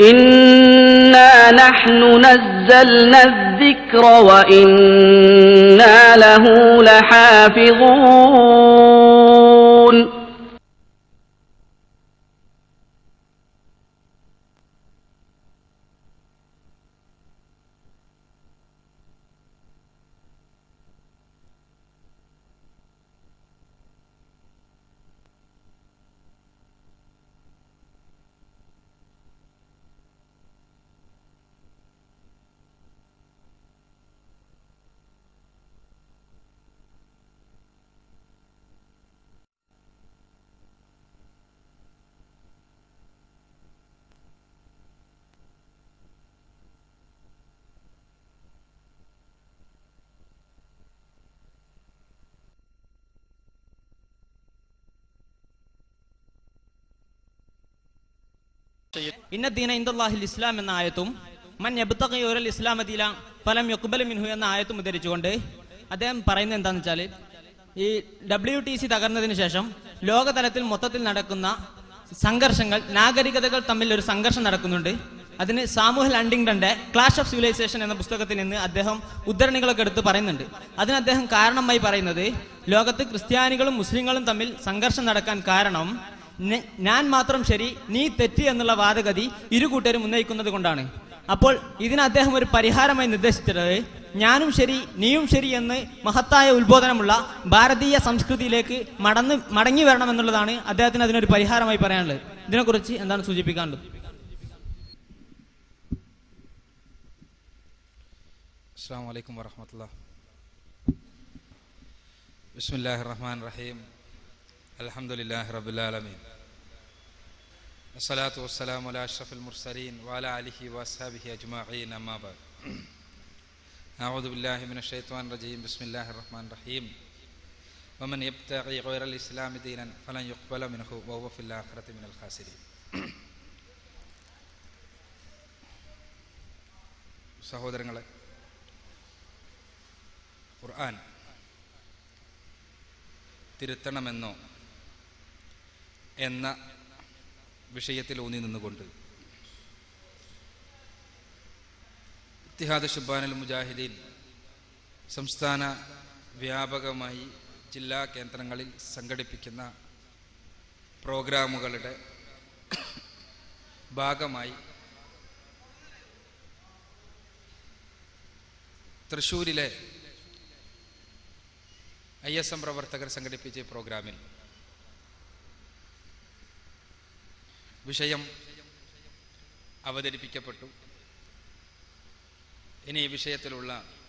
إنا نحن نزلنا الذكر وإنا له لحافظون ഇന്ന ദീന ഇന്ദാഹിൽ ഇസ്ലാം എന്ന ആയത്തും മൻ യബ്തഖി യുറൽ ഇസ്ലാമ ദീല ഫലം യുക്ബൽ മിൻഹു എന്ന ആയത്തും ഉദ്ധരിച്ചുകൊണ്ട് അദ്ദേഹം പറയുന്നത് എന്താണെന്ന് വെച്ചാൽ ഈ ഡബ്ല്യു ടി സി തകർന്നതിന് ശേഷം ലോകതലത്തിൽ മൊത്തത്തിൽ നടക്കുന്ന സംഘർഷങ്ങൾ നാഗരികതകൾ തമ്മിൽ ഒരു സംഘർഷം നടക്കുന്നുണ്ട് അതിന് സാമുഹൽ അണ്ടിങ്ടന്റെ ക്ലാഷ് ഓഫ് സിവിലൈസേഷൻ എന്ന പുസ്തകത്തിൽ നിന്ന് അദ്ദേഹം ഉദ്ധരണികളൊക്കെ എടുത്ത് പറയുന്നുണ്ട് അതിന് അദ്ദേഹം കാരണമായി പറയുന്നത് ലോകത്ത് ക്രിസ്ത്യാനികളും മുസ്ലിങ്ങളും തമ്മിൽ സംഘർഷം നടക്കാൻ കാരണം നെ- ഞാൻ മാത്രം ശരി നീ തെറ്റ് എന്നുള്ള വാദഗതി ഇരു കൂട്ടരും ഉന്നയിക്കുന്നത് കൊണ്ടാണ് അപ്പോൾ ഇതിന് അദ്ദേഹം ഒരു പരിഹാരമായി നിർദ്ദേശിച്ചത് ഞാനും ശരി നീയും ശരി എന്ന് മഹത്തായ ഉത്ബോധനമുള്ള ഭാരതീയ സംസ്കൃതിയിലേക്ക് മടന്ന് മടങ്ങി വരണം എന്നുള്ളതാണ് അദ്ദേഹത്തിന് അതിനൊരു പരിഹാരമായി പറയാനുള്ളത് ഇതിനെക്കുറിച്ച് എന്താണ് സൂചിപ്പിക്കാനുള്ളത് السلام عليكم ورحمة الله بسم الله الرحمن الرحيم الحمد لله رب العالمين الصلاة والسلام على أشرف المرسلين وعلى آله وأصحابه أجمعين أما بعد أعوذ بالله من الشيطان الرجيم بسم الله الرحمن الرحيم ومن يبتغي غير الإسلام دينا فلن يقبل منه وهو في الآخرة من الخاسرين സഹോദരങ്ങളെ ഖുർആൻ തിരുത്തണമെന്നോ എന്ന വിഷയത്തിൽ ഊന്നി നിന്നുകൊണ്ട് ഇത്തിഹാദ് ഷുബാനുൽ മുജാഹിദീൻ സംസ്ഥാന വ്യാപകമായി ജില്ലാ കേന്ദ്രങ്ങളിൽ സംഘടിപ്പിക്കുന്ന പ്രോഗ്രാമുകളുടെ ഭാഗമായി തൃശ്ശൂരിലെ ഐ എസ് എം പ്രവർത്തകർ സംഘടിപ്പിച്ച ഈ പ്രോഗ്രാമിൽ വിഷയം അവതരിപ്പിക്കപ്പെട്ടു ഇനി ഈ വിഷയത്തിലുള്ള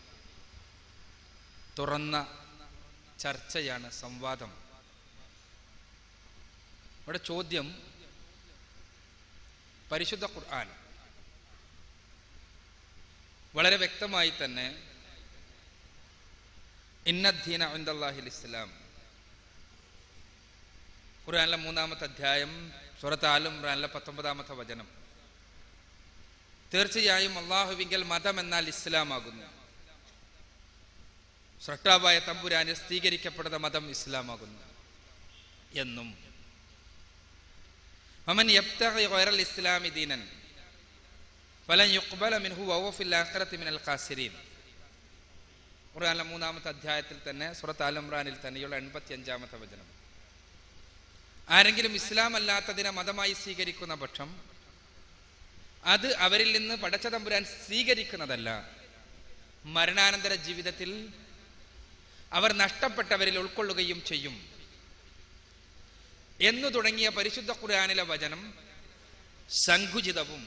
തുറന്ന ചർച്ചയാണ് സംവാദം ഇവിടെ ചോദ്യം പരിശുദ്ധ ഖുർആൻ വളരെ വ്യക്തമായി തന്നെ ഇന്നദ്ദീന അൻദല്ലാഹിൽ ഇസ്ലാം ഖുർആനിലെ മൂന്നാമത്തെ അധ്യായം സുറത്ത് ആലും ഖുർആനിലെ പത്തൊമ്പതാമത്തെ വചനം തീർച്ചയായും അള്ളാഹുവിങ്കൽ മതം എന്നാൽ ഇസ്ലാം ആകുന്നു സൃഷ്ടാവായ തമ്പുരാന് സ്ഥീകരിക്കപ്പെടുന്ന മതം ഇസ്ലാമാകുന്നു എന്നും അമൻ യബ്തഗി ഗൈറൽ ഇസ്ലാമി ദീനൻ ഫലൻ യുഖ്ബല മിൻഹു വഹുവ ഫിൽ ആഖിറതി മിനൽ ഖാസിരീൻ ഖുർആനിലെ മൂന്നാമത്തെ അധ്യായത്തിൽ തന്നെ സുറത്ത് ആൽ ഇമ്രാനിൽ തന്നെയുള്ള എൺപത്തി അഞ്ചാമത്തെ വചനം ആരെങ്കിലും ഇസ്ലാം അല്ലാത്തതിനെ മതമായി സ്വീകരിക്കുന്ന പക്ഷം അത് അവരിൽ നിന്ന് പടച്ച തമ്പുരാൻ സ്വീകരിക്കുന്നതല്ല മരണാനന്തര ജീവിതത്തിൽ അവർ നഷ്ടപ്പെട്ടവരിൽ ഉൾക്കൊള്ളുകയും ചെയ്യും എന്നു തുടങ്ങിയ പരിശുദ്ധ ഖുർആനിലെ വചനം സങ്കുചിതവും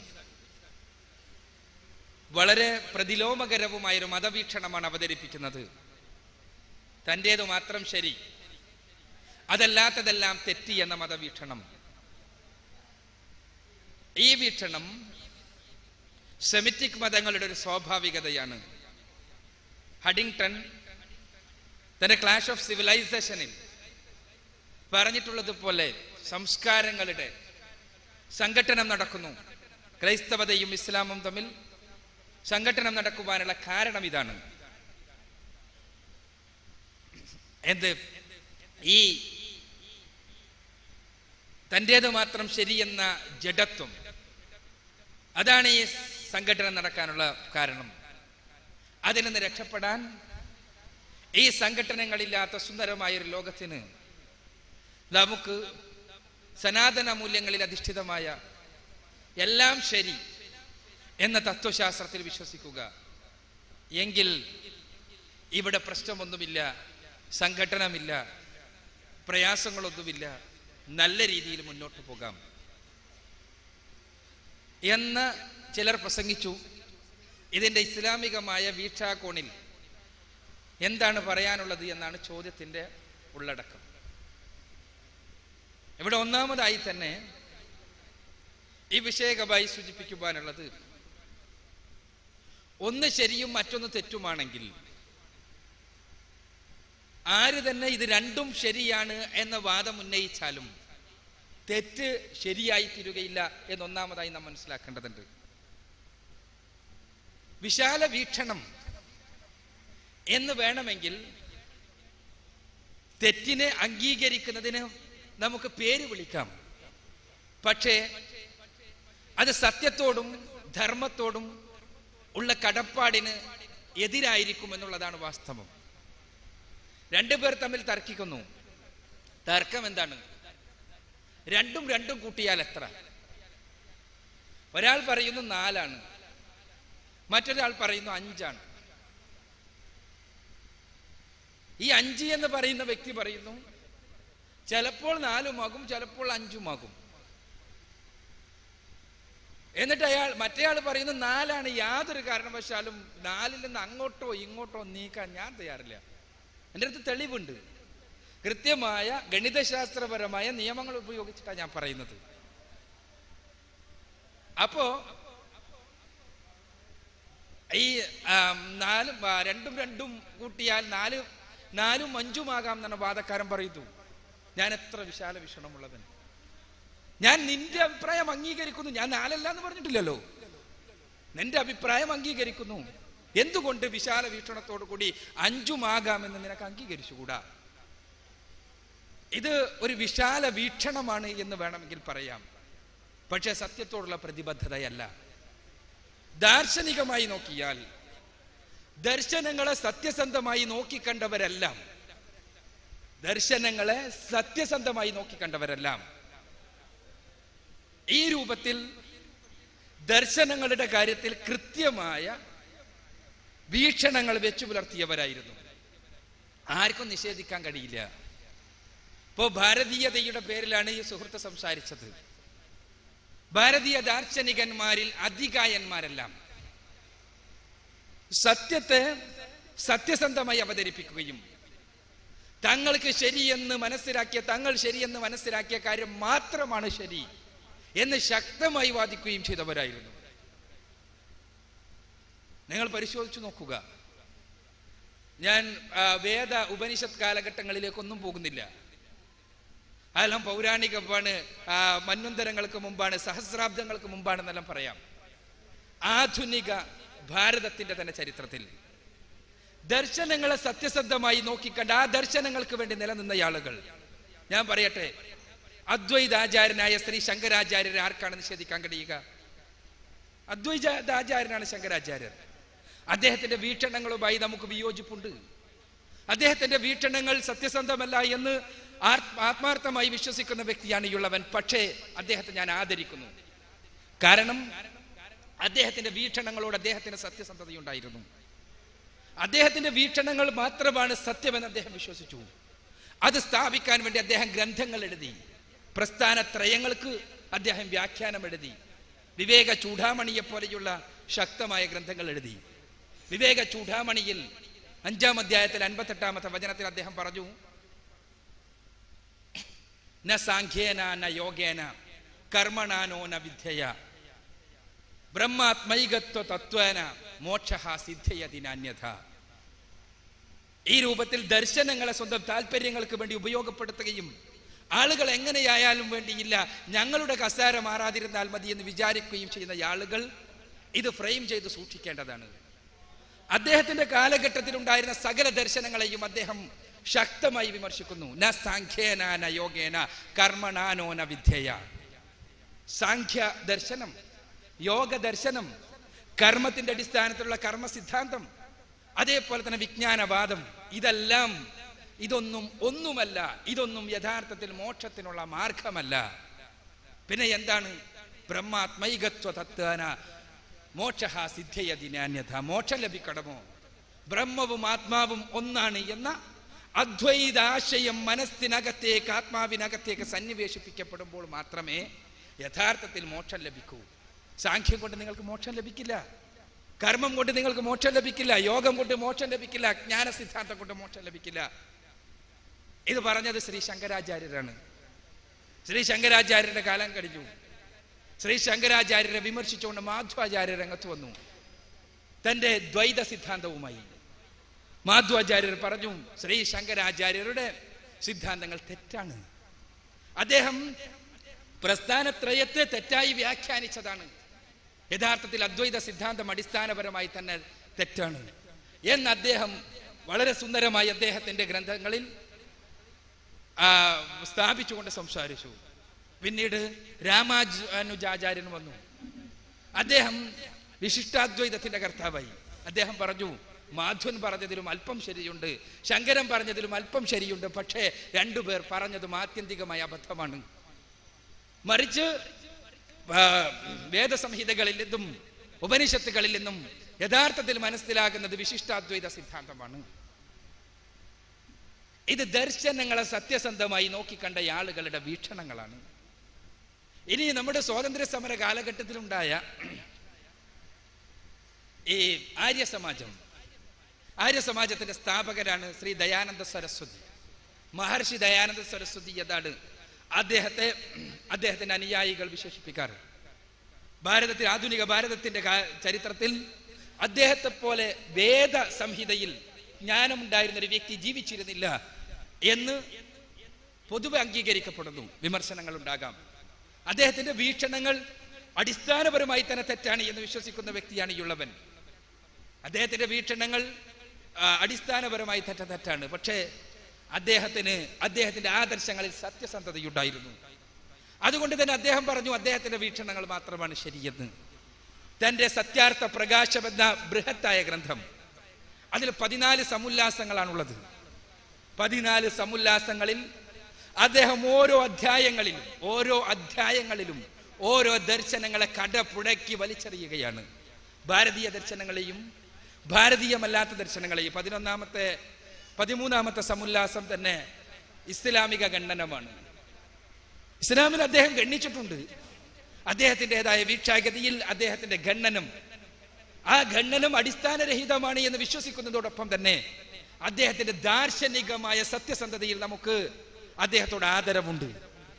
വളരെ പ്രതിലോമകരവുമായൊരു മതവീക്ഷണമാണ് അവതരിപ്പിക്കുന്നത് തൻ്റേതു മാത്രം ശരി അതല്ലാത്തതെല്ലാം തെറ്റി എന്ന മതവീക്ഷണം ഈ വീക്ഷണം സെമിറ്റിക് മതങ്ങളുടെ ഒരു സ്വാഭാവികതയാണ് ഹഡിങ്ടൺ തന്റെ ക്ലാഷ് ഓഫ് സിവിലൈസേഷനിൽ പറഞ്ഞിട്ടുള്ളതുപോലെ സംസ്കാരങ്ങളുടെ സംഘട്ടനം നടക്കുന്നു ക്രൈസ്തവതയും ഇസ്ലാമും തമ്മിൽ സംഘട്ടനം നടക്കുവാനുള്ള കാരണം ഇതാണ് എന്ത് ഈ തൻ്റേത് മാത്രം ശരിയെന്ന ജഡത്വം അതാണ് ഈ സംഘടന നടക്കാനുള്ള കാരണം അതിൽ നിന്ന് രക്ഷപ്പെടാൻ ഈ സംഘടനകളില്ലാത്ത സുന്ദരമായ ഒരു ലോകത്തിന് നമുക്ക് സനാതന മൂല്യങ്ങളിൽ അധിഷ്ഠിതമായ എല്ലാം ശരി എന്ന തത്വശാസ്ത്രത്തിൽ വിശ്വസിക്കുക എങ്കിൽ ഇവിടെ പ്രശ്നമൊന്നുമില്ല സംഘടനമില്ല പ്രയാസങ്ങളൊന്നുമില്ല നല്ല രീതിയിൽ മുന്നോട്ട് പോകാം എന്ന് ചിലർ പ്രസംഗിച്ചു ഇതിൻ്റെ ഇസ്ലാമികമായ വീക്ഷാകോണിൽ എന്താണ് പറയാനുള്ളത് എന്നാണ് ചോദ്യത്തിൻ്റെ ഉള്ളടക്കം ഇവിടെ ഒന്നാമതായി തന്നെ ഈ വിഷയകമായി സൂചിപ്പിക്കുവാനുള്ളത് ഒന്ന് ശരിയും മറ്റൊന്ന് തെറ്റുമാണെങ്കിൽ ആര് തന്നെ ഇത് രണ്ടും ശരിയാണ് എന്ന വാദം ഉന്നയിച്ചാലും തെറ്റ് ശരിയായി തീരുകയില്ല എന്നൊന്നാമതായി നാം മനസ്സിലാക്കേണ്ടതുണ്ട് വിശാല വീക്ഷണം എന്ന് വേണമെങ്കിൽ തെറ്റിനെ അംഗീകരിക്കുന്നതിന് നമുക്ക് പേര് വിളിക്കാം പക്ഷേ അത് സത്യത്തോടും ധർമ്മത്തോടും ഉള്ള കടപ്പാടിന് എതിരായിരിക്കും എന്നുള്ളതാണ് വാസ്തവം രണ്ടുപേർ തമ്മിൽ തർക്കിക്കുന്നു തർക്കം എന്താണ് രണ്ടും രണ്ടും കൂട്ടിയാൽ എത്ര ഒരാൾ പറയുന്നു നാലാണ് മറ്റൊരാൾ പറയുന്നു അഞ്ചാണ് ഈ അഞ്ച് എന്ന് പറയുന്ന വ്യക്തി പറയുന്നു ചിലപ്പോൾ നാലുമാകും ചിലപ്പോൾ അഞ്ചുമാകും എന്നിട്ട് അയാൾ മറ്റേയാൾ പറയുന്നു നാലാണ് യാതൊരു കാരണവശാലും നാലിൽ നിന്ന് അങ്ങോട്ടോ ഇങ്ങോട്ടോ നീക്കാൻ ഞാൻ തയ്യാറില്ല എൻ്റെ അടുത്ത് തെളിവുണ്ട് കൃത്യമായ ഗണിതശാസ്ത്രപരമായ നിയമങ്ങൾ ഉപയോഗിച്ചിട്ടാണ് ഞാൻ പറയുന്നത് അപ്പോ ഈ ആം, നാലും ആ, രണ്ടും രണ്ടും കൂട്ടിയാൽ നാല് നാലും അഞ്ചുമാകാം എന്നാണ് വാദക്കാരൻ പറയുന്നു ഞാൻ എത്ര വിശാല വീക്ഷണമുള്ളവൻ ഞാൻ നിന്റെ അഭിപ്രായം അംഗീകരിക്കുന്നു ഞാൻ നാലല്ല എന്ന് പറഞ്ഞിട്ടില്ലല്ലോ നിന്റെ അഭിപ്രായം അംഗീകരിക്കുന്നു എന്തുകൊണ്ട് വിശാല വീക്ഷണത്തോടു കൂടി അഞ്ചുമാകാമെന്ന് നിനക്ക് അംഗീകരിച്ചുകൂടാ ഇത് ഒരു വിശാല വീക്ഷണമാണ് എന്ന് വേണമെങ്കിൽ പറയാം പക്ഷെ സത്യത്തോടുള്ള പ്രതിബദ്ധതയല്ല ദാർശനികമായി നോക്കിയാൽ ദർശനങ്ങളെ സത്യസന്ധമായി നോക്കിക്കണ്ടവരെല്ലാം ദർശനങ്ങളെ സത്യസന്ധമായി നോക്കിക്കണ്ടവരെല്ലാം ഈ രൂപത്തിൽ ദർശനങ്ങളുടെ കാര്യത്തിൽ കൃത്യമായ വീക്ഷണങ്ങൾ വെച്ചു പുലർത്തിയവരായിരുന്നു ആർക്കും നിഷേധിക്കാൻ കഴിയില്ല ഇപ്പോ ഭാരതീയതയുടെ പേരിലാണ് ഈ സുഹൃത്ത് സംസാരിച്ചത് ഭാരതീയ ദാർശനികന്മാരിൽ അധികായന്മാരെല്ലാം സത്യത്തെ സത്യസന്ധമായി അവതരിപ്പിക്കുകയും തങ്ങൾക്ക് ശരിയെന്ന് മനസ്സിലാക്കിയ തങ്ങൾ ശരിയെന്ന് മനസ്സിലാക്കിയ കാര്യം മാത്രമാണ് ശരി എന്ന് ശക്തമായി വാദിക്കുകയും ചെയ്തവരായിരുന്നു നിങ്ങൾ പരിശോധിച്ചു നോക്കുക ഞാൻ ആ, വേദ ഉപനിഷത്ത് കാലഘട്ടങ്ങളിലേക്കൊന്നും പോകുന്നില്ല അതെല്ലാം പൗരാണികമാണ് ആ, മന്വന്തരങ്ങൾക്ക് മുമ്പാണ് സഹസ്രാബ്ദങ്ങൾക്ക് മുമ്പാണെന്നെല്ലാം പറയാം ആധുനിക ഭാരതത്തിന്റെ തന്നെ ചരിത്രത്തിൽ ദർശനങ്ങളെ സത്യസന്ധമായി നോക്കിക്കണ്ട് ആ ദർശനങ്ങൾക്ക് വേണ്ടി നിലനിന്ന ആളുകൾ ഞാൻ പറയട്ടെ അദ്വൈതാചാര്യനായ ശ്രീ ശങ്കരാചാര്യരെ ആർക്കാണ് നിഷേധിക്കാൻ കഴിയുക അദ്വൈതാചാര്യനാണ് ശങ്കരാചാര്യർ അദ്ദേഹത്തിന്റെ വീക്ഷണങ്ങളുമായി നമുക്ക് വിയോജിപ്പുണ്ട് അദ്ദേഹത്തിന്റെ വീക്ഷണങ്ങൾ സത്യസന്ധമല്ല എന്ന് ആർ- ആത്മാർത്ഥമായി വിശ്വസിക്കുന്ന വ്യക്തിയാണ് ഈ ഉള്ളവൻ പക്ഷേ അദ്ദേഹത്തെ ഞാൻ ആദരിക്കുന്നു കാരണം അദ്ദേഹത്തിന്റെ വീക്ഷണങ്ങളോട് അദ്ദേഹത്തിന് സത്യസന്ധതയുണ്ടായിരുന്നു അദ്ദേഹത്തിന്റെ വീക്ഷണങ്ങൾ മാത്രമാണ് സത്യമെന്ന് അദ്ദേഹം വിശ്വസിച്ചു അത് സ്ഥാപിക്കാൻ വേണ്ടി അദ്ദേഹം ഗ്രന്ഥങ്ങൾ എഴുതി പ്രസ്ഥാനത്രയങ്ങൾക്ക് അദ്ദേഹം വ്യാഖ്യാനം എഴുതി വിവേക ചൂടാമണിയെ പോലെയുള്ള ശക്തമായ ഗ്രന്ഥങ്ങൾ എഴുതി വിവേക ചൂടാമണിയിൽ അഞ്ചാം അധ്യായത്തിൽ അൻപത്തെട്ടാമത്തെ വചനത്തിൽ അദ്ദേഹം പറഞ്ഞു ന സാഖ്യേന ന യോഗേന കർമ്മണാനോ ന വിദ്യയ ബ്രഹ്മാത്മൈകത്വ തത്വേന മോക്ഷ സിദ്ധയതിനാന്യഥ ഈ രൂപത്തിൽ ദർശനങ്ങളെ സ്വന്തം താല്പര്യങ്ങൾക്ക് വേണ്ടി ഉപയോഗപ്പെടുത്തുകയും ആളുകൾ എങ്ങനെയായാലും വേണ്ടിയില്ല ഞങ്ങളുടെ കസാര മാറാതിരുന്നാൽ മതി എന്ന് വിചാരിക്കുകയും ചെയ്യുന്ന ആളുകൾ ഇത് ഫ്രെയിം ചെയ്ത് സൂക്ഷിക്കേണ്ടതാണ് അദ്ദേഹത്തിന്റെ കാലഘട്ടത്തിൽ ഉണ്ടായിരുന്ന സകല ദർശനങ്ങളെയും അദ്ദേഹം ശക്തമായി വിമർശിക്കുന്നു ന സാഖ്യേന ന യോഗേന കർമ്മണാനോ ന വിദ്യയ സാഖ്യ ദർശനം യോഗ ദർശനം കർമ്മത്തിന്റെ അടിസ്ഥാനത്തിലുള്ള കർമ്മ സിദ്ധാന്തം അതേപോലെ തന്നെ വിജ്ഞാനവാദം ഇതെല്ലാം ഇതൊന്നും ഒന്നുമല്ല ഇതൊന്നും യഥാർത്ഥത്തിൽ മോക്ഷത്തിനുള്ള മാർഗമല്ല പിന്നെ എന്താണ് ബ്രഹ്മാത്മൈകത്വ തത്വാന മോക്ഷ സിദ്ധ്യയതിനാന്യഥ മോക്ഷം ലഭിക്കണമോ ബ്രഹ്മവും ആത്മാവും ഒന്നാണ് എന്ന അദ്വൈതാശയം മനസ്സിനകത്തേക്ക് ആത്മാവിനകത്തേക്ക് സന്നിവേശിപ്പിക്കപ്പെടുമ്പോൾ മാത്രമേ യഥാർത്ഥത്തിൽ മോക്ഷം ലഭിക്കൂ സാഖ്യം കൊണ്ട് നിങ്ങൾക്ക് മോക്ഷം ലഭിക്കില്ല കർമ്മം കൊണ്ട് നിങ്ങൾക്ക് മോക്ഷം ലഭിക്കില്ല യോഗം കൊണ്ട് മോക്ഷം ലഭിക്കില്ല ജ്ഞാന സിദ്ധാന്തം കൊണ്ട് മോക്ഷം ലഭിക്കില്ല ഇത് പറഞ്ഞത് ശ്രീ ശങ്കരാചാര്യരാണ് ശ്രീ ശങ്കരാചാര്യരുടെ കാലം കഴിഞ്ഞു ശ്രീ ശങ്കരാചാര്യരെ വിമർശിച്ചുകൊണ്ട് മാധ്വാചാര്യ രംഗത്ത് വന്നു തന്റെ ദ്വൈത സിദ്ധാന്തവുമായി മാധ്വാചാര്യർ പറഞ്ഞു ശ്രീ ശങ്കരാചാര്യരുടെ സിദ്ധാന്തങ്ങൾ തെറ്റാണ് അദ്ദേഹം പ്രസ്ഥാനത്രയത്തെ തെറ്റായി വ്യാഖ്യാനിച്ചതാണ് യഥാർത്ഥത്തിൽ അദ്വൈത സിദ്ധാന്തം അടിസ്ഥാനപരമായി തന്നെ തെറ്റാണ് എന്ന് അദ്ദേഹം വളരെ സുന്ദരമായി അദ്ദേഹത്തിന്റെ ഗ്രന്ഥങ്ങളിൽ ആ, സ്ഥാപിച്ചുകൊണ്ട് സംസാരിച്ചു പിന്നീട് രാമാനുജാചാര്യൻ വന്നു അദ്ദേഹം വിശിഷ്ടാദ്വൈതത്തിന്റെ കർത്താവായി അദ്ദേഹം പറഞ്ഞു മാധവൻ പറഞ്ഞതിലും അല്പം ശരിയുണ്ട് ശങ്കരൻ പറഞ്ഞതിലും അല്പം ശരിയുണ്ട് പക്ഷേ രണ്ടുപേർ പറഞ്ഞതും ആത്യന്തികമായ അബദ്ധമാണ് മറിച്ച് ആ, വേദസംഹിതകളിൽ നിന്നും ഉപനിഷത്തുകളിൽ നിന്നും യഥാർത്ഥത്തിൽ മനസ്സിലാകുന്നത് വിശിഷ്ടാദ്വൈത സിദ്ധാന്തമാണ് ഇത് ദർശനങ്ങളെ സത്യസന്ധമായി നോക്കിക്കണ്ട ആളുകളുടെ വീക്ഷണങ്ങളാണ് ഇനി നമ്മുടെ സ്വാതന്ത്ര്യ സമര കാലഘട്ടത്തിലുണ്ടായ ഈ ആര്യ സമാജം ആര്യ സമാജത്തിന്റെ സ്ഥാപകരാണ് ശ്രീ ദയാനന്ദ സരസ്വതി മഹർഷി ദയാനന്ദ സരസ്വതി എന്നാണ് അദ്ദേഹത്തെ അദ്ദേഹത്തിന്റെ അനുയായികൾ വിശേഷിപ്പിക്കാറ് ഭാരതത്തിൽ ആധുനിക ഭാരതത്തിന്റെ കാ- ചരിത്രത്തിൽ അദ്ദേഹത്തെ പോലെ വേദ സംഹിതയിൽ ജ്ഞാനമുണ്ടായിരുന്ന ഒരു വ്യക്തി ജീവിച്ചിരുന്നില്ല എന്ന് പൊതുവെ അംഗീകരിക്കപ്പെടുന്നു വിമർശനങ്ങൾ ഉണ്ടാകാം അദ്ദേഹത്തിന്റെ വീക്ഷണങ്ങൾ അടിസ്ഥാനപരമായി തന്നെ തെറ്റാണ് എന്ന് വിശ്വസിക്കുന്ന വ്യക്തിയാണ് ഈ ഉള്ളവൻ അദ്ദേഹത്തിന്റെ വീക്ഷണങ്ങൾ ആ, അടിസ്ഥാനപരമായി തെറ്റ തെറ്റാണ് പക്ഷേ അദ്ദേഹത്തിന് അദ്ദേഹത്തിന്റെ ആദർശങ്ങളിൽ സത്യസന്ധതയുണ്ടായിരുന്നു അതുകൊണ്ട് തന്നെ അദ്ദേഹം പറഞ്ഞു അദ്ദേഹത്തിന്റെ വീക്ഷണങ്ങൾ മാത്രമാണ് ശരിയെന്ന് തന്റെ സത്യാർത്ഥ പ്രകാശം എന്ന ബൃഹത്തായ ഗ്രന്ഥം അതിൽ പതിനാല് സമുല്ലാസങ്ങളാണുള്ളത് പതിനാല് സമുല്ലാസങ്ങളിൽ അദ്ദേഹം ഓരോ അധ്യായങ്ങളിലും ഓരോ അധ്യായങ്ങളിലും ഓരോ ദർശനങ്ങളെ കടപുടക്കി വലിച്ചെറിയുകയാണ് ഭാരതീയ ദർശനങ്ങളെയും ഭാരതീയമല്ലാത്ത ദർശനങ്ങളെയും പതിനൊന്നാമത്തെ പതിമൂന്നാമത്തെ സമുല്ലാസം തന്നെ ഇസ്ലാമിക ഖണ്ഡനമാണ് ഇസ്ലാമിൽ അദ്ദേഹം ഗണ്ണിച്ചിട്ടുണ്ട് അദ്ദേഹത്തിൻ്റെതായ വീക്ഷാഗതിയിൽ അദ്ദേഹത്തിന്റെ ഖണ്ഡനം ആ ഖണ്ഡനം അടിസ്ഥാനരഹിതമാണ് എന്ന് വിശ്വസിക്കുന്നതോടൊപ്പം തന്നെ അദ്ദേഹത്തിന്റെ ദാർശനികമായ സത്യസന്ധതയിൽ നമുക്ക് അദ്ദേഹത്തോട് ആദരവുണ്ട്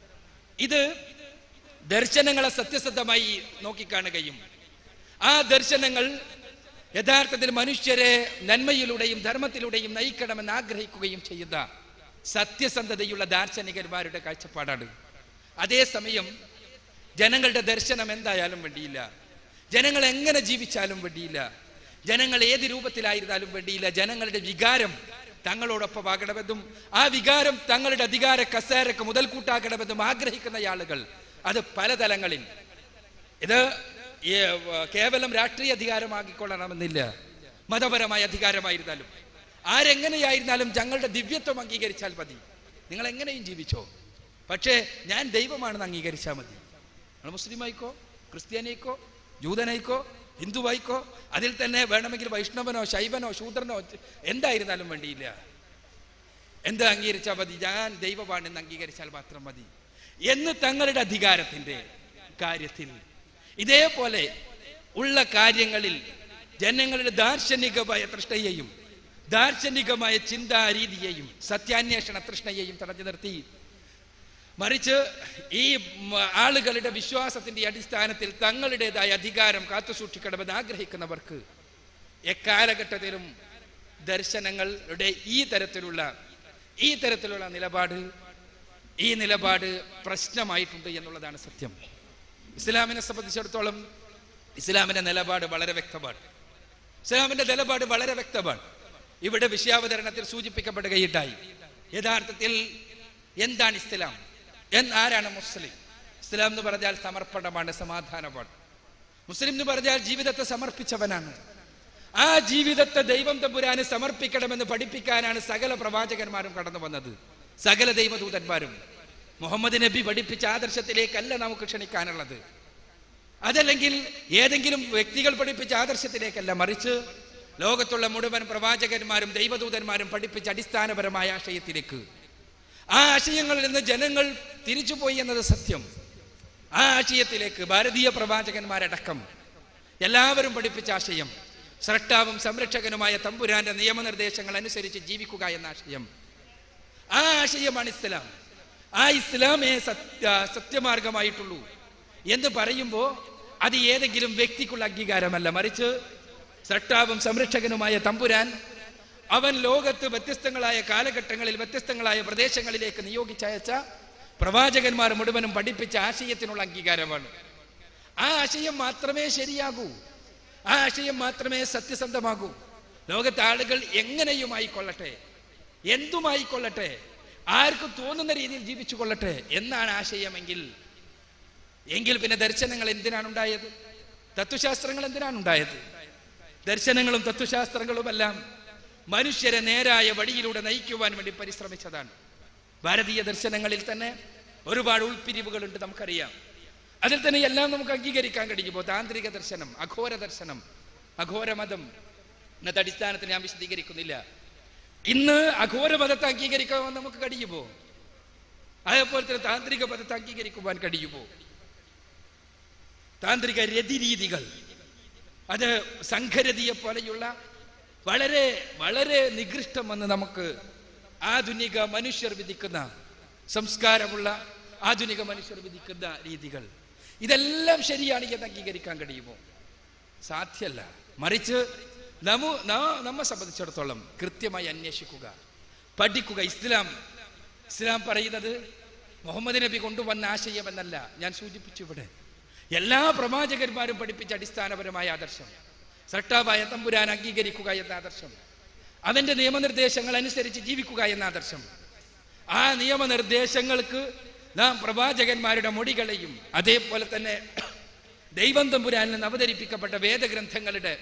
ഇത് ദർശനങ്ങളെ സത്യസന്ധമായി നോക്കിക്കാണുകയും ആ ദർശനങ്ങൾ യഥാർത്ഥത്തിൽ മനുഷ്യരെ നന്മയിലൂടെയും ധർമ്മത്തിലൂടെയും നയിക്കണമെന്ന് ആഗ്രഹിക്കുകയും ചെയ്യുന്ന സത്യസന്ധതയുള്ള ദാർശനികന്മാരുടെ കാഴ്ചപ്പാടാണ് അതേസമയം ജനങ്ങളുടെ ദർശനം എന്തായാലും വേണ്ടിയില്ല ജനങ്ങൾ എങ്ങനെ ജീവിച്ചാലും വേണ്ടിയില്ല ജനങ്ങൾ ഏത് രൂപത്തിലായിരുന്നാലും വേണ്ടിയില്ല ജനങ്ങളുടെ വികാരം തങ്ങളോടൊപ്പം ആകണമെന്നും ആ വികാരം തങ്ങളുടെ അധികാര കസേരക്ക് മുതൽക്കൂട്ടാക്കണമെന്നും ആഗ്രഹിക്കുന്ന ആളുകൾ അത് പല തലങ്ങളിൽ ഇത് ഈ, വ- കേവലം രാഷ്ട്രീയ അധികാരമാക്കിക്കൊള്ളണമെന്നില്ല മതപരമായ അധികാരമായിരുന്നാലും ആരെങ്ങനെയായിരുന്നാലും ഞങ്ങളുടെ ദിവ്യത്വം അംഗീകരിച്ചാൽ മതി നിങ്ങൾ എങ്ങനെയും ജീവിച്ചോ പക്ഷേ ഞാൻ ദൈവമാണെന്ന് അംഗീകരിച്ചാൽ മതി നിങ്ങൾ മുസ്ലിമായിക്കോ ക്രിസ്ത്യാനിക്കോ ജൂതനായിക്കോ ഹിന്ദുവായിക്കോ അതിൽ തന്നെ വേണമെങ്കിൽ വൈഷ്ണവനോ ശൈവനോ ശൂദ്രനോ എന്തായിരുന്നാലും വേണ്ടിയില്ല എന്ത് അംഗീകരിച്ചാൽ മതി ഞാൻ ദൈവമാണെന്ന് അംഗീകരിച്ചാൽ മാത്രം മതി എന്ന് തങ്ങളുടെ അധികാരത്തിന്റെ കാര്യത്തിൽ ഇതേപോലെ ഉള്ള കാര്യങ്ങളിൽ ജനങ്ങളുടെ ദാർശനികമായ തൃഷ്ണയെയും ദാർശനികമായ ചിന്താരീതിയെയും സത്യാന്വേഷണ തൃഷ്ണയെയും തടഞ്ഞു നിർത്തി മറിച്ച് ഈ മ- ആളുകളുടെ വിശ്വാസത്തിന്റെ അടിസ്ഥാനത്തിൽ തങ്ങളുടേതായ അധികാരം കാത്തുസൂക്ഷിക്കണമെന്ന് ആഗ്രഹിക്കുന്നവർക്ക് എക്കാലഘട്ടത്തിലും ദർശനങ്ങളുടെ ഈ തരത്തിലുള്ള ഈ തരത്തിലുള്ള നിലപാട് ഈ നിലപാട് പ്രശ്നമായിട്ടുണ്ട് എന്നുള്ളതാണ് സത്യം ഇസ്ലാമിനെ സംബന്ധിച്ചിടത്തോളം ഇസ്ലാമിന്റെ നിലപാട് വളരെ വ്യക്തമാണ് ഇസ്ലാമിന്റെ നിലപാട് വളരെ വ്യക്തമാണ് ഇവിടെ വിഷയാവതരണത്തിൽ സൂചിപ്പിക്കപ്പെടുകയുണ്ടായി യഥാർത്ഥത്തിൽ എന്താണ് ഇസ്ലാം എന്ന് ആരാണ് മുസ്ലിം ഇസ്ലാം എന്ന് പറഞ്ഞാൽ സമർപ്പണമാണ് സമാധാനമാണ് മുസ്ലിം എന്ന് പറഞ്ഞാൽ ജീവിതത്തെ സമർപ്പിച്ചവനാണ് ആ ജീവിതത്തെ ദൈവം തമ്പുരാന് സമർപ്പിക്കണമെന്ന് പഠിപ്പിക്കാനാണ് സകല പ്രവാചകന്മാരും കടന്നു വന്നത് സകല ദൈവദൂതന്മാരും മുഹമ്മദ് നബി പഠിപ്പിച്ച ആദർശത്തിലേക്കല്ല നമുക്ക് ക്ഷണിക്കാനുള്ളത് അതല്ലെങ്കിൽ ഏതെങ്കിലും വ്യക്തികൾ പഠിപ്പിച്ച ആദർശത്തിലേക്കല്ല മറിച്ച് ലോകത്തുള്ള മുഴുവൻ പ്രവാചകന്മാരും ദൈവദൂതന്മാരും പഠിപ്പിച്ച അടിസ്ഥാനപരമായ ആശയത്തിലേക്ക് ആ ആശയങ്ങളിൽ നിന്ന് ജനങ്ങൾ തിരിച്ചുപോയി എന്നത് സത്യം ആ ആശയത്തിലേക്ക് ഭാരതീയ പ്രവാചകന്മാരടക്കം എല്ലാവരും പഠിപ്പിച്ച ആശയം സ്രഷ്ടാവും സംരക്ഷകനുമായ തമ്പുരാന്റെ നിയമനിർദ്ദേശങ്ങൾ അനുസരിച്ച് ജീവിക്കുക എന്ന ആശയം ആ ആശയമാണ് ഇസ്ലാം ആ ഇസ്ലാമേ സത്യ സത്യമാർഗമായിട്ടുള്ളൂ എന്ന് പറയുമ്പോൾ അത് ഏതെങ്കിലും വ്യക്തിക്കുള്ള അംഗീകാരമല്ല മറിച്ച് സ്രഷ്ടാവും സംരക്ഷകനുമായ തമ്പുരാൻ അവൻ ലോകത്ത് വ്യത്യസ്തങ്ങളായ കാലഘട്ടങ്ങളിൽ വ്യത്യസ്തങ്ങളായ പ്രദേശങ്ങളിലേക്ക് നിയോഗിച്ചയച്ച പ്രവാചകന്മാർ മുഴുവനും പഠിപ്പിച്ച ആശയത്തിനുള്ള അംഗീകാരമാണ് ആ ആശയം മാത്രമേ ശരിയാകൂ ആ ആശയം മാത്രമേ സത്യസന്ധമാകൂ ലോകത്തെ ആളുകൾ എങ്ങനെയുമായിക്കൊള്ളട്ടെ എന്തുമായിക്കൊള്ളട്ടെ ആർക്കും തോന്നുന്ന രീതിയിൽ ജീവിച്ചു കൊള്ളട്ടെ എന്നാണ് ആശയമെങ്കിൽ എങ്കിൽ പിന്നെ ദർശനങ്ങൾ എന്തിനാണ് ഉണ്ടായത് തത്വശാസ്ത്രങ്ങൾ എന്തിനാണ് ഉണ്ടായത് ദർശനങ്ങളും തത്വശാസ്ത്രങ്ങളുമെല്ലാം മനുഷ്യരെ നേരായ വഴിയിലൂടെ നയിക്കുവാൻ വേണ്ടി പരിശ്രമിച്ചതാണ് ഭാരതീയ ദർശനങ്ങളിൽ തന്നെ ഒരുപാട് ഉൾപ്പിരിവുകളുണ്ട് നമുക്കറിയാം അതിൽ തന്നെ എല്ലാം നമുക്ക് അംഗീകരിക്കാൻ കഴിയുമ്പോൾ താന്ത്രിക ദർശനം അഘോര ദർശനം അഘോര മതം ഇന്നത്തെ അടിസ്ഥാനത്തിൽ ഞാൻ വിശദീകരിക്കുന്നില്ല ഇന്ന് അഘോര മതത്തെ അംഗീകരിക്കാൻ നമുക്ക് കഴിയുമോ അതേപോലെ തന്നെ താന്ത്രിക മതത്തെ അംഗീകരിക്കുവാൻ കഴിയുമോ താന്ത്രിക രതിരീതികൾ അത് സംഘരതിയെ പോലെയുള്ള വളരെ വളരെ നികൃഷ്ടമെന്ന് നമുക്ക് ആധുനിക മനുഷ്യർ വിധിക്കുന്ന സംസ്കാരമുള്ള ആധുനിക മനുഷ്യർ വിധിക്കുന്ന രീതികൾ ഇതെല്ലാം ശരിയാണ് എന്ന് അംഗീകരിക്കാൻ കഴിയുമോ സാധ്യല്ല മറിച്ച് നമ്മ നാ- നമ്മെ സംബന്ധിച്ചിടത്തോളം കൃത്യമായി അന്വേഷിക്കുക പഠിക്കുക ഇസ്ലാം ഇസ്ലാം പറയുന്നത് മുഹമ്മദ് നബി കൊണ്ടുവന്ന ആശയം എന്നല്ല ഞാൻ സൂചിപ്പിച്ചു ഇവിടെ എല്ലാ പ്രവാചകന്മാരും പഠിപ്പിച്ച അടിസ്ഥാനപരമായ ആദർശം സട്ടാവായ തമ്പുരാൻ അംഗീകരിക്കുക എന്ന ആദർശം അവന്റെ നിയമനിർദ്ദേശങ്ങൾ അനുസരിച്ച് ജീവിക്കുക എന്ന ആദർശം ആ നിയമനിർദ്ദേശങ്ങൾക്ക് നാം പ്രവാചകന്മാരുടെ മൊഴികളെയും അതേപോലെ തന്നെ ദൈവം തമ്പുരാനിൽ നിന്ന് അവതരിപ്പിക്കപ്പെട്ട വേദഗ്രന്ഥങ്ങളുടെ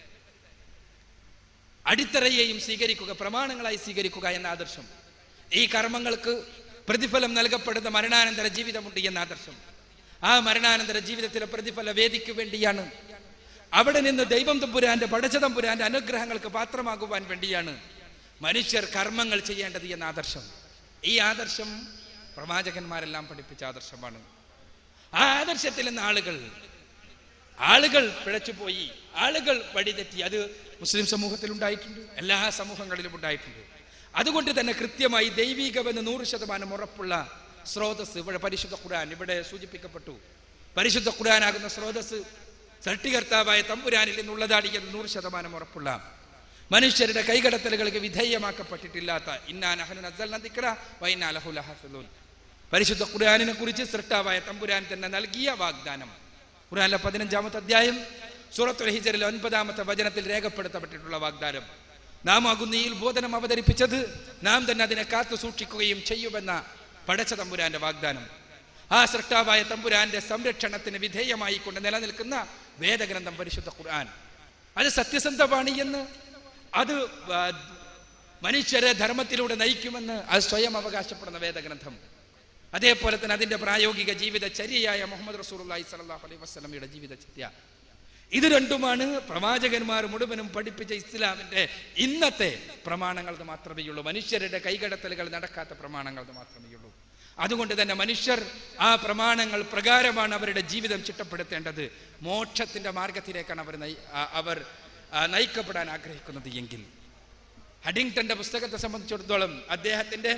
അടിത്തറയെയും സ്വീകരിക്കുക പ്രമാണങ്ങളായി സ്വീകരിക്കുക എന്ന ആദർശം ഈ കർമ്മങ്ങൾക്ക് പ്രതിഫലം നൽകപ്പെടുന്ന മരണാനന്തര ജീവിതമുണ്ട് എന്ന ആദർശം ആ മരണാനന്തര ജീവിതത്തിലെ പ്രതിഫല വേദിക്ക് വേണ്ടിയാണ് അവിടെ നിന്ന് ദൈവം തമ്പുരാന്റെ പടച്ച തമ്പുരാന്റെ അനുഗ്രഹങ്ങൾക്ക് പാത്രമാകുവാൻ വേണ്ടിയാണ് മനുഷ്യർ കർമ്മങ്ങൾ ചെയ്യേണ്ടത് എന്ന ആദർശം ഈ ആദർശം പ്രവാചകന്മാരെല്ലാം പഠിപ്പിച്ച ആദർശമാണ് ആ ആദർശത്തിൽ നിന്ന് ആളുകൾ ആളുകൾ പിഴച്ചുപോയി ആളുകൾ വഴിതെറ്റി അത് മുസ്ലിം സമൂഹത്തിൽ ഉണ്ടായിട്ടുണ്ട് എല്ലാ സമൂഹങ്ങളിലും ഉണ്ടായിട്ടുണ്ട് അതുകൊണ്ട് തന്നെ കൃത്യമായി ദൈവികമെന്ന് നൂറ് ശതമാനം ഉറപ്പുള്ള സ്രോതസ് ഇവിടെ പരിശുദ്ധ ഖുർആൻ ഇവിടെ സൂചിപ്പിക്കപ്പെട്ടു പരിശുദ്ധ ഖുർആനാകുന്ന സ്രോതസ് സൃഷ്ടികർത്താവായ തമ്പുരാനിൽ നിന്നുള്ളതാണ് എന്ന് നൂറ് ശതമാനം ഉറപ്പുള്ള മനുഷ്യരുടെ കൈകടത്തലുകൾക്ക് വിധേയമാക്കപ്പെട്ടിട്ടില്ലാത്ത ഇന്നാ നഹ്നു നസ്സൽന ദിക്റ വ ഇന്നാ ലഹു ലഹാഫിളൂൻ പരിശുദ്ധ ഖുർആനിനെ കുറിച്ച് സൃഷ്ടാവായ തമ്പുരാൻ തന്നെ നൽകിയ വാഗ്ദാനം ഖുർആനിലെ പതിനഞ്ചാമത്തെ അധ്യായം സൂറത്തുൽ ഹിജറിലെ ഒൻപതാമത്തെ വചനത്തിൽ രേഖപ്പെടുത്തപ്പെട്ടിട്ടുള്ള വാഗ്ദാനം നാം ആകുന്ന ഈ ബോധനം അവതരിപ്പിച്ചത് നാം തന്നെ അതിനെ കാത്തു സൂക്ഷിക്കുകയും ചെയ്യുമെന്ന പടച്ച തമ്പുരാന്റെ വാഗ്ദാനം ആ സൃഷ്ടാവായ തമ്പുരാന്റെ സംരക്ഷണത്തിന് വിധേയമായി കൊണ്ട് നിലനിൽക്കുന്ന വേദഗ്രന്ഥം പരിശുദ്ധ ഖുർആൻ അത് സത്യസന്ധമാണ് എന്ന് അത് ആ, മനുഷ്യരെ ധർമ്മത്തിലൂടെ നയിക്കുമെന്ന് അത് സ്വയം അവകാശപ്പെടുന്ന വേദഗ്രന്ഥം അതേപോലെ തന്നെ അതിന്റെ പ്രായോഗിക ജീവിതചര്യയായ മുഹമ്മദ് റസൂലുള്ളാഹി സ്വല്ലല്ലാഹു അലൈഹി വസല്ലമയുടെ ജീവിതചര്യ ഇത് രണ്ടുമാണ് പ്രവാചകന്മാർ മുഴുവനും പഠിപ്പിച്ച ഇസ്ലാമിന്റെ ഇന്നത്തെ പ്രമാണങ്ങൾ മാത്രമേ ഉള്ളൂ മനുഷ്യരുടെ കൈകടത്തലുകൾ നടക്കാത്ത പ്രമാണങ്ങൾ മാത്രമേ ഉള്ളൂ അതുകൊണ്ട് തന്നെ മനുഷ്യർ ആ പ്രമാണങ്ങൾ പ്രകാരമാണ് അവരുടെ ജീവിതം ചിട്ടപ്പെടുത്തേണ്ടത് മോക്ഷത്തിന്റെ മാർഗത്തിലേക്കാണ് അവർ നയി- ആ- അവർ ആ, നയിക്കപ്പെടാൻ ആഗ്രഹിക്കുന്നത് എങ്കിൽ ഹഡിങ്ടന്റെ പുസ്തകത്തെ സംബന്ധിച്ചിടത്തോളം അദ്ദേഹത്തിന്റെ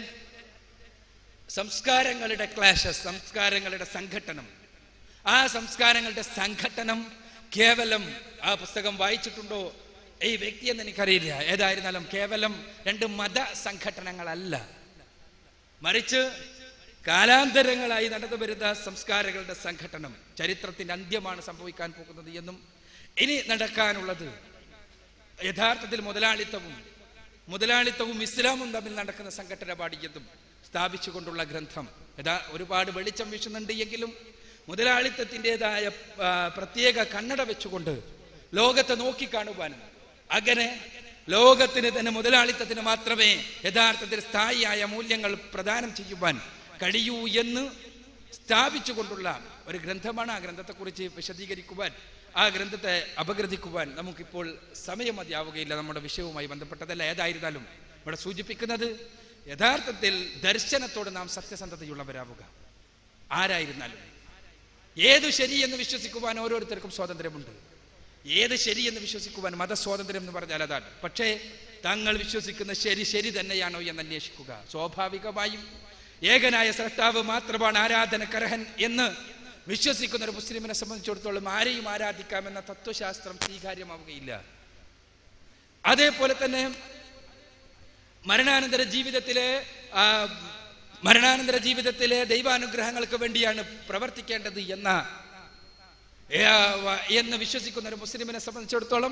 സംസ്കാരങ്ങളുടെ ക്ലാഷസ് സംസ്കാരങ്ങളുടെ സംഘട്ടനം ആ സംസ്കാരങ്ങളുടെ സംഘട്ടനം കേവലം ആ പുസ്തകം വായിച്ചിട്ടുണ്ടോ ഈ വ്യക്തി എന്ന് എനിക്കറിയില്ല ഏതായിരുന്നാലും കേവലം രണ്ട് മത സംഘട്ടനങ്ങളല്ല മറിച്ച് കാലാന്തരങ്ങളായി നടന്നു വരുന്ന സംസ്കാരങ്ങളുടെ സംഘട്ടനം ചരിത്രത്തിന്റെ അന്ത്യമാണ് സംഭവിക്കാൻ പോകുന്നത് എന്നും ഇനി നടക്കാനുള്ളത് യഥാർത്ഥത്തിൽ മുതലാളിത്തവും മുതലാളിത്തവും ഇസ്ലാമും തമ്മിൽ നടക്കുന്ന സംഘടന പാടിയതും സ്ഥാപിച്ചുകൊണ്ടുള്ള ഗ്രന്ഥം യഥാ ഒരുപാട് വെളിച്ചം വീശുന്നുണ്ട് എങ്കിലും മുതലാളിത്തത്തിൻ്റെതായ ആ, പ്രത്യേക കണ്ണട വെച്ചുകൊണ്ട് ലോകത്തെ നോക്കിക്കാണുവാനും അങ്ങനെ ലോകത്തിന് തന്നെ മുതലാളിത്തത്തിന് മാത്രമേ യഥാർത്ഥത്തിൽ സ്ഥായിയായ മൂല്യങ്ങൾ പ്രദാനം ചെയ്യുവാൻ കഴിയൂ എന്ന് സ്ഥാപിച്ചുകൊണ്ടുള്ള ഒരു ഗ്രന്ഥമാണ് ആ ഗ്രന്ഥത്തെക്കുറിച്ച് വിശദീകരിക്കുവാൻ ആ ഗ്രന്ഥത്തെ അപഗ്രഥിക്കുവാൻ നമുക്കിപ്പോൾ സമയം മതിയാവുകയില്ല നമ്മുടെ വിഷയവുമായി ബന്ധപ്പെട്ടതല്ല ഏതായിരുന്നാലും ഇവിടെ സൂചിപ്പിക്കുന്നത് യഥാർത്ഥത്തിൽ ദർശനത്തോട് നാം സത്യസന്ധതയുള്ളവരാവുക ആരായിരുന്നാലും ഏത് ശരി എന്ന് വിശ്വസിക്കുവാൻ ഓരോരുത്തർക്കും സ്വാതന്ത്ര്യമുണ്ട് ഏത് ശരി എന്ന് വിശ്വസിക്കുവാൻ മതസ്വാതന്ത്ര്യം എന്ന് പറഞ്ഞാൽ അതാണ് പക്ഷേ തങ്ങൾ വിശ്വസിക്കുന്ന ശരി ശരി തന്നെയാണോ എന്ന് അന്വേഷിക്കുക സ്വാഭാവികമായും ഏകനായ സ്രഷ്ടാവ് മാത്രമാണ് ആരാധനക്കർഹൻ എന്ന് വിശ്വസിക്കുന്ന ഒരു മുസ്ലിമിനെ സംബന്ധിച്ചിടത്തോളം ആരെയും ആരാധിക്കാമെന്ന തത്വശാസ്ത്രം സ്വീകാര്യമാവുകയില്ല അതേപോലെ തന്നെ മരണാനന്തര ജീവിതത്തിലെ ആ, മരണാനന്തര ജീവിതത്തിലെ ദൈവാനുഗ്രഹങ്ങൾക്ക് വേണ്ടിയാണ് പ്രവർത്തിക്കേണ്ടത് എന്ന ഏ, വ- എന്ന് വിശ്വസിക്കുന്ന ഒരു മുസ്ലിമിനെ സംബന്ധിച്ചിടത്തോളം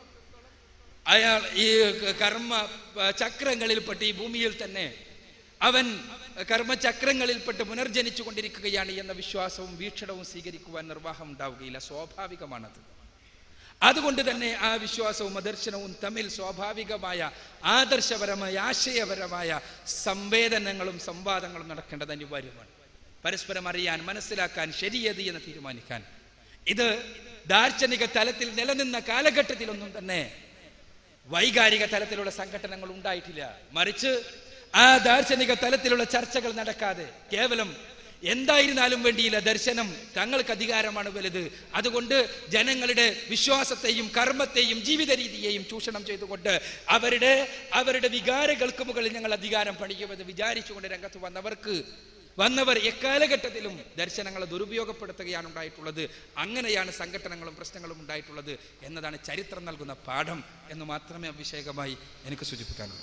അയാൾ ഈ കർമ്മ ആ, ചക്രങ്ങളിൽപ്പെട്ട് ഈ ഭൂമിയിൽ തന്നെ അവൻ കർമ്മചക്രങ്ങളിൽപ്പെട്ട് പുനർജനിച്ചു കൊണ്ടിരിക്കുകയാണ് എന്ന വിശ്വാസവും വീക്ഷണവും സ്വീകരിക്കുവാൻ നിർവാഹം ഉണ്ടാവുകയില്ല സ്വാഭാവികമാണത് അതുകൊണ്ട് തന്നെ ആ വിശ്വാസവും ദർശനവും തമ്മിൽ സ്വാഭാവികമായ ആദർശപരമായ ആശയപരമായ സംവേദനങ്ങളും സംവാദങ്ങളും നടക്കേണ്ടത് അനിവാര്യമാണ് പരസ്പരം അറിയാൻ മനസ്സിലാക്കാൻ ശരിയത് എന്ന് തീരുമാനിക്കാൻ ഇത് ദാർശനിക തലത്തിൽ നിലനിന്ന കാലഘട്ടത്തിലൊന്നും തന്നെ വൈകാരിക തലത്തിലുള്ള സംഘടനകൾ ഉണ്ടായിട്ടില്ല മറിച്ച് ആ ദാർശനിക തലത്തിലുള്ള ചർച്ചകൾ നടക്കാതെ കേവലം എന്തായിരുന്നാലും വേണ്ടിയില്ല ദർശനം തങ്ങൾക്ക് അധികാരമാണ് വലുത് അതുകൊണ്ട് ജനങ്ങളുടെ വിശ്വാസത്തെയും കർമ്മത്തെയും ജീവിത രീതിയെയും ചൂഷണം ചെയ്തുകൊണ്ട് അവരുടെ അവരുടെ വികാരങ്ങൾക്ക് മുകളിൽ ഞങ്ങൾ അധികാരം പണിയുമെന്ന് വിചാരിച്ചുകൊണ്ട് രംഗത്ത് വന്നവർക്ക് വന്നവർ എക്കാലഘട്ടത്തിലും ദർശനങ്ങളെ ദുരുപയോഗപ്പെടുത്തുകയാണ് ഉണ്ടായിട്ടുള്ളത് അങ്ങനെയാണ് സംഘടനകളും പ്രശ്നങ്ങളും ഉണ്ടായിട്ടുള്ളത് എന്നതാണ് ചരിത്രം നൽകുന്ന പാഠം എന്ന് മാത്രമേ അഭിഷേകമായി എനിക്ക് സൂചിപ്പിക്കാനുള്ളൂ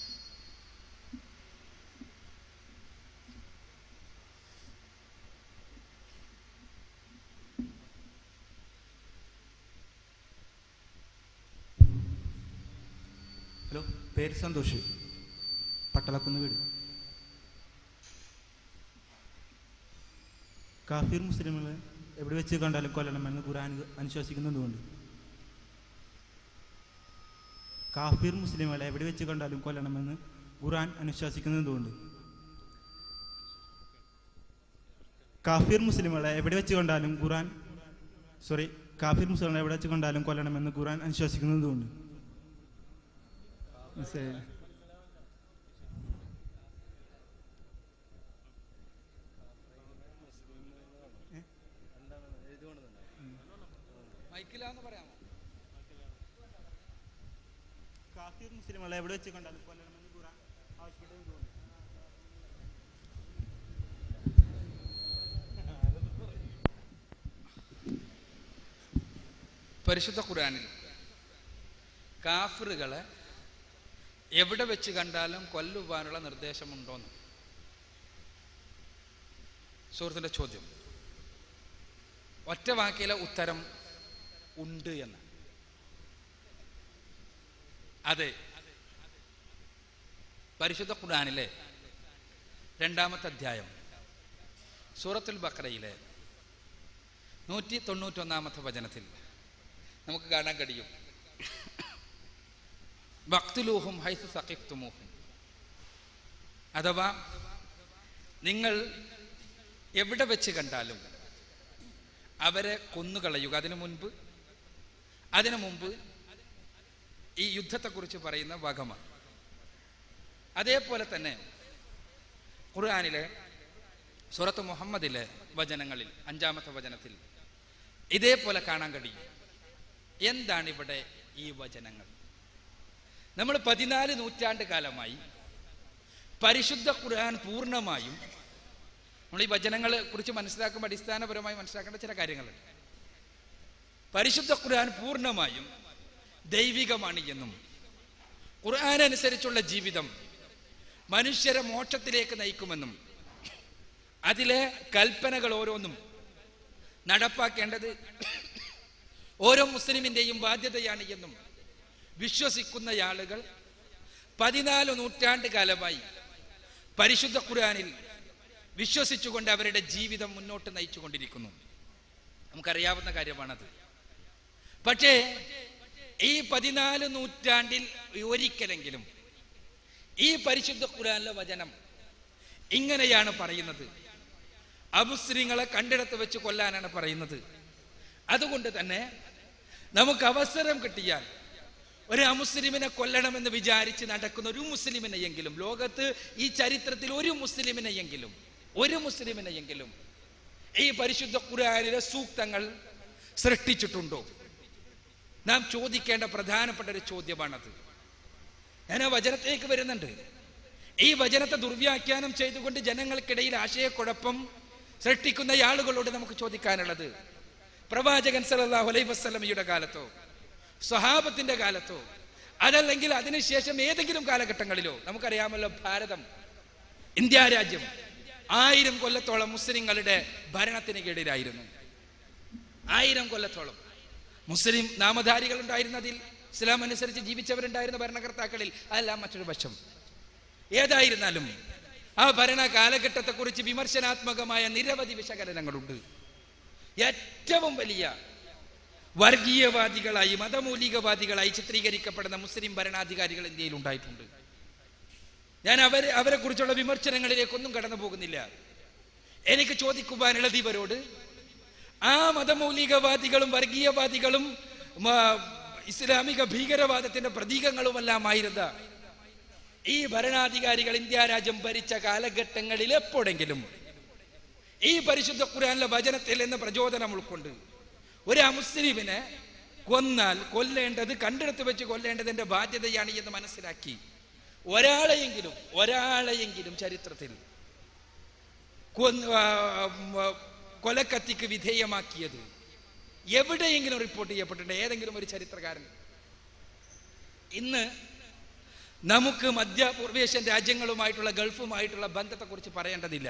ഹലോ പേര് സന്തോഷ് പട്ടളക്കുന്ന് വീട് കാഫിർ മുസ്ലിമുകളെ എവിടെ വെച്ച് കണ്ടാലും കൊല്ലണമെന്ന് ഖുർആൻ അനുശാസിക്കുന്നതുകൊണ്ട് കാഫിർ മുസ്ലിമുകളെ എവിടെ വെച്ച് കണ്ടാലും കൊല്ലണമെന്ന് ഖുർആൻ അനുശാസിക്കുന്നതുകൊണ്ട് കാഫിർ മുസ്ലിമുകളെ എവിടെ വെച്ച് കണ്ടാലും ഖുർആൻ സോറി കാഫിർ മുസ്ലിങ്ങളെ എവിടെ വെച്ച് കണ്ടാലും കൊല്ലണമെന്ന് ഖുർആൻ അനുശാസിക്കുന്നതുകൊണ്ട് മനസ്സിലായോ? കാഫിർ മുസ്ലിമുകളെ എവിടെ വെച്ച് കണ്ടാലും കൊല്ലണമെന്ന് ഖുർആൻ ആവശ്യപ്പെട്ടതുകൊണ്ട് പരിശുദ്ധ ഖുർആനിൽ കാഫറുകളെ എവിടെ വെച്ച് കണ്ടാലും കൊല്ലുവാനുള്ള നിർദ്ദേശമുണ്ടോന്ന് സുഹൃത്തിന്റെ ചോദ്യം ഒറ്റ വാക്കിലെ ഉത്തരം ഉണ്ട് എന്ന് അതെ പരിശുദ്ധ ഖുർആനിലെ രണ്ടാമത്തെ അധ്യായം സൂറത്തുൽ ബക്രയിലെ നൂറ്റി തൊണ്ണൂറ്റൊന്നാമത്തെ വചനത്തിൽ നമുക്ക് കാണാൻ കഴിയും വക്തുലൂഹും ഹൈസ് സഖിഫ്തുമൂഹും അഥവാ നിങ്ങൾ എവിടെ വെച്ച് കണ്ടാലും അവരെ കൊന്നുകളയുക അതിനു മുൻപ് അതിനു മുമ്പ് ഈ യുദ്ധത്തെക്കുറിച്ച് പറയുന്ന വകമ അതേപോലെ തന്നെ ഖുർആാനിലെ സുറത്ത് മുഹമ്മദിലെ വചനങ്ങളിൽ അഞ്ചാമത്തെ വചനത്തിൽ ഇതേപോലെ കാണാൻ കഴിയും എന്താണ് ഇവിടെ ഈ വചനങ്ങൾ നമ്മൾ പതിനാല് നൂറ്റാണ്ട് കാലമായി പരിശുദ്ധ ഖുർആൻ പൂർണ്ണമായും നമ്മൾ ഈ വചനങ്ങളെ കുറിച്ച് മനസ്സിലാക്കുമ്പോൾ അടിസ്ഥാനപരമായി മനസ്സിലാക്കേണ്ട ചില കാര്യങ്ങളുണ്ട് പരിശുദ്ധ ഖുർആൻ പൂർണ്ണമായും ദൈവികമാണ് എന്നും ഖുർആൻ അനുസരിച്ചുള്ള ജീവിതം മനുഷ്യരെ മോക്ഷത്തിലേക്ക് നയിക്കുമെന്നും അതിലെ കൽപ്പനകൾ ഓരോന്നും നടപ്പാക്കേണ്ടത് ഓരോ മുസ്ലിമിൻ്റെയും ബാധ്യതയാണ് എന്നും വിശ്വസിക്കുന്ന ആളുകൾ പതിനാല് നൂറ്റാണ്ട് കാലമായി പരിശുദ്ധ ഖുർആനിൽ വിശ്വസിച്ചുകൊണ്ട് അവരുടെ ജീവിതം മുന്നോട്ട് നയിച്ചുകൊണ്ടിരിക്കുന്നു നമുക്കറിയാവുന്ന കാര്യമാണത് പക്ഷേ ഈ പതിനാല് നൂറ്റാണ്ടിൽ ഒരിക്കലെങ്കിലും ഈ പരിശുദ്ധ ഖുരാനിലെ വചനം ഇങ്ങനെയാണ് പറയുന്നത് അമുസ്ലിങ്ങളെ കണ്ടിടത്ത് വെച്ച് കൊല്ലാനാണ് പറയുന്നത് അതുകൊണ്ട് തന്നെ നമുക്ക് അവസരം കിട്ടിയാൽ ഒരു അമുസ്ലിമിനെ കൊല്ലണമെന്ന് വിചാരിച്ച് നടക്കുന്ന ഒരു മുസ്ലിമിനെയെങ്കിലും ലോകത്ത് ഈ ചരിത്രത്തിൽ ഒരു മുസ്ലിമിനെയെങ്കിലും ഒരു മുസ്ലിമിനെയെങ്കിലും ഈ പരിശുദ്ധ ഖുർആനിലെ സൂക്തങ്ങൾ സൃഷ്ടിച്ചിട്ടുണ്ടോ നാം ചോദിക്കേണ്ട പ്രധാനപ്പെട്ട ഒരു ചോദ്യമാണത് ഞാൻ ആ വചനത്തിലേക്ക് വരുന്നുണ്ട് ഈ വചനത്തെ ദുർവ്യാഖ്യാനം ചെയ്തുകൊണ്ട് ജനങ്ങൾക്കിടയിൽ ആശയക്കുഴപ്പം സൃഷ്ടിക്കുന്ന ആളുകളോട് നമുക്ക് ചോദിക്കാനുള്ളത് പ്രവാചകൻ സല്ലല്ലാഹു അലൈഹി വസല്ലമയുടെ കാലത്തോ സ്വഹാബത്തിന്റെ കാലത്തോ അതല്ലെങ്കിൽ അതിനുശേഷം ഏതെങ്കിലും കാലഘട്ടങ്ങളിലോ നമുക്കറിയാമല്ലോ ഭാരതം ഇന്ത്യ രാജ്യം ആയിരം കൊല്ലത്തോളം മുസ്ലിങ്ങളുടെ ഭരണത്തിന് കീഴിലായിരുന്നു ആയിരം കൊല്ലത്തോളം മുസ്ലിം നാമധാരികൾ ഉണ്ടായിരുന്നതിൽ ഇസ്ലാം അനുസരിച്ച് ജീവിച്ചവരുണ്ടായിരുന്ന ഭരണകർത്താക്കളിൽ അതെല്ലാം മറ്റൊരു വശം ഏതായിരുന്നാലും ആ ഭരണ കാലഘട്ടത്തെക്കുറിച്ച് വിമർശനാത്മകമായ നിരവധി വിശകലനങ്ങളുണ്ട് ഏറ്റവും വലിയ വർഗീയവാദികളായി മതമൗലികവാദികളായി ചിത്രീകരിക്കപ്പെടുന്ന മുസ്ലിം ഭരണാധികാരികൾ ഇന്ത്യയിൽ ഉണ്ടായിട്ടുണ്ട് ഞാൻ അവരെ അവരെ കുറിച്ചുള്ള വിമർശനങ്ങളിലേക്കൊന്നും കടന്നു പോകുന്നില്ല എനിക്ക് ചോദിക്കുവാനുള്ളത് ഇവരോട് ആ മതമൗലികവാദികളും വർഗീയവാദികളും മ- ഇസ്ലാമിക ഭീകരവാദത്തിന്റെ പ്രതീകങ്ങളുമെല്ലാമായിരുന്ന ഈ ഭരണാധികാരികൾ ഇന്ത്യ രാജ്യം ഭരിച്ച കാലഘട്ടങ്ങളിൽ എപ്പോഴെങ്കിലും ഈ പരിശുദ്ധ ഖുർആനിലെ വചനത്തിൽ നിന്ന് പ്രചോദനം ഉൾക്കൊണ്ട് ഒരു അമുസ്ലിമിനെ കൊന്നാൽ കൊല്ലേണ്ടത് കണ്ടെടുത്ത് വെച്ച് കൊല്ലേണ്ടതിന്റെ ബാധ്യതയാണ് എന്ന് മനസ്സിലാക്കി ഒരാളെയെങ്കിലും ഒരാളെയെങ്കിലും ചരിത്രത്തിൽ കൊന്ന് ആ, ഉം, ആ, കൊലക്കത്തിക്ക് വിധേയമാക്കിയത് എവിടെയെങ്കിലും റിപ്പോർട്ട് ചെയ്യപ്പെട്ടിട്ടുണ്ട് ഏതെങ്കിലും ഒരു ചരിത്രകാരൻ ഇന്ന് നമുക്ക് മധ്യ പൂർവേഷ്യൻ രാജ്യങ്ങളുമായിട്ടുള്ള ഗൾഫുമായിട്ടുള്ള ബന്ധത്തെക്കുറിച്ച് പറയേണ്ടതില്ല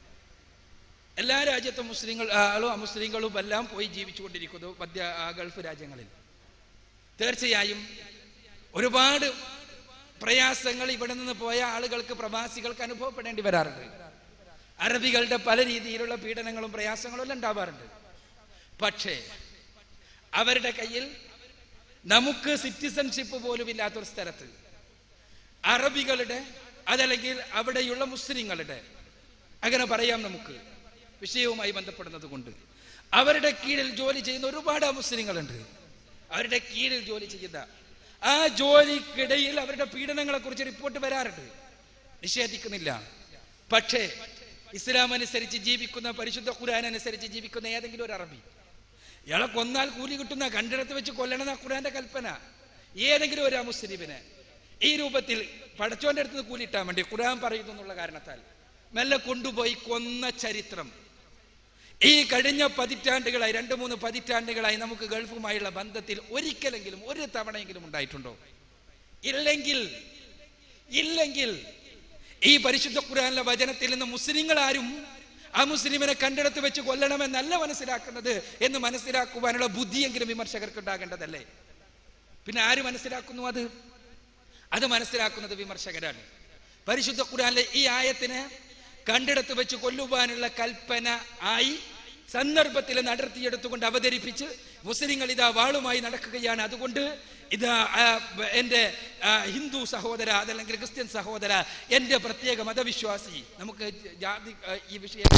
എല്ലാ രാജ്യത്തും മുസ്ലിങ്ങൾ ആളും അമുസ്ലിങ്ങളും എല്ലാം പോയി ജീവിച്ചുകൊണ്ടിരിക്കുന്നു മധ്യ ആ, ഗൾഫ് രാജ്യങ്ങളിൽ തീർച്ചയായും ഒരുപാട് പ്രയാസങ്ങൾ ഇവിടെ നിന്ന് പോയ ആളുകൾക്ക് പ്രവാസികൾക്ക് അനുഭവപ്പെടേണ്ടി വരാറുണ്ട് അറബികളുടെ പല രീതിയിലുള്ള പീഡനങ്ങളും പ്രയാസങ്ങളും എല്ലാം ഉണ്ടാവാറുണ്ട് പക്ഷേ അവരുടെ കയ്യിൽ നമുക്ക് സിറ്റിസൺഷിപ്പ് പോലും ഇല്ലാത്തൊരു സ്ഥലത്ത് അറബികളുടെ അതല്ലെങ്കിൽ അവിടെയുള്ള മുസ്ലിങ്ങളുടെ അങ്ങനെ പറയാം നമുക്ക് വിഷയവുമായി ബന്ധപ്പെടുന്നത് കൊണ്ട് അവരുടെ കീഴിൽ ജോലി ചെയ്യുന്ന ഒരുപാട് മുസ്ലിങ്ങളുണ്ട് അവരുടെ കീഴിൽ ജോലി ചെയ്യുന്ന ആ ജോലിക്കിടയിൽ അവരുടെ പീഡനങ്ങളെ കുറിച്ച് റിപ്പോർട്ട് വരാറുണ്ട് നിഷേധിക്കുന്നില്ല പക്ഷേ ഇസ്ലാം അനുസരിച്ച് ജീവിക്കുന്ന പരിശുദ്ധ ഖുർആൻ അനുസരിച്ച് ജീവിക്കുന്ന ഏതെങ്കിലും ഒരു അറബി ഇയാളെ കൊന്നാൽ കൂലി കിട്ടുന്ന കണ്ടിടത്ത് വെച്ച് കൊല്ലണമെന്ന ഖുർആന്റെ കൽപ്പന ഏതെങ്കിലും ഒരു മുസ്ലിമിനെ ഈ രൂപത്തിൽ പടച്ചോന്റെ അടുത്ത് നിന്ന് കൂലിയിട്ടാൻ വേണ്ടി ഖുർആൻ പറയുന്നു എന്നുള്ള കാരണത്താൽ മെല്ലെ കൊണ്ടുപോയി കൊന്ന ചരിത്രം ഈ കഴിഞ്ഞ പതിറ്റാണ്ടുകളായി രണ്ട് മൂന്ന് പതിറ്റാണ്ടുകളായി നമുക്ക് ഗൾഫുമായുള്ള ബന്ധത്തിൽ ഒരിക്കലെങ്കിലും ഒരു തവണയെങ്കിലും ഉണ്ടായിട്ടുണ്ടോ ഇല്ലെങ്കിൽ ഇല്ലെങ്കിൽ ഈ പരിശുദ്ധ ഖുർആനിലെ വചനത്തിൽ നിന്ന് മുസ്ലിങ്ങൾ ആരും ആ മുസ്ലിമിനെ കണ്ടെടുത്ത് വെച്ച് കൊല്ലണമെന്നല്ല മനസ്സിലാക്കുന്നത് എന്ന് മനസ്സിലാക്കുവാനുള്ള ബുദ്ധിയെങ്കിലും വിമർശകർക്ക് ഉണ്ടാകേണ്ടതല്ലേ പിന്നെ ആര് മനസ്സിലാക്കുന്നു അത് അത് മനസ്സിലാക്കുന്നത് വിമർശകരാണ് പരിശുദ്ധ ഖുർആനിലെ ഈ ആയത്തിന് കണ്ടിടത്ത് വെച്ച് കൊല്ലുവാനുള്ള കൽപ്പന ആയി സന്ദർഭത്തിൽ നടത്തിയെടുത്തുകൊണ്ട് അവതരിപ്പിച്ച് മുസ്ലിങ്ങൾ ഇതാ വാളുമായി നടക്കുകയാണ് അതുകൊണ്ട് ഇതാ ആ, എൻ്റെ ആ, ഹിന്ദു സഹോദര അതല്ലെങ്കിൽ ക്രിസ്ത്യൻ സഹോദര എൻ്റെ പ്രത്യേക മതവിശ്വാസി നമുക്ക് ജാതി ആ, ഈ വിഷയം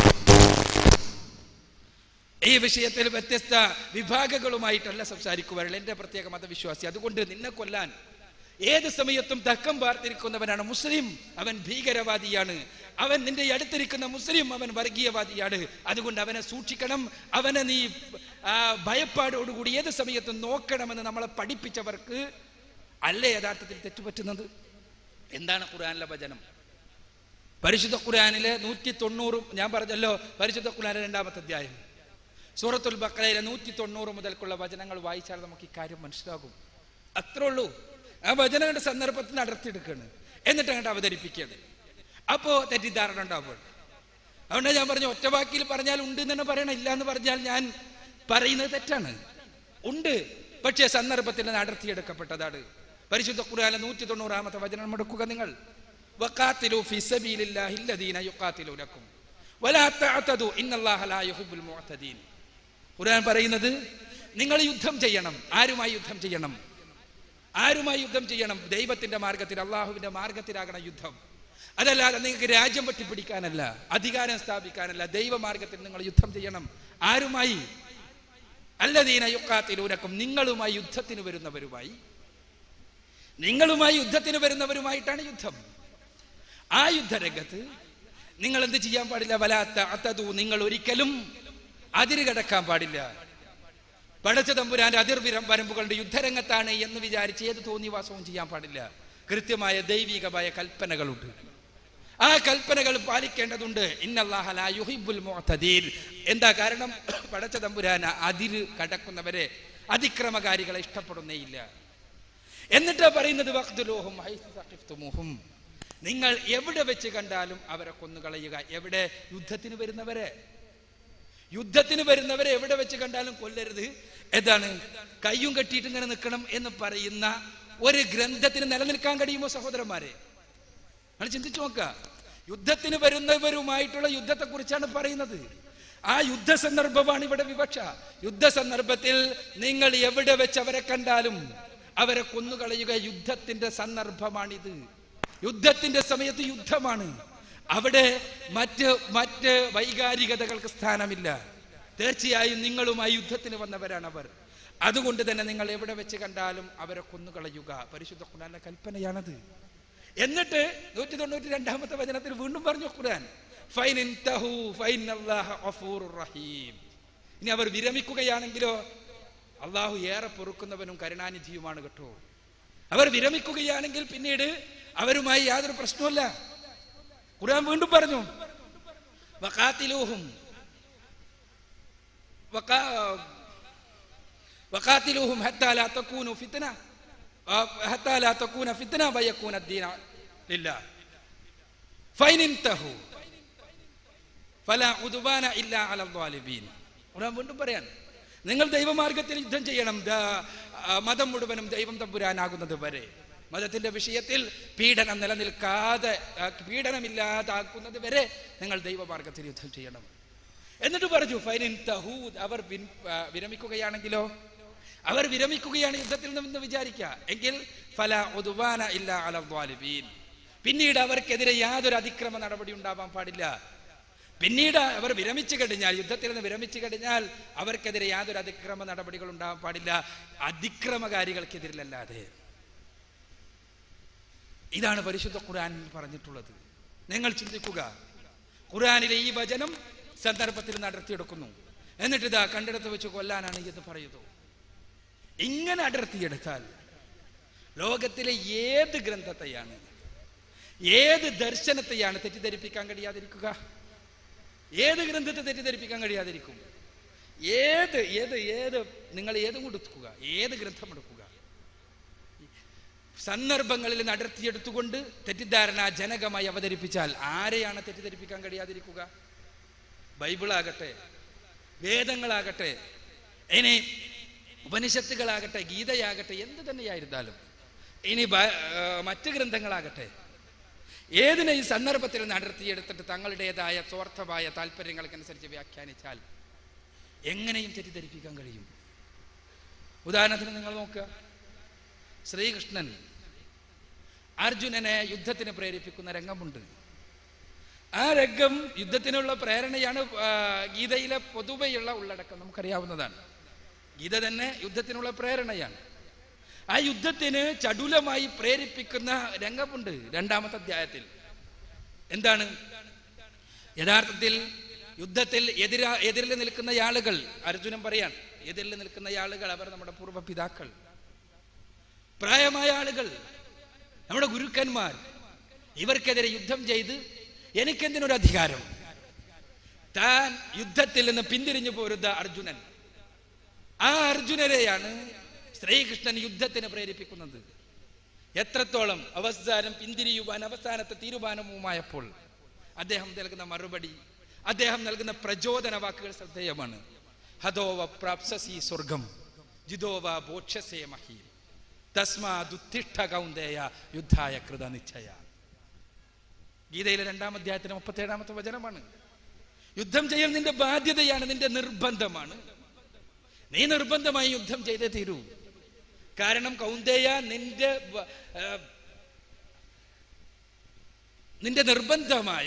ഈ വിഷയത്തിൽ വ്യത്യസ്ത വിഭാഗങ്ങളുമായിട്ടല്ല സംസാരിക്കുവാനുള്ള എൻ്റെ പ്രത്യേക മതവിശ്വാസി അതുകൊണ്ട് നിന്നെ കൊല്ലാൻ ഏത് സമയത്തും തക്കം പാർത്തിരിക്കുന്നവനാണ് മുസ്ലിം അവൻ ഭീകരവാദിയാണ് അവൻ നിന്റെ അടുത്തിരിക്കുന്ന മുസ്ലിം അവൻ വർഗീയവാദിയാണ് അതുകൊണ്ട് അവനെ സൂക്ഷിക്കണം അവനെ നീ ആ, ഭയപ്പാടോടുകൂടി ഏത് സമയത്തും നോക്കണമെന്ന് നമ്മളെ പഠിപ്പിച്ചവർക്ക് അല്ലേ യഥാർത്ഥത്തിൽ തെറ്റുപറ്റുന്നത് എന്താണ് ഖുർആനിലെ വചനം പരിശുദ്ധ ഖുർആനിലെ നൂറ്റി തൊണ്ണൂറും ഞാൻ പറഞ്ഞല്ലോ പരിശുദ്ധ ഖുർആനിലെ രണ്ടാമത്തെ അധ്യായം സൂറത്തുൽ ബക്രയിലെ നൂറ്റി തൊണ്ണൂറ് മുതൽക്കുള്ള വചനങ്ങൾ വായിച്ചാൽ നമുക്ക് ഇക്കാര്യം മനസ്സിലാകും അത്രേ ഉള്ളൂ ആ വചനങ്ങളുടെ സന്ദർഭത്തിൽ നടത്തിയെടുക്കുകയാണ് എന്നിട്ട് അങ്ങോട്ട് അവതരിപ്പിക്കുകയാണ് അപ്പോ തെറ്റിദ്ധാരണ ഉണ്ടാവുക അതുകൊണ്ട് ഞാൻ പറഞ്ഞു ഒറ്റ വാക്കിൽ പറഞ്ഞാൽ ഉണ്ട് എന്ന് തന്നെ പറയണം ഇല്ല എന്ന് പറഞ്ഞാൽ ഞാൻ പറയുന്നത് തെറ്റാണ് ഉണ്ട് പക്ഷേ സന്ദർഭത്തിൽ നടത്തിയെടുക്കപ്പെട്ടതാണ് പരിശുദ്ധ ഖുർആനിലെ നൂറ്റി തൊണ്ണൂറാമത്തെ വചനം മുടക്കുക നിങ്ങൾ വഖാത്തിലു ഫി സബീലില്ലാഹി അല്ലദീന യുഖാത്തിലൂനക്കും വലാ തഅതദു ഇന്നല്ലാഹ ലാ യുഹിബ്ബുൽ മുഅ്തദീൻ ഖുർആൻ പറയുന്നത് നിങ്ങൾ യുദ്ധം ചെയ്യണം ആരുമായി യുദ്ധം ചെയ്യണം ആരുമായി യുദ്ധം ചെയ്യണം ദൈവത്തിന്റെ മാർഗത്തിൽ അള്ളാഹുവിന്റെ മാർഗത്തിലാകണം യുദ്ധം അതല്ലാതെ നിങ്ങൾക്ക് രാജ്യം വെട്ടിപ്പിടിക്കാനല്ല അധികാരം സ്ഥാപിക്കാനല്ല ദൈവമാർഗത്തിൽ നിങ്ങൾ യുദ്ധം ചെയ്യണം ആരുമായി അല്ലദീന യുക്കാത്തിലൂനക്കും നിങ്ങളുമായി യുദ്ധത്തിന് വരുന്നവരുമായി നിങ്ങളുമായി യുദ്ധത്തിന് വരുന്നവരുമായിട്ടാണ് യുദ്ധം ആ യുദ്ധരംഗത്ത് നിങ്ങൾ എന്ത് ചെയ്യാൻ പാടില്ല വലാത്ത അത്തതു നിങ്ങൾ ഒരിക്കലും അതിര് കടക്കാൻ പാടില്ല പടച്ച തമ്പുരാന്റെ അതിർവിരം വരമ്പുകളുടെ യുദ്ധരംഗത്താണ് എന്ന് വിചാരിച്ച് ഏത് തോന്നിവാസവും ചെയ്യാൻ പാടില്ല കൃത്യമായ ദൈവികമായ കൽപ്പനകളുണ്ട് ആ കൽപ്പനകൾ പാലിക്കേണ്ടതുണ്ട് ഇന്നല്ലാഹ ലാ യുഹിബ്ബുൽ മുഅ്തദീൻ എന്താ കാരണം പടച്ച തമ്പുരാൻ അതിര് കടക്കുന്നവരെ അതിക്രമകാരികളെ ഇഷ്ടപ്പെടുന്നേയില്ല എന്നിട്ടാ പറയുന്നത് വഖ്തുലൂഹും ഹൈസു സഖിഫ്തുമൂഹും നിങ്ങൾ എവിടെ വെച്ച് കണ്ടാലും അവരെ കൊന്നുകളയുക എവിടെ യുദ്ധത്തിന് വരുന്നവരെ യുദ്ധത്തിന് വരുന്നവരെ എവിടെ വെച്ച് കണ്ടാലും കൊല്ലരുത് എന്താണ് കയ്യും കെട്ടിയിട്ട് ഇങ്ങനെ നിൽക്കണം എന്ന് പറയുന്ന ഒരു ഗ്രന്ഥത്തിന് നിലനിൽക്കാൻ കഴിയുമോ സഹോദരന്മാരെ നിങ്ങൾ ചിന്തിച്ചു നോക്കുക യുദ്ധത്തിന് വരുന്നവരുമായിട്ടുള്ള യുദ്ധത്തെ കുറിച്ചാണ് പറയുന്നത് ആ യുദ്ധ സന്ദർഭമാണ് ഇവിടെ വിവക്ഷ യുദ്ധ സന്ദർഭത്തിൽ നിങ്ങൾ എവിടെ വെച്ച് അവരെ കണ്ടാലും അവരെ കൊന്നുകളയുക യുദ്ധത്തിന്റെ സന്ദർഭമാണിത് യുദ്ധത്തിന്റെ സമയത്ത് യുദ്ധമാണ് അവിടെ മറ്റ് മറ്റ് വൈകാരികതകൾക്ക് സ്ഥാനമില്ല തീർച്ചയായും നിങ്ങളുമായി യുദ്ധത്തിന് വന്നവരാണ് അവർ അതുകൊണ്ട് തന്നെ നിങ്ങൾ എവിടെ വെച്ച് കണ്ടാലും അവരെ കൊന്നുകളയുക പരിശുദ്ധ ഖുർആന്റെ കൽപ്പനയാണത് എന്നിട്ട് നൂറ്റി തൊണ്ണൂറ്റി രണ്ടാമത്തെ വചനത്തിൽ വീണ്ടും പറഞ്ഞു ഖുർആൻ ഫൈൻ ഇൻതഹു ഫൈൻ അല്ലാഹ ഗഫൂറുർ റഹീം ഇനി അവർ വിരമിക്കുകയാണെങ്കിലോ അള്ളാഹു ഏറെ പൊറുക്കുന്നവനും കരുണാനിധിയുമാണ് കേട്ടോ അവർ വിരമിക്കുകയാണെങ്കിൽ പിന്നീട് അവരുമായി യാതൊരു പ്രശ്നവുമില്ല ഖുർആൻ വീണ്ടും പറഞ്ഞു വഖാത്തിലൂഹും വഖാ- വഖാത്തിലൂഹും ഹത്താ ലാ തകൂനു ഫിത്ന ആ, ഹത്താ ലാ തകൂന ഫിത്ന വയകൂന അദ്ദീന ലില്ലാഹ് ഫൈൻ ഇൻതഹു ഫലാ ഉദ്വാന ഇല്ലാ അലൽ ളാലിബീൻ ഖുർആൻ വീണ്ടും പറയാൻ നിങ്ങൾ ദൈവമാർഗത്തിൽ യുദ്ധം ചെയ്യണം ദാ- ആ, മതം മുഴുവനും ദൈവം തമ്പുരാനാകുന്നത് വരെ മതത്തിന്റെ വിഷയത്തിൽ പീഡനം നിലനിൽക്കാതെ ആ, പീഡനമില്ലാതാക്കുന്നത് വരെ നിങ്ങൾ ദൈവമാർഗത്തിൽ യുദ്ധം ചെയ്യണം എന്നിട്ട് പറഞ്ഞു ഫൈനിൻ തഹൂദ് അവർ പിൻ- ആ, വിരമിക്കുകയാണെങ്കിലോ അവർ വിരമിക്കുകയാണ് യുദ്ധത്തിൽ നിന്ന് വിചാരിക്കുക എങ്കിൽ ഫല ഉദ്വാന ഇല്ല അലീൻ പിന്നീട് അവർക്കെതിരെ യാതൊരു അതിക്രമ നടപടി ഉണ്ടാവാൻ പാടില്ല പിന്നീട് അവർ വിരമിച്ചു കഴിഞ്ഞാൽ യുദ്ധത്തിൽ നിന്ന് വിരമിച്ചു കഴിഞ്ഞാൽ അവർക്കെതിരെ യാതൊരു അതിക്രമ നടപടികൾ ഉണ്ടാവാൻ പാടില്ല അതിക്രമകാരികൾക്കെതിരിലല്ലാതെ ഇതാണ് പരിശുദ്ധ ഖുർആനിൽ പറഞ്ഞിട്ടുള്ളത് നിങ്ങൾ ചിന്തിക്കുക ഖുർആനിലെ ഈ വചനം സന്ദർഭത്തിൽ നടത്തിയെടുക്കുന്നു എന്നിട്ട് ഇതാ കണ്ടിടത്ത് വെച്ച് കൊല്ലാനാണ് എന്ന് പറയുന്നു ഇങ്ങനെ അടർത്തിയെടുത്താൽ ലോകത്തിലെ ഏത് ഗ്രന്ഥത്തെയാണ് ഏത് ദർശനത്തെയാണ് തെറ്റിദ്ധരിപ്പിക്കാൻ കഴിയാതിരിക്കുക ഏത് ഗ്രന്ഥത്തെ തെറ്റിദ്ധരിപ്പിക്കാൻ കഴിയാതിരിക്കും ഏത് ഏത് ഏത് നിങ്ങൾ ഏതും കൊടുക്കുക ഏത് ഗ്രന്ഥം എടുക്കുക സന്ദർഭങ്ങളിൽ നടത്തിയെടുത്തുകൊണ്ട് തെറ്റിദ്ധാരണ ജനകമായി അവതരിപ്പിച്ചാൽ ആരെയാണ് തെറ്റിദ്ധരിപ്പിക്കാൻ കഴിയാതിരിക്കുക ബൈബിളാകട്ടെ വേദങ്ങളാകട്ടെ ഇനി ഉപനിഷത്തുകളാകട്ടെ ഗീതയാകട്ടെ എന്ത് തന്നെയായിരുന്നാലും ഇനി ബ- ആ, മറ്റ് ഗ്രന്ഥങ്ങളാകട്ടെ ഏതിനെ ഈ സന്ദർഭത്തിൽ നടത്തിയെടുത്തിട്ട് തങ്ങളുടേതായ സ്വാർത്ഥമായ താല്പര്യങ്ങൾക്കനുസരിച്ച് വ്യാഖ്യാനിച്ചാൽ എങ്ങനെയും തെറ്റിദ്ധരിപ്പിക്കാൻ കഴിയും ഉദാഹരണത്തിന് നിങ്ങൾ നോക്കുക ശ്രീകൃഷ്ണൻ അർജുനനെ യുദ്ധത്തിന് പ്രേരിപ്പിക്കുന്ന രംഗമുണ്ട് ആ രംഗം യുദ്ധത്തിനുള്ള പ്രേരണയാണ് ആ, ഗീതയിലെ പൊതുവെയുള്ള ഉള്ളടക്കം നമുക്കറിയാവുന്നതാണ് ഗീത തന്നെ യുദ്ധത്തിനുള്ള പ്രേരണയാണ് ആ യുദ്ധത്തിന് ചടുലമായി പ്രേരിപ്പിക്കുന്ന രംഗമുണ്ട് രണ്ടാമത്തെ അധ്യായത്തിൽ എന്താണ് യഥാർത്ഥത്തിൽ യുദ്ധത്തിൽ എതിര എതിരിൽ നിൽക്കുന്ന ആളുകൾ അർജുനൻ പറയാൻ എതിരിൽ നിൽക്കുന്ന ആളുകൾ അവർ നമ്മുടെ പൂർവ്വ പിതാക്കൾ പ്രായമായ ആളുകൾ നമ്മുടെ ഗുരുക്കന്മാർ ഇവർക്കെതിരെ യുദ്ധം ചെയ്ത് എനിക്കെന്തിനൊരു അധികാരം താൻ യുദ്ധത്തിൽ നിന്ന് പിന്തിരിഞ്ഞു പോരുന്ന അർജുനൻ ആ അർജുനരെയാണ് ശ്രീകൃഷ്ണൻ യുദ്ധത്തിന് പ്രേരിപ്പിക്കുന്നത് എത്രത്തോളം അവസാനം പിന്തിരിയുവാൻ അവസാനത്തെ തീരുമാനവുമായപ്പോൾ അദ്ദേഹം നൽകുന്ന മറുപടി അദ്ദേഹം നൽകുന്ന പ്രചോദന വാക്കുകൾ ശ്രദ്ധേയമാണ് ഹതോവ പ്രാപ്സസി സ്വർഗം ജിതോവ ബോക്ഷസേ മഹീം തസ്മാദുത്തിഷ്ഠ കൗന്ദേയ യുദ്ധായ കൃത നിശ്ചയ ഗീതയിലെ രണ്ടാം അധ്യായത്തിന് മുപ്പത്തേഴാമത്തെ വചനമാണ് യുദ്ധം ചെയ്യൽ നിന്റെ ബാധ്യതയാണ് നിന്റെ നിർബന്ധമാണ് നീ നിർബന്ധമായി യുദ്ധം ചെയ്തേ തീരൂ കാരണം കൗന്ദേയ നിന്റെ വ- ആ, നിന്റെ നിർബന്ധമായ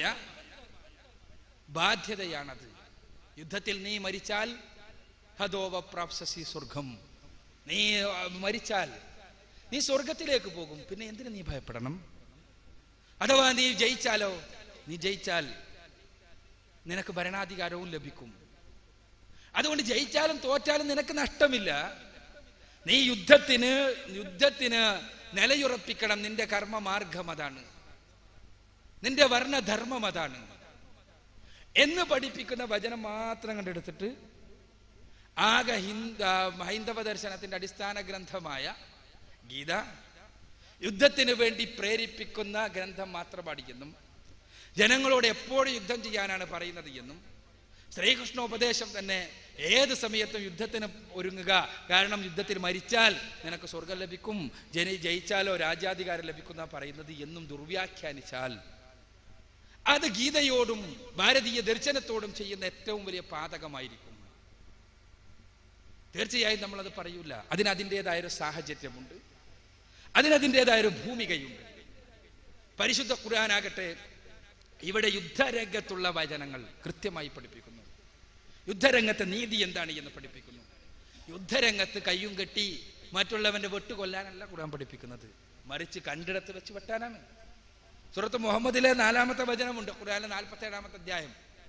ബാധ്യതയാണത് യുദ്ധത്തിൽ നീ മരിച്ചാൽ ഹതോവ പ്രാപ്സസി സ്വർഗം നീ ആ, മരിച്ചാൽ നീ സ്വർഗത്തിലേക്ക് പോകും പിന്നെ എന്തിനു നീ ഭയപ്പെടണം അഥവാ നീ ജയിച്ചാലോ നീ ജയിച്ചാൽ നിനക്ക് ഭരണാധികാരവും ലഭിക്കും അതുകൊണ്ട് ജയിച്ചാലും തോറ്റാലും നിനക്ക് നഷ്ടമില്ല നീ യുദ്ധത്തിന് യുദ്ധത്തിന് നിലയുറപ്പിക്കണം നിന്റെ കർമ്മമാർഗം അതാണ് നിന്റെ വർണ്ണധർമ്മം അതാണ് എന്ന് പഠിപ്പിക്കുന്ന വചനം മാത്രം കണ്ടെടുത്തിട്ട് ആകെ ഹിന്ദ ഹൈന്ദവ ദർശനത്തിന്റെ അടിസ്ഥാന ഗ്രന്ഥമായ ഗീത യുദ്ധത്തിന് വേണ്ടി പ്രേരിപ്പിക്കുന്ന ഗ്രന്ഥം മാത്രമാണ് എന്നും ജനങ്ങളോട് എപ്പോഴും യുദ്ധം ചെയ്യാനാണ് പറയുന്നത് എന്നും ശ്രീകൃഷ്ണോപദേശം തന്നെ ഏത് സമയത്തും യുദ്ധത്തിന് ഒരുങ്ങുക കാരണം യുദ്ധത്തിൽ മരിച്ചാൽ നിനക്ക് സ്വർഗം ലഭിക്കും ജനി ജയിച്ചാലോ രാജ്യാധികാരം ലഭിക്കുന്ന പറയുന്നത് എന്നും ദുർവ്യാഖ്യാനിച്ചാൽ അത് ഗീതയോടും ഭാരതീയ ദർശനത്തോടും ചെയ്യുന്ന ഏറ്റവും വലിയ പാതകമായിരിക്കും തീർച്ചയായും നമ്മളത് പറയൂല അതിന് അതിൻ്റെതായ ഒരു സാഹചര്യമുണ്ട് അതിന് അതിൻ്റെതായ ഒരു ഭൂമികയുണ്ട് പരിശുദ്ധ ഖുർആനാകട്ടെ ഇവിടെ യുദ്ധരംഗത്തുള്ള വചനങ്ങൾ കൃത്യമായി പഠിപ്പിക്കുന്നു യുദ്ധരംഗത്തെ നീതി എന്താണ് എന്ന് പഠിപ്പിക്കുന്നു യുദ്ധരംഗത്ത് കയ്യും കെട്ടി മറ്റുള്ളവന്റെ വെട്ടുകൊല്ലാനല്ല ഖുർആൻ പഠിപ്പിക്കുന്നത് മറിച്ച് കണ്ടിടത്ത് വെച്ച് വെട്ടാനാണ് സുഹൃത്ത് മുഹമ്മദിലെ നാലാമത്തെ വചനമുണ്ട് ഖുർആനിലെ നാൽപ്പത്തി ഏഴാമത്തെ അധ്യായം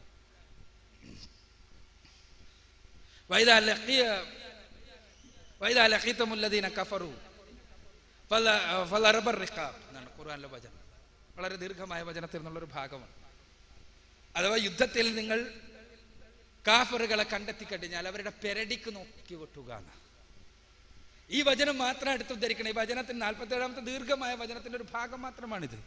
വൈദാ ലഖിയ വൈദാ ലഖീതമുല്ലദീന കഫറു ഫല ഫലറബർ റിഖാബ് എന്നാണ് ഖുർആനിലെ വചനം വളരെ ദീർഘമായ വചനത്തിൽ നിന്നുള്ളൊരു ഭാഗമാണ് അഥവാ യുദ്ധത്തിൽ നിങ്ങൾ കാഫറുകളെ കണ്ടെത്തി കഴിഞ്ഞാൽ അവരുടെ പെരടിക്ക് നോക്കി വെട്ടുക എന്ന്. ഈ വചനം മാത്രം എടുത്തുദ്ധരിക്കണം ഈ വചനത്തിന് നാൽപ്പത്തി ഏഴാമത്തെ ദീർഘമായ വചനത്തിന്റെ ഒരു ഭാഗം മാത്രമാണിത്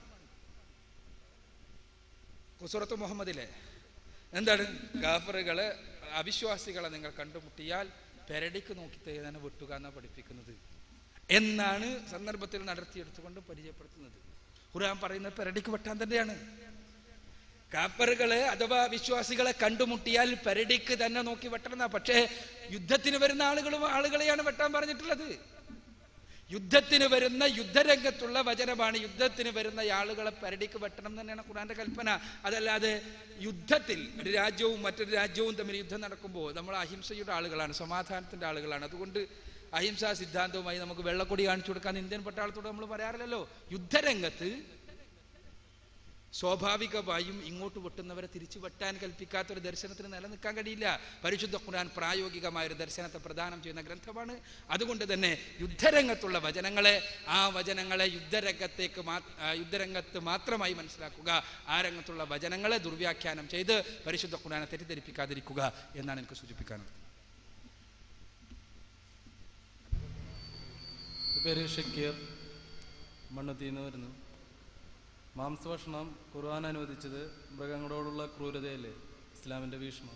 കുസുറത്ത് മുഹമ്മദിലെ എന്താണ് കാഫറുകളെ അവിശ്വാസികളെ നിങ്ങൾ കണ്ടുമുട്ടിയാൽ പെരടിക്ക് നോക്കി തന്നെ വെട്ടുക എന്നാണ് പഠിപ്പിക്കുന്നത് എന്നാണ് സന്ദർഭത്തിൽ നടത്തിയെടുത്തുകൊണ്ട് പരിചയപ്പെടുത്തുന്നത് ഖുർആൻ പറയുന്നത് പെരടിക്ക് വെട്ടാൻ തന്നെയാണ് കാപ്പറുകളെ അഥവാ വിശ്വാസികളെ കണ്ടുമുട്ടിയാൽ പെരടിക്ക് തന്നെ നോക്കി വെട്ടണം പക്ഷേ യുദ്ധത്തിന് വരുന്ന ആളുകളും ആളുകളെയാണ് വെട്ടാൻ പറഞ്ഞിട്ടുള്ളത് യുദ്ധത്തിന് വരുന്ന യുദ്ധരംഗത്തുള്ള വചനമാണ് യുദ്ധത്തിന് വരുന്ന ആളുകളെ പരടിക്ക് വെട്ടണം എന്ന് തന്നെയാണ് ഖുറാന്റെ കൽപ്പന അതല്ലാതെ യുദ്ധത്തിൽ ഒരു രാജ്യവും മറ്റൊരു രാജ്യവും തമ്മിൽ യുദ്ധം നടക്കുമ്പോൾ നമ്മൾ അഹിംസയുടെ ആളുകളാണ് സമാധാനത്തിന്റെ ആളുകളാണ് അതുകൊണ്ട് അഹിംസാ സിദ്ധാന്തവുമായി നമുക്ക് വെള്ളക്കൊടി കാണിച്ചു കൊടുക്കാൻ ഇന്ത്യൻ പട്ടാളത്തോട് നമ്മൾ പറയാറില്ലല്ലോ യുദ്ധരംഗത്ത് സ്വാഭാവികമായും ഇങ്ങോട്ട് വെട്ടുന്നവരെ തിരിച്ചു വെട്ടാൻ കൽപ്പിക്കാത്ത ഒരു ദർശനത്തിന് നിലനിൽക്കാൻ കഴിയില്ല പരിശുദ്ധ ഖുർആൻ പ്രായോഗികമായ ഒരു ദർശനത്തെ പ്രദാനം ചെയ്യുന്ന ഗ്രന്ഥമാണ് അതുകൊണ്ട് തന്നെ യുദ്ധരംഗത്തുള്ള വചനങ്ങളെ ആ വചനങ്ങളെ യുദ്ധരംഗത്തേക്ക് മാ ആ യുദ്ധരംഗത്ത് മാത്രമായി മനസ്സിലാക്കുക ആ രംഗത്തുള്ള വചനങ്ങളെ ദുർവ്യാഖ്യാനം ചെയ്ത് പരിശുദ്ധ ഖുർആനെ തെറ്റിദ്ധരിപ്പിക്കാതിരിക്കുക എന്നാണ് എനിക്ക് സൂചിപ്പിക്കാനുള്ളത് പേര് ഷക്കീർ മണ്ണുത്തീന്ന് വരുന്നു മാംസഭക്ഷണം ഖുർആൻ അനുവദിച്ചത് മൃഗങ്ങളോടുള്ള ക്രൂരതയല്ലേ ഇസ്ലാമിന്റെ ഭീഷണം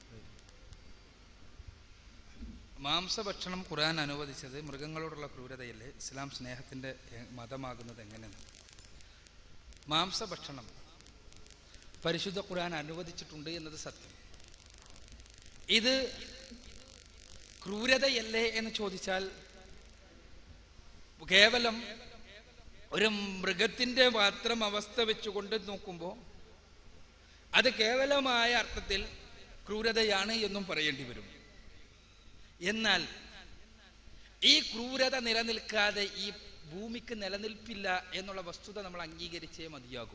മാംസഭക്ഷണം ഖുർആൻ അനുവദിച്ചത് മൃഗങ്ങളോടുള്ള ക്രൂരതയല്ലേ ഇസ്ലാം സ്നേഹത്തിൻ്റെ എ- മതമാകുന്നത് എങ്ങനെയാണ് മാംസഭക്ഷണം പരിശുദ്ധ ഖുർആൻ അനുവദിച്ചിട്ടുണ്ട് എന്നത് സത്യം ഇത് ക്രൂരതയല്ലേ എന്ന് ചോദിച്ചാൽ കേവലം ഒരു മൃഗത്തിൻ്റെ മാത്രം അവസ്ഥ വെച്ചുകൊണ്ട് നോക്കുമ്പോൾ അത് കേവലമായ അർത്ഥത്തിൽ ക്രൂരതയാണ് എന്നും പറയേണ്ടി വരും എന്നാൽ ഈ ക്രൂരത നിലനിൽക്കാതെ ഈ ഭൂമിക്ക് നിലനിൽപ്പില്ല എന്നുള്ള വസ്തുത നമ്മൾ അംഗീകരിച്ചേ മതിയാകൂ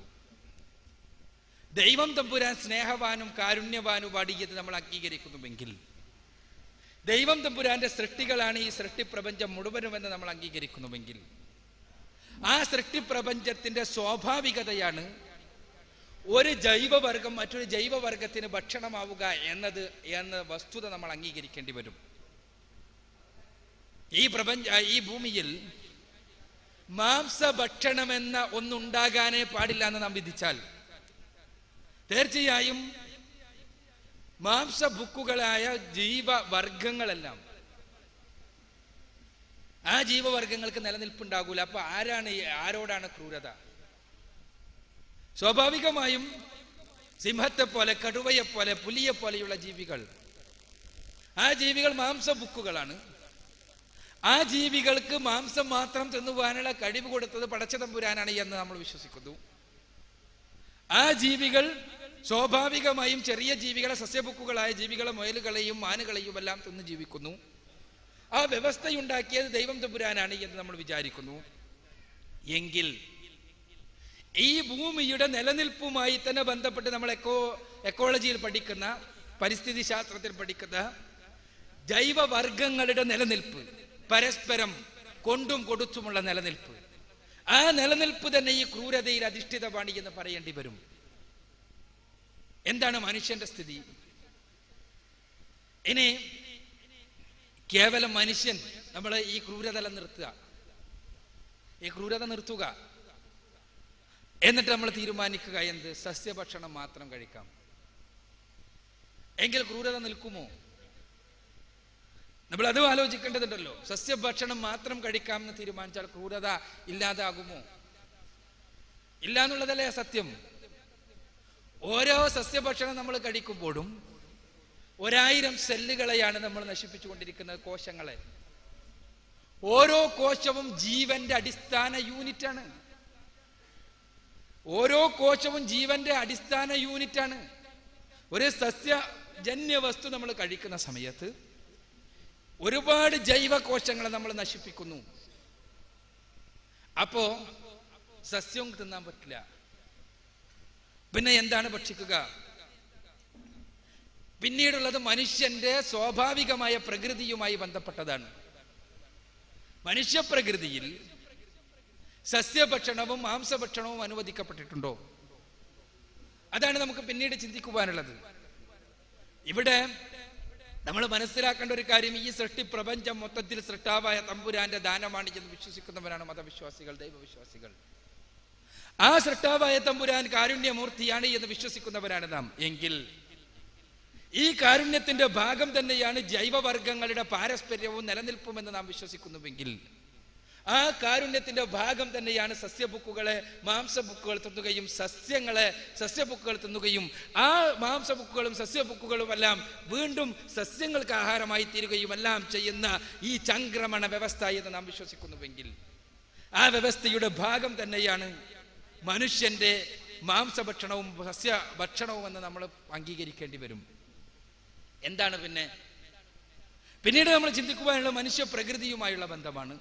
ദൈവം തമ്പുരാൻ സ്നേഹവാനും കാരുണ്യവാനും പാടിയത് നമ്മൾ അംഗീകരിക്കുന്നുവെങ്കിൽ ദൈവം തമ്പുരാന്റെ സൃഷ്ടികളാണ് ഈ സൃഷ്ടിപ്രപഞ്ചം മുഴുവനുമെന്ന് നമ്മൾ അംഗീകരിക്കുന്നുവെങ്കിൽ ആ സൃഷ്ടിപ്രപഞ്ചത്തിന്റെ സ്വാഭാവികതയാണ് ഒരു ജൈവവർഗം മറ്റൊരു ജൈവവർഗത്തിന് ഭക്ഷണമാവുക എന്നത് എന്ന വസ്തുത നമ്മൾ അംഗീകരിക്കേണ്ടി വരും ഈ പ്രപഞ്ച ഈ ഭൂമിയിൽ മാംസഭക്ഷണമെന്ന ഒന്നുണ്ടാകാനേ പാടില്ല എന്ന് നാം വിധിച്ചാൽ തീർച്ചയായും മാംസഭുക്കുകളായ ജീവവർഗങ്ങളെല്ലാം ആ ജീവവർഗങ്ങൾക്ക് നിലനിൽപ്പുണ്ടാകൂല അപ്പൊ ആരാണ് ഈ- ആരോടാണ് ക്രൂരത സ്വാഭാവികമായും സിംഹത്തെ പോലെ കടുവയെ പോലെ പുലിയെ പോലെയുള്ള ജീവികൾ ആ ജീവികൾ മാംസബുക്കുകളാണ് ആ ജീവികൾക്ക് മാംസം മാത്രം തിന്നുപോകാനുള്ള കഴിവ് കൊടുത്തത് പടച്ചതമ്പുരാനാണ് എന്ന് നമ്മൾ വിശ്വസിക്കുന്നു ആ ജീവികൾ സ്വാഭാവികമായും ചെറിയ ജീവികളെ സസ്യബുക്കുകളായ ജീവികളെ മുയലുകളെയും മാനുകളെയും എല്ലാം തിന്ന് ജീവിക്കുന്നു ആ വ്യവസ്ഥയുണ്ടാക്കിയത് ദൈവം തമ്പുരാനാണ് എന്ന് നമ്മൾ വിചാരിക്കുന്നു എങ്കിൽ ഈ ഭൂമിയുടെ നിലനിൽപ്പുമായി തന്നെ ബന്ധപ്പെട്ട് നമ്മൾ എക്കോ എക്കോളജിയിൽ പഠിക്കുന്ന പരിസ്ഥിതി ശാസ്ത്രത്തിൽ പഠിക്കുന്ന ജൈവവർഗങ്ങളുടെ നിലനിൽപ്പ് പരസ്പരം കൊണ്ടും കൊടുത്തുമുള്ള നിലനിൽപ്പ് ആ നിലനിൽപ്പ് തന്നെ ഈ ക്രൂരതയിൽ അധിഷ്ഠിതമാണ് എന്ന് പറയേണ്ടി വരും എന്താണ് മനുഷ്യന്റെ സ്ഥിതി ഇനി കേവലം മനുഷ്യൻ നമ്മൾ ഈ ക്രൂരത നിർത്തുക ഈ ക്രൂരത നിർത്തുക എന്നിട്ട് നമ്മൾ തീരുമാനിക്കുക എന്ത് സസ്യഭക്ഷണം മാത്രം കഴിക്കാം എങ്കിൽ ക്രൂരത നിൽക്കുമോ നമ്മൾ അതും ആലോചിക്കേണ്ടതുണ്ടല്ലോ സസ്യഭക്ഷണം മാത്രം കഴിക്കാമെന്ന് തീരുമാനിച്ചാൽ ക്രൂരത ഇല്ലാതാകുമോ ഇല്ല എന്നുള്ളതല്ലേ സത്യം ഓരോ സസ്യഭക്ഷണം നമ്മൾ കഴിക്കുമ്പോഴും ഒരായിരം സെല്ലുകളെയാണ് നമ്മൾ നശിപ്പിച്ചുകൊണ്ടിരിക്കുന്നത് കോശങ്ങളെ ഓരോ കോശവും ജീവന്റെ അടിസ്ഥാന യൂണിറ്റാണ് ഓരോ കോശവും ജീവന്റെ അടിസ്ഥാന യൂണിറ്റാണ് ഒരു സസ്യജന്യ വസ്തു നമ്മൾ കഴിക്കുന്ന സമയത്ത് ഒരുപാട് ജൈവ കോശങ്ങളെ നമ്മൾ നശിപ്പിക്കുന്നു അപ്പോ സസ്യവും തിന്നാൻ പറ്റില്ല പിന്നെ എന്താണ് ഭക്ഷിക്കുക പിന്നീടുള്ളത് മനുഷ്യന്റെ സ്വാഭാവികമായ പ്രകൃതിയുമായി ബന്ധപ്പെട്ടതാണ് മനുഷ്യപ്രകൃതിയിൽ സസ്യഭക്ഷണവും മാംസഭക്ഷണവും അനുവദിക്കപ്പെട്ടിട്ടുണ്ടോ അതാണ് നമുക്ക് പിന്നീട് ചിന്തിക്കുവാനുള്ളത് ഇവിടെ നമ്മൾ മനസ്സിലാക്കേണ്ട ഒരു കാര്യം ഈ സൃഷ്ടി പ്രപഞ്ചം മൊത്തത്തിൽ സൃഷ്ടാവായ തമ്പുരാന്റെ ദാനമാണ് എന്ന് വിശ്വസിക്കുന്നവരാണ് മതവിശ്വാസികൾ ദൈവവിശ്വാസികൾ ആ സൃഷ്ടാവായ തമ്പുരാൻ കാരുണ്യമൂർത്തിയാണ് എന്ന് വിശ്വസിക്കുന്നവരാണ് നാം എങ്കിൽ ഈ കാരുണ്യത്തിന്റെ ഭാഗം തന്നെയാണ് ജൈവവർഗങ്ങളുടെ പാരസ്പര്യവും നിലനിൽപ്പും എന്ന് നാം വിശ്വസിക്കുന്നുവെങ്കിൽ ആ കാരുണ്യത്തിന്റെ ഭാഗം തന്നെയാണ് സസ്യബുക്കുകളെ മാംസബുക്കുകൾ തിന്നുകയും സസ്യങ്ങളെ സസ്യബുക്കുകൾ തിന്നുകയും ആ മാംസബുക്കുകളും സസ്യബുക്കുകളും എല്ലാം വീണ്ടും സസ്യങ്ങൾക്ക് ആഹാരമായി തീരുകയും എല്ലാം ചെയ്യുന്ന ഈ ചംക്രമണ വ്യവസ്ഥ എന്ന് നാം വിശ്വസിക്കുന്നുവെങ്കിൽ ആ വ്യവസ്ഥയുടെ ഭാഗം തന്നെയാണ് മനുഷ്യന്റെ മാംസഭക്ഷണവും സസ്യ ഭക്ഷണവും എന്ന് നമ്മൾ അംഗീകരിക്കേണ്ടി വരും എന്താണ് പിന്നെ പിന്നീട് നമ്മൾ ചിന്തിക്കുവാനുള്ള മനുഷ്യ പ്രകൃതിയുമായുള്ള ബന്ധമാണ്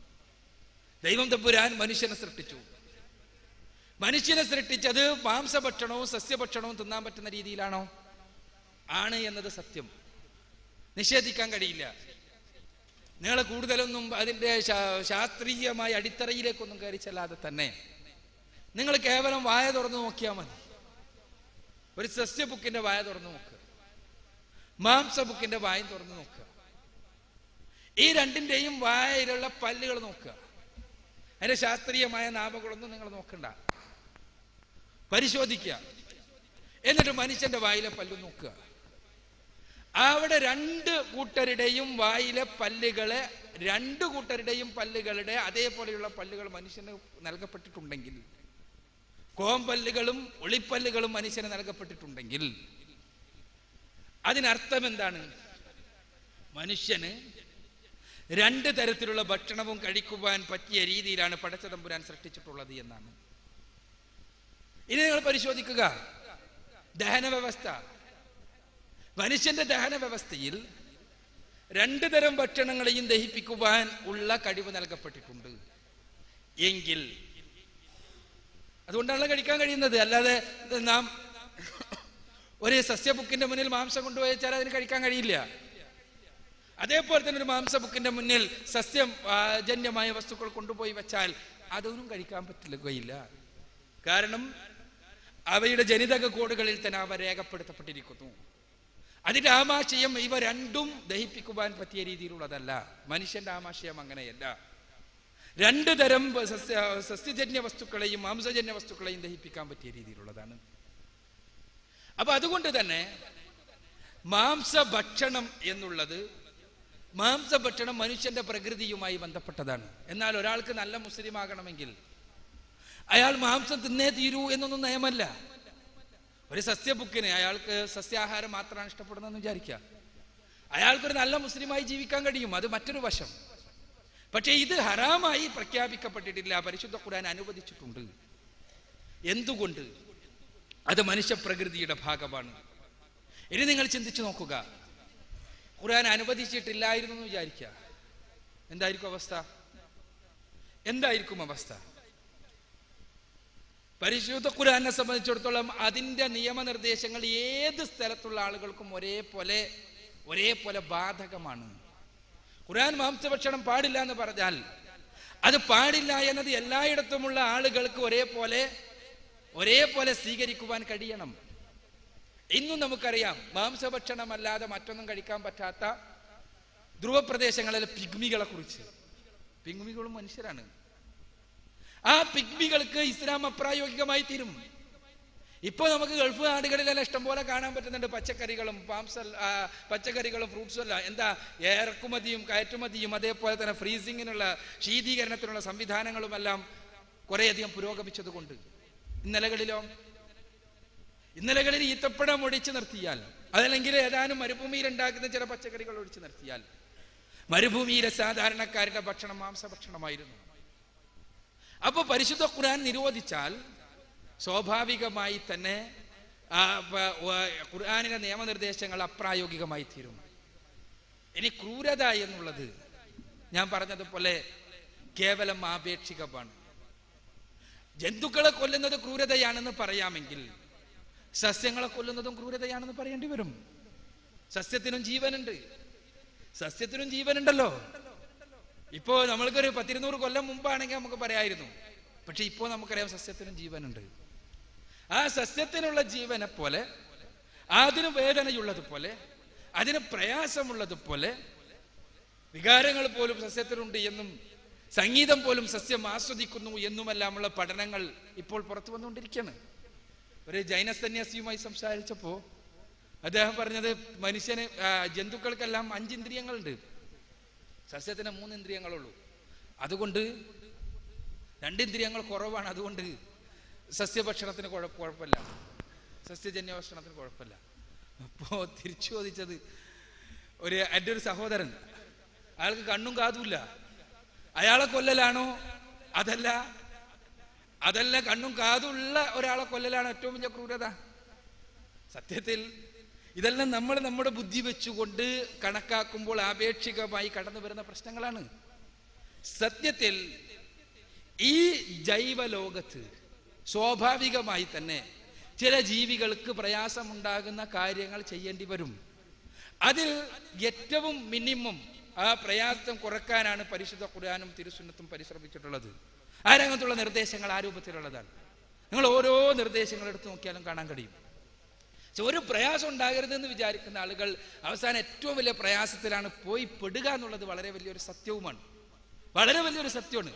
ദൈവം തമ്പുരാൻ മനുഷ്യനെ സൃഷ്ടിച്ചു മനുഷ്യനെ സൃഷ്ടിച്ചത് മാംസഭക്ഷണവും സസ്യഭക്ഷണവും തിന്നാൻ പറ്റുന്ന രീതിയിലാണോ ആണ് എന്നത് സത്യം നിഷേധിക്കാൻ കഴിയില്ല നിങ്ങൾ കൂടുതലൊന്നും അതിൻ്റെ ശാ- ശാസ്ത്രീയമായ അടിത്തറയിലേക്കൊന്നും കയറി ചെല്ലാതെ തന്നെ നിങ്ങൾ കേവലം വായ തുറന്നു നോക്കിയാൽ മതി ഒരു സസ്യബുക്കിന്റെ വായ തുറന്നു നോക്കുക മാംസബുക്കിന്റെ വായും തുറന്നു നോക്കുക ഈ രണ്ടിന്റെയും വായയിലുള്ള പല്ലുകൾ നോക്കുക അതിന്റെ ശാസ്ത്രീയമായ നാമങ്ങളൊന്നും നിങ്ങൾ നോക്കണ്ട പരിശോധിക്കുക എന്നിട്ട് മനുഷ്യന്റെ വായിലെ പല്ല് നോക്കുക അവിടെ രണ്ട് കൂട്ടരുടെയും വായിലെ പല്ലുകളെ രണ്ട് കൂട്ടരുടെയും പല്ലുകളുടെ അതേപോലെയുള്ള പല്ലുകൾ മനുഷ്യന് നൽകപ്പെട്ടിട്ടുണ്ടെങ്കിൽ കോമ്പല്ലുകളും ഒളിപ്പല്ലുകളും മനുഷ്യന് നൽകപ്പെട്ടിട്ടുണ്ടെങ്കിൽ അതിനർത്ഥം എന്താണ് മനുഷ്യന് രണ്ട് തരത്തിലുള്ള ഭക്ഷണവും കഴിക്കുവാൻ പറ്റിയ രീതിയിലാണ് പടച്ചതമ്പുരാൻ സൃഷ്ടിച്ചിട്ടുള്ളത് എന്നാണ് ഇനി നിങ്ങൾ പരിശോധിക്കുക ദഹന വ്യവസ്ഥ മനുഷ്യന്റെ ദഹന വ്യവസ്ഥയിൽ രണ്ട് തരം ഭക്ഷണങ്ങളെയും ദഹിപ്പിക്കുവാൻ ഉള്ള കഴിവ് നൽകപ്പെട്ടിട്ടുണ്ട് എങ്കിൽ അതുകൊണ്ടാണല്ലോ കഴിക്കാൻ കഴിയുന്നത് അല്ലാതെ ഇത് നാം ഒരു സസ്യബുക്കിന്റെ മുന്നിൽ മാംസം കൊണ്ടുപോയി വെച്ചാൽ അതിന് കഴിക്കാൻ കഴിയില്ല അതേപോലെ തന്നെ ഒരു മാംസബുക്കിന്റെ മുന്നിൽ സസ്യം ആ, ജന്യമായ വസ്തുക്കൾ കൊണ്ടുപോയി വെച്ചാൽ അതൊന്നും കഴിക്കാൻ പറ്റില്ല കാരണം അവയുടെ ജനിതക കോഡുകളിൽ തന്നെ അവ രേഖപ്പെടുത്തപ്പെട്ടിരിക്കുന്നു അതിന്റെ ആമാശയം ഇവ രണ്ടും ദഹിപ്പിക്കുവാൻ പറ്റിയ രീതിയിലുള്ളതല്ല മനുഷ്യന്റെ ആമാശയം അങ്ങനെയല്ല രണ്ട് തരം സസ്യ സസ്യജന്യ വസ്തുക്കളെയും മാംസജന്യ വസ്തുക്കളെയും ദഹിപ്പിക്കാൻ പറ്റിയ രീതിയിലുള്ളതാണ് അപ്പൊ അതുകൊണ്ട് തന്നെ മാംസഭക്ഷണം എന്നുള്ളത് മാംസഭക്ഷണം മനുഷ്യന്റെ പ്രകൃതിയുമായി ബന്ധപ്പെട്ടതാണ് എന്നാൽ ഒരാൾക്ക് നല്ല മുസ്ലിം ആകണമെങ്കിൽ അയാൾ മാംസം തിന്നേ തീരൂ എന്നൊന്നും നിയമല്ല ഒരു സസ്യബുക്കിന് അയാൾക്ക് സസ്യാഹാരം മാത്രമാണ് ഇഷ്ടപ്പെടുന്നതെന്ന് വിചാരിക്കുക അയാൾക്കൊരു നല്ല മുസ്ലിമായി ജീവിക്കാൻ കഴിയും അത് മറ്റൊരു വശം പക്ഷേ ഇത് ഹറാമായി പ്രഖ്യാപിക്കപ്പെട്ടിട്ടില്ല പരിശുദ്ധ ഖുർആൻ അനുവദിച്ചിട്ടുണ്ട് എന്തുകൊണ്ട് അത് മനുഷ്യപ്രകൃതിയുടെ ഭാഗമാണ് ഇനി നിങ്ങൾ ചിന്തിച്ചു നോക്കുക ഖുർആൻ അനുവദിച്ചിട്ടില്ലായിരുന്നു എന്ന് വിചാരിക്കുക എന്തായിരിക്കും അവസ്ഥ എന്തായിരിക്കും അവസ്ഥ പരിശുദ്ധ ഖുർആനെ സംബന്ധിച്ചിടത്തോളം അതിൻ്റെ നിയമനിർദ്ദേശങ്ങൾ ഏത് സ്ഥലത്തുള്ള ആളുകൾക്കും ഒരേപോലെ ഒരേപോലെ ബാധകമാണ് ഖുർആൻ മാംസഭക്ഷണം പാടില്ല എന്ന് പറഞ്ഞാൽ അത് പാടില്ല എന്നത് എല്ലായിടത്തുമുള്ള ആളുകൾക്ക് ഒരേപോലെ ഒരേപോലെ സ്വീകരിക്കുവാൻ കഴിയണം ഇന്നും നമുക്കറിയാം മാംസഭക്ഷണമല്ലാതെ മറ്റൊന്നും കഴിക്കാൻ പറ്റാത്ത ധ്രുവപ്രദേശങ്ങളിലെ പിഗ്മികളെ കുറിച്ച് പിഗ്മികളും മനുഷ്യരാണ് ആ പിഗ്മികൾക്ക് ഇസ്ലാം അപ്രായോഗികമായി തീരും ഇപ്പോൾ നമുക്ക് ഗൾഫ് നാടുകളിലെല്ലാം ഇഷ്ടംപോലെ കാണാൻ പറ്റുന്നുണ്ട് പച്ചക്കറികളും പാംസൽ ആ, പച്ചക്കറികളും ഫ്രൂട്ട്സും എല്ലാം എന്താ ഇറക്കുമതിയും കയറ്റുമതിയും അതേപോലെ തന്നെ ഫ്രീസിങ്ങിനുള്ള ശീതീകരണത്തിനുള്ള സംവിധാനങ്ങളുമെല്ലാം കുറേയധികം പുരോഗമിച്ചത് കൊണ്ട് ഇന്നലകളിലോ ഇന്നലകളിൽ ഈത്തപ്പഴം ഒഴിച്ചു നിർത്തിയാൽ അതല്ലെങ്കിൽ ഏതാനും മരുഭൂമിയിൽ ഉണ്ടാക്കുന്ന ചില പച്ചക്കറികൾ ഒഴിച്ചു നിർത്തിയാൽ മരുഭൂമിയിലെ സാധാരണക്കാരുടെ ഭക്ഷണം മാംസഭക്ഷണമായിരുന്നു അപ്പൊ പരിശുദ്ധ ഖുർആൻ നിരോധിച്ചാൽ സ്വാഭാവികമായി തന്നെ ആ, പ- വ- ഖുർആനിലെ നിയമനിർദ്ദേശങ്ങൾ അപ്രായോഗികമായി തീരും ഇനി ക്രൂരത എന്നുള്ളത് ഞാൻ പറഞ്ഞതുപോലെ കേവലം ആപേക്ഷികമാണ് ജന്തുക്കളെ കൊല്ലുന്നത് ക്രൂരതയാണെന്ന് പറയാമെങ്കിൽ സസ്യങ്ങളെ കൊല്ലുന്നതും ക്രൂരതയാണെന്ന് പറയേണ്ടി വരും സസ്യത്തിനും ജീവനുണ്ട് സസ്യത്തിനും ജീവനുണ്ടല്ലോ ഇപ്പോ നമ്മൾക്കൊരു പത്തിരുന്നൂറ് കൊല്ലം മുമ്പാണെങ്കിൽ നമുക്ക് പറയായിരുന്നു പക്ഷെ ഇപ്പോൾ നമുക്കറിയാം സസ്യത്തിനും ജീവനുണ്ട് ആ സസ്യത്തിനുള്ള ജീവനെ പോലെ അതിന് വേദനയുള്ളതുപോലെ അതിന് പ്രയാസമുള്ളതുപോലെ വികാരങ്ങൾ പോലും സസ്യത്തിനുണ്ട് എന്നും സംഗീതം പോലും സസ്യം ആസ്വദിക്കുന്നു എന്നുമെല്ലാമുള്ള പഠനങ്ങൾ ഇപ്പോൾ പുറത്തു വന്നുകൊണ്ടിരിക്കുകയാണ് ഒരു ജൈന സന്യാസിയുമായി സംസാരിച്ചപ്പോൾ അദ്ദേഹം പറഞ്ഞത് മനുഷ്യന് ആ, ജന്തുക്കൾക്കെല്ലാം അഞ്ച് ഇന്ദ്രിയങ്ങളുണ്ട് സസ്യത്തിന് മൂന്ന് ഇന്ദ്രിയങ്ങളുള്ളൂ അതുകൊണ്ട് രണ്ട് ഇന്ദ്രിയങ്ങൾ കുറവാണ് അതുകൊണ്ട് സസ്യഭക്ഷണത്തിന് കുഴപ്പ കുഴപ്പമില്ല സസ്യജന്യ ഭക്ഷണത്തിന് കുഴപ്പമില്ല അപ്പോൾ തിരിച്ചു ചോദിച്ചത് ഒരു എൻ്റെ ഒരു സഹോദരൻ അയാൾക്ക് കണ്ണും കാതുമില്ല അയാളെ കൊല്ലലാണോ അതല്ല അതല്ല കണ്ണും കാതുള്ള ഒരാളെ കൊല്ലലാണ് ഏറ്റവും വലിയ ക്രൂരത സത്യത്തിൽ ഇതെല്ലാം നമ്മൾ നമ്മുടെ ബുദ്ധി വെച്ചുകൊണ്ട് കണക്കാക്കുമ്പോൾ ആപേക്ഷികമായി കടന്നു വരുന്ന പ്രശ്നങ്ങളാണ് സത്യത്തിൽ ഈ ജൈവ ലോകത്ത് സ്വാഭാവികമായി തന്നെ ചില ജീവികൾക്ക് പ്രയാസമുണ്ടാകുന്ന കാര്യങ്ങൾ ചെയ്യേണ്ടി വരും അതിൽ ഏറ്റവും മിനിമം ആ പ്രയാസം കുറക്കാനാണ് പരിശുദ്ധ ഖുർആാനും തിരുസുന്നത്തും പരിശ്രമിച്ചിട്ടുള്ളത് ആ രംഗത്തുള്ള നിർദ്ദേശങ്ങൾ ആ രൂപത്തിലുള്ളതാണ് നിങ്ങൾ ഓരോ നിർദ്ദേശങ്ങൾ എടുത്തു നോക്കിയാലും കാണാൻ കഴിയും പക്ഷെ ഒരു പ്രയാസം ഉണ്ടാകരുതെന്ന് വിചാരിക്കുന്ന ആളുകൾ അവസാനം ഏറ്റവും വലിയ പ്രയാസത്തിലാണ് പോയി പെടുക എന്നുള്ളത് വളരെ വലിയൊരു സത്യവുമാണ് വളരെ വലിയൊരു സത്യമാണ്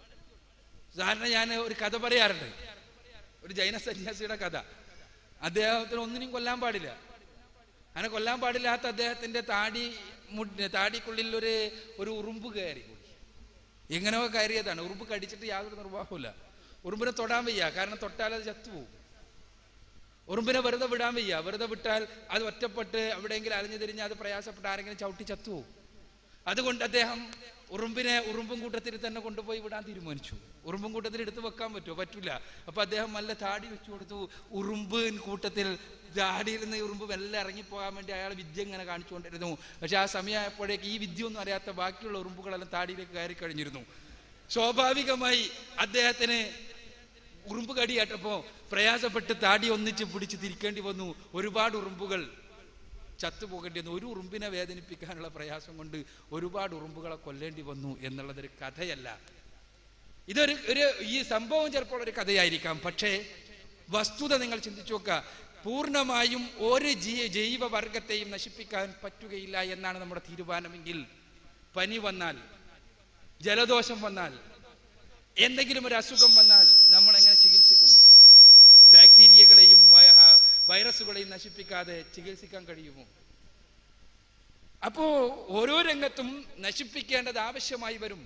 സാധാരണ ഞാൻ ഒരു കഥ പറയാറുണ്ട് ഒരു ജൈന സന്യാസിയുടെ കഥ അദ്ദേഹത്തിന് ഒന്നിനും കൊല്ലാൻ പാടില്ല അങ്ങനെ കൊല്ലാൻ പാടില്ലാത്ത അദ്ദേഹത്തിന്റെ താടി മുടി- താടിക്കുള്ളിൽ ഒരു ഒരു ഉറുമ്പ് കയറി എങ്ങനെയോ കയറിയതാണ് ഉറുമ്പ് കടിച്ചിട്ട് യാതൊരു നിർവാഹമില്ല ഉറുമ്പിനെ തൊടാൻ വയ്യ കാരണം തൊട്ടാൽ അത് ചത്തുപോകും ഉറുമ്പിനെ വെറുതെ വിടാൻ വയ്യ വെറുതെ വിട്ടാൽ അത് ഒറ്റപ്പെട്ട് എവിടെയെങ്കിലും അലഞ്ഞു തിരിഞ്ഞ് അത് പ്രയാസപ്പെട്ട് ആരെങ്കിലും ചവിട്ടി ചത്തുപോകും അതുകൊണ്ട് അദ്ദേഹം ഉറുമ്പിനെ ഉറുമ്പും കൂട്ടത്തിൽ തന്നെ കൊണ്ടുപോയി വിടാൻ തീരുമാനിച്ചു ഉറുമ്പും കൂട്ടത്തിൽ എടുത്തു വെക്കാൻ പറ്റുമോ പറ്റൂല അപ്പൊ അദ്ദേഹം നല്ല താടി വെച്ചു കൊടുത്തു ഉറുമ്പിൻ കൂട്ടത്തിൽ താടിയിൽ നിന്ന് ഈ ഉറുമ്പ് മെല്ലെ ഇറങ്ങിപ്പോകാൻ വേണ്ടി അയാൾ വിദ്യ ഇങ്ങനെ കാണിച്ചുകൊണ്ടിരുന്നു പക്ഷെ ആ സമയമായപ്പോഴേക്ക് ഈ വിദ്യ ഒന്നും അറിയാത്ത ബാക്കിയുള്ള ഉറുമ്പുകളെല്ലാം താടിയിലേക്ക് കയറി കഴിഞ്ഞിരുന്നു സ്വാഭാവികമായി അദ്ദേഹത്തിന് ഉറുമ്പ് കടിയേറ്റപ്പോ പ്രയാസപ്പെട്ട് താടി ഒന്നിച്ച് പിടിച്ച് തിരിക്കേണ്ടി വന്നു ഒരുപാട് ഉറുമ്പുകൾ ചത്തുപോകേണ്ടി വന്നു ഒരു ഉറുമ്പിനെ വേദനിപ്പിക്കാനുള്ള പ്രയാസം കൊണ്ട് ഒരുപാട് ഉറുമ്പുകളെ കൊല്ലേണ്ടി വന്നു എന്നുള്ളതൊരു കഥയല്ല ഇതൊരു ഒരു ഈ സംഭവം ചിലപ്പോൾ ഒരു കഥയായിരിക്കാം പക്ഷേ വസ്തുത നിങ്ങൾ ചിന്തിച്ചു നോക്കുക പൂർണ്ണമായും ഒരു ജീ ജൈവവർഗത്തെയും നശിപ്പിക്കാൻ പറ്റുകയില്ല എന്നാണ് നമ്മുടെ തീരുമാനമെങ്കിൽ പനി വന്നാൽ ജലദോഷം വന്നാൽ എന്തെങ്കിലും ഒരു അസുഖം വന്നാൽ നമ്മൾ എങ്ങനെ ചികിത്സിക്കും ബാക്ടീരിയകളെയും വൈ- ആ, വൈറസുകളെയും നശിപ്പിക്കാതെ ചികിത്സിക്കാൻ കഴിയുമോ അപ്പോ ഓരോ രംഗത്തും നശിപ്പിക്കേണ്ടത് ആവശ്യമായി വരും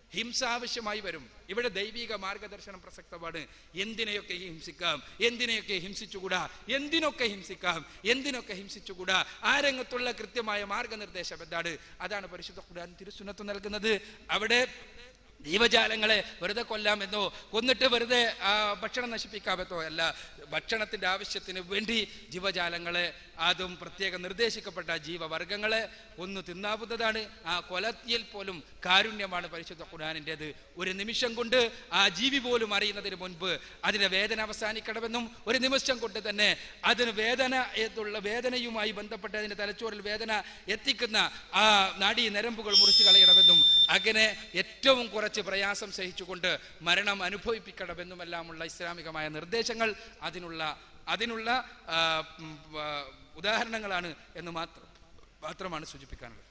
ഹിംസ ആവശ്യമായി വരും ഇവിടെ ദൈവിക മാർഗദർശനം പ്രസക്തമാണ് എന്തിനെയൊക്കെ ഹിംസിക്കാം എന്തിനെയൊക്കെ ഹിംസിച്ചുകൂടാ എന്തിനൊക്കെ ഹിംസിക്കാം എന്തിനൊക്കെ ഹിംസിച്ചുകൂടാ ആ രംഗത്തുള്ള കൃത്യമായ മാർഗനിർദ്ദേശം എന്താണ് അതാണ് പരിശുദ്ധ ഖുർആൻ തിരുസുന്നത്ത് നൽകുന്നത് അവിടെ ജീവജാലങ്ങളെ വെറുതെ കൊല്ലാമെന്നോ കൊന്നിട്ട് വെറുതെ ആ, ഭക്ഷണം നശിപ്പിക്കാമെന്നോ അല്ല ഭക്ഷണത്തിന്റെ ആവശ്യത്തിന് വേണ്ടി ജീവജാലങ്ങളെ അതും പ്രത്യേകം നിർദ്ദേശിക്കപ്പെട്ട ജീവവർഗങ്ങളെ ഒന്ന് തിന്നാവുന്നതാണ് ആ കൊലത്തിൽ പോലും കാരുണ്യമാണ് പരിശുദ്ധ ഖുർആാനിൻ്റെത് ഒരു നിമിഷം കൊണ്ട് ആ ജീവി പോലും അറിയുന്നതിന് മുൻപ് അതിന്റെ വേദന അവസാനിക്കണമെന്നും ഒരു നിമിഷം കൊണ്ട് തന്നെ അതിന് വേദന എന്നുള്ള വേദനയുമായി ബന്ധപ്പെട്ട് അതിന്റെ തലച്ചോറിൽ വേദന എത്തിക്കുന്ന ആ നാഡീ നരമ്പുകൾ മുറിച്ചു കളയണമെന്നും അങ്ങനെ ഏറ്റവും കുറച്ച് പ്രയാസം സഹിച്ചുകൊണ്ട് മരണം അനുഭവിപ്പിക്കണമെന്നുമെല്ലാമുള്ള ഇസ്ലാമികമായ നിർദ്ദേശങ്ങൾ അതിനുള്ള അതിനുള്ള ആ, ഉം, ആ, ഉദാഹരണങ്ങളാണ് എന്ന് മാത്രം മാത്രമാണ് സൂചിപ്പിക്കാനുള്ളത്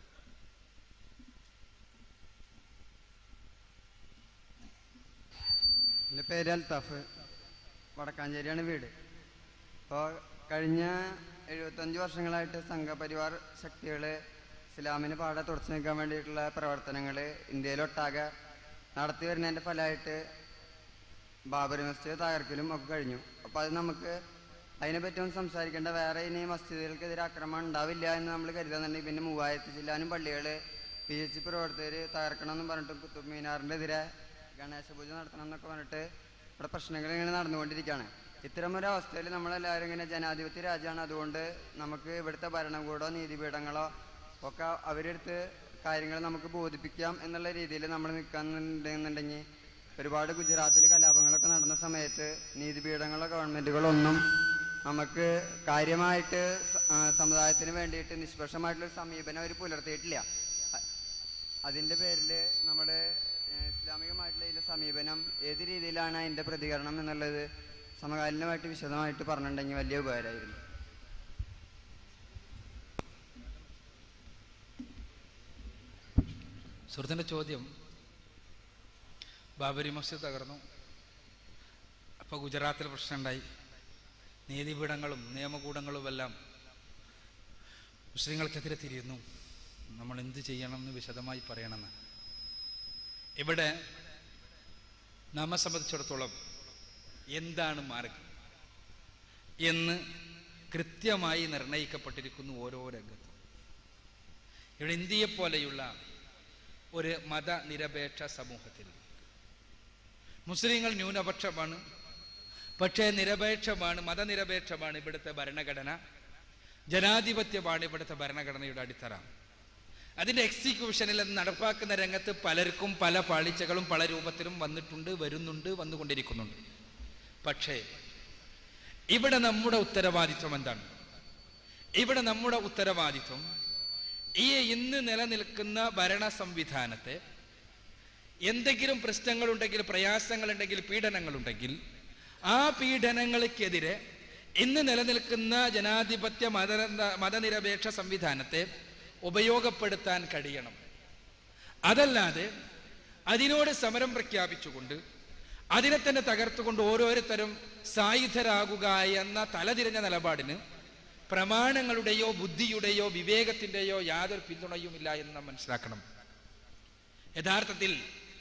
എൻ്റെ പേര് അൽത്താഫ് വടക്കാഞ്ചേരിയാണ് വീട് അപ്പോൾ കഴിഞ്ഞ എഴുപത്തഞ്ച് വർഷങ്ങളായിട്ട് സംഘപരിവാർ ശക്തികൾ ഇസ്ലാമിന് പാടെ തുടച്ചു നിൽക്കാൻ വേണ്ടിയിട്ടുള്ള പ്രവർത്തനങ്ങൾ ഇന്ത്യയിലൊട്ടാകെ നടത്തി വരുന്നതിൻ്റെ ഫലമായിട്ട് ബാബറി മസ്ജിദ് തകർക്കലും ഒക്കെ കഴിഞ്ഞു അപ്പോൾ അത് നമുക്ക് അതിനെപ്പറ്റി ഒന്നും സംസാരിക്കേണ്ട വേറെ ഇനി മസ്ജിദുകൾക്കെതിരെ ആക്രമണം ഉണ്ടാവില്ല എന്ന് നമ്മൾ കരുതുന്നുണ്ടെങ്കിൽ പിന്നെ മൂവായിരത്തി ജില്ലാനും പള്ളികൾ പി എച്ച് സി പ്രവർത്തകർ തകർക്കണം എന്ന് പറഞ്ഞിട്ട് കുത്തുബ് മീനാറിൻ്റെ എതിരെ ഗണേശ പൂജ നടത്തണം എന്നൊക്കെ പറഞ്ഞിട്ട് ഇവിടെ പ്രശ്നങ്ങൾ ഇങ്ങനെ നടന്നുകൊണ്ടിരിക്കുകയാണ് ഇത്തരം ഒരു അവസ്ഥയിൽ നമ്മളെല്ലാവരും ഇങ്ങനെ ജനാധിപത്യ രാജ്യമാണ് അതുകൊണ്ട് നമുക്ക് ഇവിടുത്തെ ഭരണകൂടമോ നീതിപീഠങ്ങളോ ഒക്കെ അവരെടുത്ത് കാര്യങ്ങൾ നമുക്ക് ബോധിപ്പിക്കാം എന്നുള്ള രീതിയിൽ നമ്മൾ നിൽക്കുന്നുണ്ടെന്നുണ്ടെങ്കിൽ ഒരുപാട് ഗുജറാത്തിൽ കലാപങ്ങളൊക്കെ നടന്ന സമയത്ത് നീതിപീഠങ്ങളോ ഗവൺമെൻറ്റുകളോ ഒന്നും നമുക്ക് കാര്യമായിട്ട് സ- ആ, സമുദായത്തിന് വേണ്ടിയിട്ട് നിഷ്പക്ഷമായിട്ടുള്ള സമീപനം അവർ പുലർത്തിയിട്ടില്ല അ- അതിൻ്റെ പേരിൽ നമ്മൾ ഇസ്ലാമികമായിട്ടുള്ള ഇതിലെ സമീപനം ഏത് രീതിയിലാണ് അതിൻ്റെ പ്രതികരണം എന്നുള്ളത് സമകാലീനമായിട്ട് വിശദമായിട്ട് പറഞ്ഞിട്ടുണ്ടെങ്കിൽ വലിയ ഉപകാരമായിരുന്നു സുഹൃത്തിൻ്റെ ചോദ്യം ബാബരി മസ്ജിദ് തകർന്നു അപ്പോൾ ഗുജറാത്തിൽ പ്രശ്നമുണ്ടായി നീതിപീഠങ്ങളും നിയമകൂടങ്ങളുമെല്ലാം മുസ്ലിങ്ങൾക്കെതിരെ തിരിയുന്നു നമ്മൾ എന്ത് ചെയ്യണമെന്ന് വിശദമായി പറയണമെന്ന് ഇവിടെ നമ്മെ സംബന്ധിച്ചിടത്തോളം എന്താണ് മാർഗം എന്ന് കൃത്യമായി നിർണയിക്കപ്പെട്ടിരിക്കുന്നു ഓരോ രംഗത്തും ഇവിടെ ഇന്ത്യയെപ്പോലെയുള്ള ഒരു മതനിരപേക്ഷ സമൂഹത്തിൽ മുസ്ലിങ്ങൾ ന്യൂനപക്ഷമാണ് പക്ഷേ നിരപേക്ഷമാണ് മതനിരപേക്ഷമാണ് ഇവിടുത്തെ ഭരണഘടന ജനാധിപത്യമാണ് ഇവിടുത്തെ ഭരണഘടനയുടെ അടിത്തറ അതിൻ്റെ എക്സിക്യൂഷനിൽ അത് നടപ്പാക്കുന്ന രംഗത്ത് പലർക്കും പല പാളിച്ചകളും പല രൂപത്തിലും വന്നിട്ടുണ്ട് വരുന്നുണ്ട് വന്നുകൊണ്ടിരിക്കുന്നുണ്ട് പക്ഷേ ഇവിടെ നമ്മുടെ ഉത്തരവാദിത്വം എന്താണ് ഇവിടെ നമ്മുടെ ഉത്തരവാദിത്വം ഈ ഇന്ന് നിലനിൽക്കുന്ന ഭരണ സംവിധാനത്തെ എന്തെങ്കിലും പ്രശ്നങ്ങളുണ്ടെങ്കിൽ പ്രയാസങ്ങളുണ്ടെങ്കിൽ പീഡനങ്ങളുണ്ടെങ്കിൽ ആ പീഡനങ്ങൾക്കെതിരെ ഇന്ന് നിലനിൽക്കുന്ന ജനാധിപത്യ മത മതനിരപേക്ഷ സംവിധാനത്തെ ഉപയോഗപ്പെടുത്താൻ കഴിയണം അതല്ലാതെ അതിനോട് സമരം പ്രഖ്യാപിച്ചുകൊണ്ട് അതിനെ തന്നെ തകർത്തുകൊണ്ട് ഓരോരുത്തരും സായുധരാകുക എന്ന തലതിരിഞ്ഞ നിലപാടിന് പ്രമാണങ്ങളുടെയോ ബുദ്ധിയുടെയോ വിവേകത്തിൻ്റെയോ യാതൊരു പിന്തുണയുമില്ല എന്ന് നാം മനസ്സിലാക്കണം യഥാർത്ഥത്തിൽ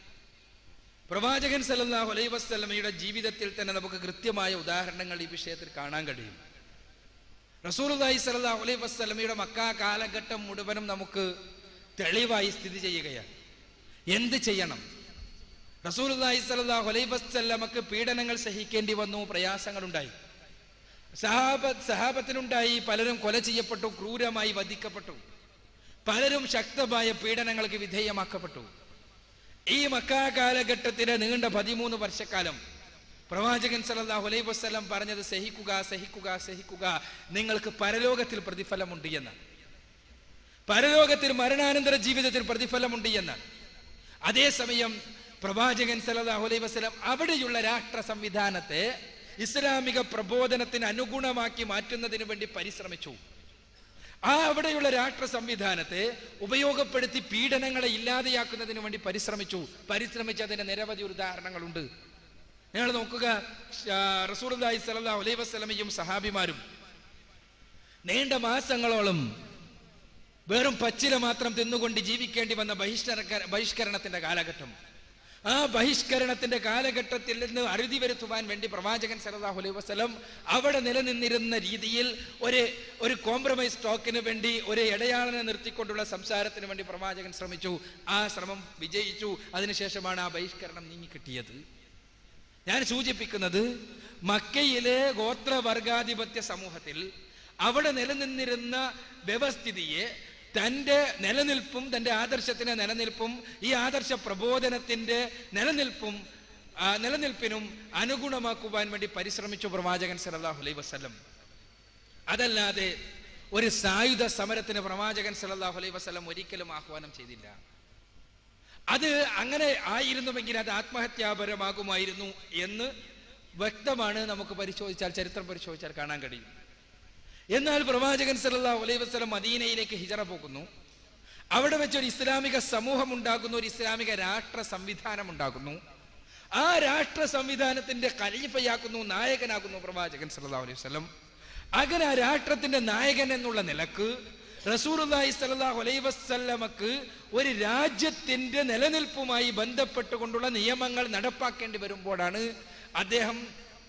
പ്രവാചകൻ സല്ലല്ലാഹു അലൈഹി വസല്ലമയുടെ ജീവിതത്തിൽ തന്നെ നമുക്ക് കൃത്യമായ ഉദാഹരണങ്ങൾ ഈ വിഷയത്തിൽ കാണാൻ കഴിയും റസൂലുള്ളാഹി സല്ലല്ലാഹു അലൈഹി വസല്ലമയുടെ മക്ക കാലഘട്ടം മുഴുവനും നമുക്ക് തെളിവായി സ്ഥിതി ചെയ്യുകയാണ് എന്ത് ചെയ്യണം റസൂലുള്ളാഹി സല്ലല്ലാഹു അലൈഹി വസല്ലമക്ക് പീഡനങ്ങൾ സഹിക്കേണ്ടി വന്നു പ്രയാസങ്ങളുണ്ടായി സഹാബ സഹാബത്തിനുണ്ടായി പലരും കൊല ചെയ്യപ്പെട്ടു ക്രൂരമായി വധിക്കപ്പെട്ടു പലരും ശക്തമായ പീഡനങ്ങൾക്ക് വിധേയമാക്കപ്പെട്ടു ഈ മക്കാ കാലഘട്ടത്തിലെ നീണ്ട പതിമൂന്ന് വർഷക്കാലം പ്രവാചകൻ സല്ലല്ലാഹു അലൈഹി വസല്ലം പറഞ്ഞത് സഹിക്കുക സഹിക്കുക സഹിക്കുക നിങ്ങൾക്ക് പരലോകത്തിൽ പ്രതിഫലമുണ്ട് എന്ന് പരലോകത്തിൽ മരണാനന്തര ജീവിതത്തിൽ പ്രതിഫലമുണ്ട് എന്ന് അതേസമയം പ്രവാചകൻ സല്ലല്ലാഹു അലൈഹി വസല്ലം അവിടെയുള്ള രാഷ്ട്ര സംവിധാനത്തെ ഇസ്ലാമിക പ്രബോധനത്തിന് അനുഗുണമാക്കി മാറ്റുന്നതിന് വേണ്ടി പരിശ്രമിച്ചു ആ അവിടെയുള്ള രാഷ്ട്ര സംവിധാനത്തെ ഉപയോഗപ്പെടുത്തി പീഡനങ്ങളെ ഇല്ലാതെയാക്കുന്നതിന് വേണ്ടി പരിശ്രമിച്ചു പരിശ്രമിച്ചതിന് നിരവധി ഉദാഹരണങ്ങളുണ്ട് നിങ്ങൾ നോക്കുക റസൂർദായി സല്ലാ അലൈഹി വസ്ലമയും സഹാബിമാരും നീണ്ട മാസങ്ങളോളം വെറും പച്ചില മാത്രം തിന്നുകൊണ്ട് ജീവിക്കേണ്ടി വന്ന ബഹിഷ്കര ബഹിഷ്കരണത്തിന്റെ കാലഘട്ടം ആ ബഹിഷ്കരണത്തിന്റെ കാലഘട്ടത്തിൽ നിന്ന് അറുതി വരുത്തുവാൻ വേണ്ടി പ്രവാചകൻ സല്ലല്ലാഹു അലൈഹി വസല്ലം അവിടെ നിലനിന്നിരുന്ന രീതിയിൽ ഒരു ഒരു കോംപ്രമൈസ് ടോക്കിന് വേണ്ടി ഒരു ഇടയാളനെ നിർത്തിക്കൊണ്ടുള്ള സംസാരത്തിന് വേണ്ടി പ്രവാചകൻ ശ്രമിച്ചു ആ ശ്രമം വിജയിച്ചു അതിനുശേഷമാണ് ആ ബഹിഷ്കരണം നീങ്ങിക്കിട്ടിയത് ഞാൻ സൂചിപ്പിക്കുന്നത് മക്കയിലെ ഗോത്രവർഗാധിപത്യ സമൂഹത്തിൽ അവിടെ നിലനിന്നിരുന്ന വ്യവസ്ഥിതിയെ തൻ്റെ നിലനിൽപ്പും തൻ്റെ ആദർശത്തിൻ്റെ നിലനിൽപ്പും ഈ ആദർശ പ്രബോധനത്തിൻ്റെ നിലനിൽപ്പും ആ, നിലനിൽപ്പിനും അനുഗുണമാക്കുവാൻ വേണ്ടി പരിശ്രമിച്ചു പ്രവാചകൻ സല്ലല്ലാഹു അലൈഹി വസല്ലം അതല്ലാതെ ഒരു സായുധ സമരത്തിന് പ്രവാചകൻ സല്ലല്ലാഹു അലൈഹി വസല്ലം ഒരിക്കലും ആഹ്വാനം ചെയ്തില്ല അത് അങ്ങനെ ആയിരുന്നുവെങ്കിൽ അത് ആത്മഹത്യാപരമാകുമായിരുന്നു എന്ന് വ്യക്തമാണ് നമുക്ക് പരിശോധിച്ചാൽ ചരിത്രം പരിശോധിച്ചാൽ കാണാൻ കഴിയും എന്നാൽ പ്രവാചകൻ സല്ലല്ലാഹു അലൈഹി വസല്ലം മദീനയിലേക്ക് ഹിജറ പോകുന്നു അവിടെ വെച്ച് ഒരു ഇസ്ലാമിക സമൂഹം ഉണ്ടാകുന്നു ഒരു ഇസ്ലാമിക രാഷ്ട്ര സംവിധാനം ഉണ്ടാകുന്നു ആ രാഷ്ട്ര സംവിധാനത്തിന്റെ ഖലീഫയാക്കുന്നു നായകനാകുന്നു പ്രവാചകൻ സല്ലല്ലാഹു അലൈഹി വസല്ലം അങ്ങനെ ആ രാഷ്ട്രത്തിന്റെ നായകൻ എന്നുള്ള നിലക്ക് റസൂലുള്ളാഹി സ്വല്ലല്ലാഹു അലൈഹി വസല്ലമക്ക് ഒരു രാജ്യത്തിന്റെ നിലനിൽപ്പുമായി ബന്ധപ്പെട്ടുകൊണ്ടുള്ള നിയമങ്ങൾ നടപ്പാക്കേണ്ടി വരുമ്പോഴാണ് അദ്ദേഹം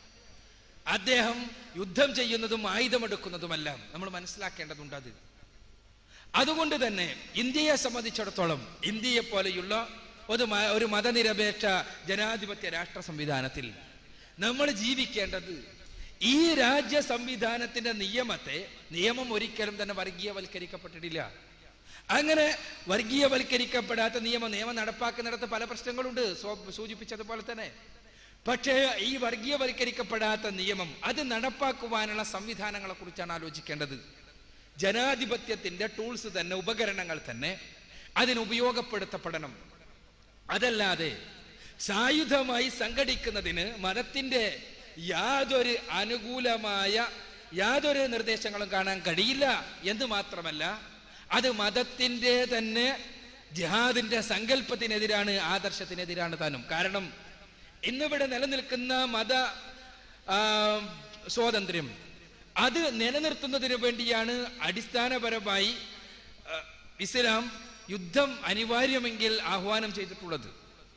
അദ്ദേഹം യുദ്ധം ചെയ്യുന്നതും ആയുധമെടുക്കുന്നതുമെല്ലാം നമ്മൾ മനസ്സിലാക്കേണ്ടതുണ്ട് അത് അതുകൊണ്ട് തന്നെ ഇന്ത്യയെ സംബന്ധിച്ചിടത്തോളം ഇന്ത്യയെ പോലെയുള്ള ഒരു മ- ഒരു മതനിരപേക്ഷ ജനാധിപത്യ രാഷ്ട്ര സംവിധാനത്തിൽ നമ്മൾ ജീവിക്കേണ്ടത് ഈ രാജ്യ സംവിധാനത്തിന്റെ നിയമത്തെ നിയമം ഒരിക്കലും തന്നെ വർഗീയവൽക്കരിക്കപ്പെട്ടിട്ടില്ല അങ്ങനെ വർഗീയവൽക്കരിക്കപ്പെടാത്ത നിയമം നിയമം നടപ്പാക്കുന്നിടത്ത് പല പ്രശ്നങ്ങളുണ്ട് സ്വ- സൂചിപ്പിച്ചതുപോലെ തന്നെ പക്ഷേ ഈ വർഗീയവൽക്കരിക്കപ്പെടാത്ത നിയമം അത് നടപ്പാക്കുവാനുള്ള സംവിധാനങ്ങളെ കുറിച്ചാണ് ആലോചിക്കേണ്ടത് ജനാധിപത്യത്തിന്റെ ടൂൾസ് തന്നെ ഉപകരണങ്ങൾ തന്നെ അതിന് ഉപയോഗപ്പെടുത്തപ്പെടണം അതല്ലാതെ സായുധമായി സംഘടിക്കുന്നതിന് മതത്തിന്റെ യാതൊരു അനുകൂലമായ യാതൊരു നിർദ്ദേശങ്ങളും കാണാൻ കഴിയില്ല എന്ന് മാത്രമല്ല അത് മതത്തിന്റെ തന്നെ ജിഹാദിന്റെ സങ്കല്പത്തിനെതിരാണ് ആദർശത്തിനെതിരാണ് താനും കാരണം ഇന്നിവിടെ നിലനിൽക്കുന്ന മത ആ, സ്വാതന്ത്ര്യം അത് നിലനിർത്തുന്നതിന് വേണ്ടിയാണ് അടിസ്ഥാനപരമായി ആ, ഇസ്ലാം യുദ്ധം അനിവാര്യമെങ്കിൽ ആഹ്വാനം ചെയ്തിട്ടുള്ളത്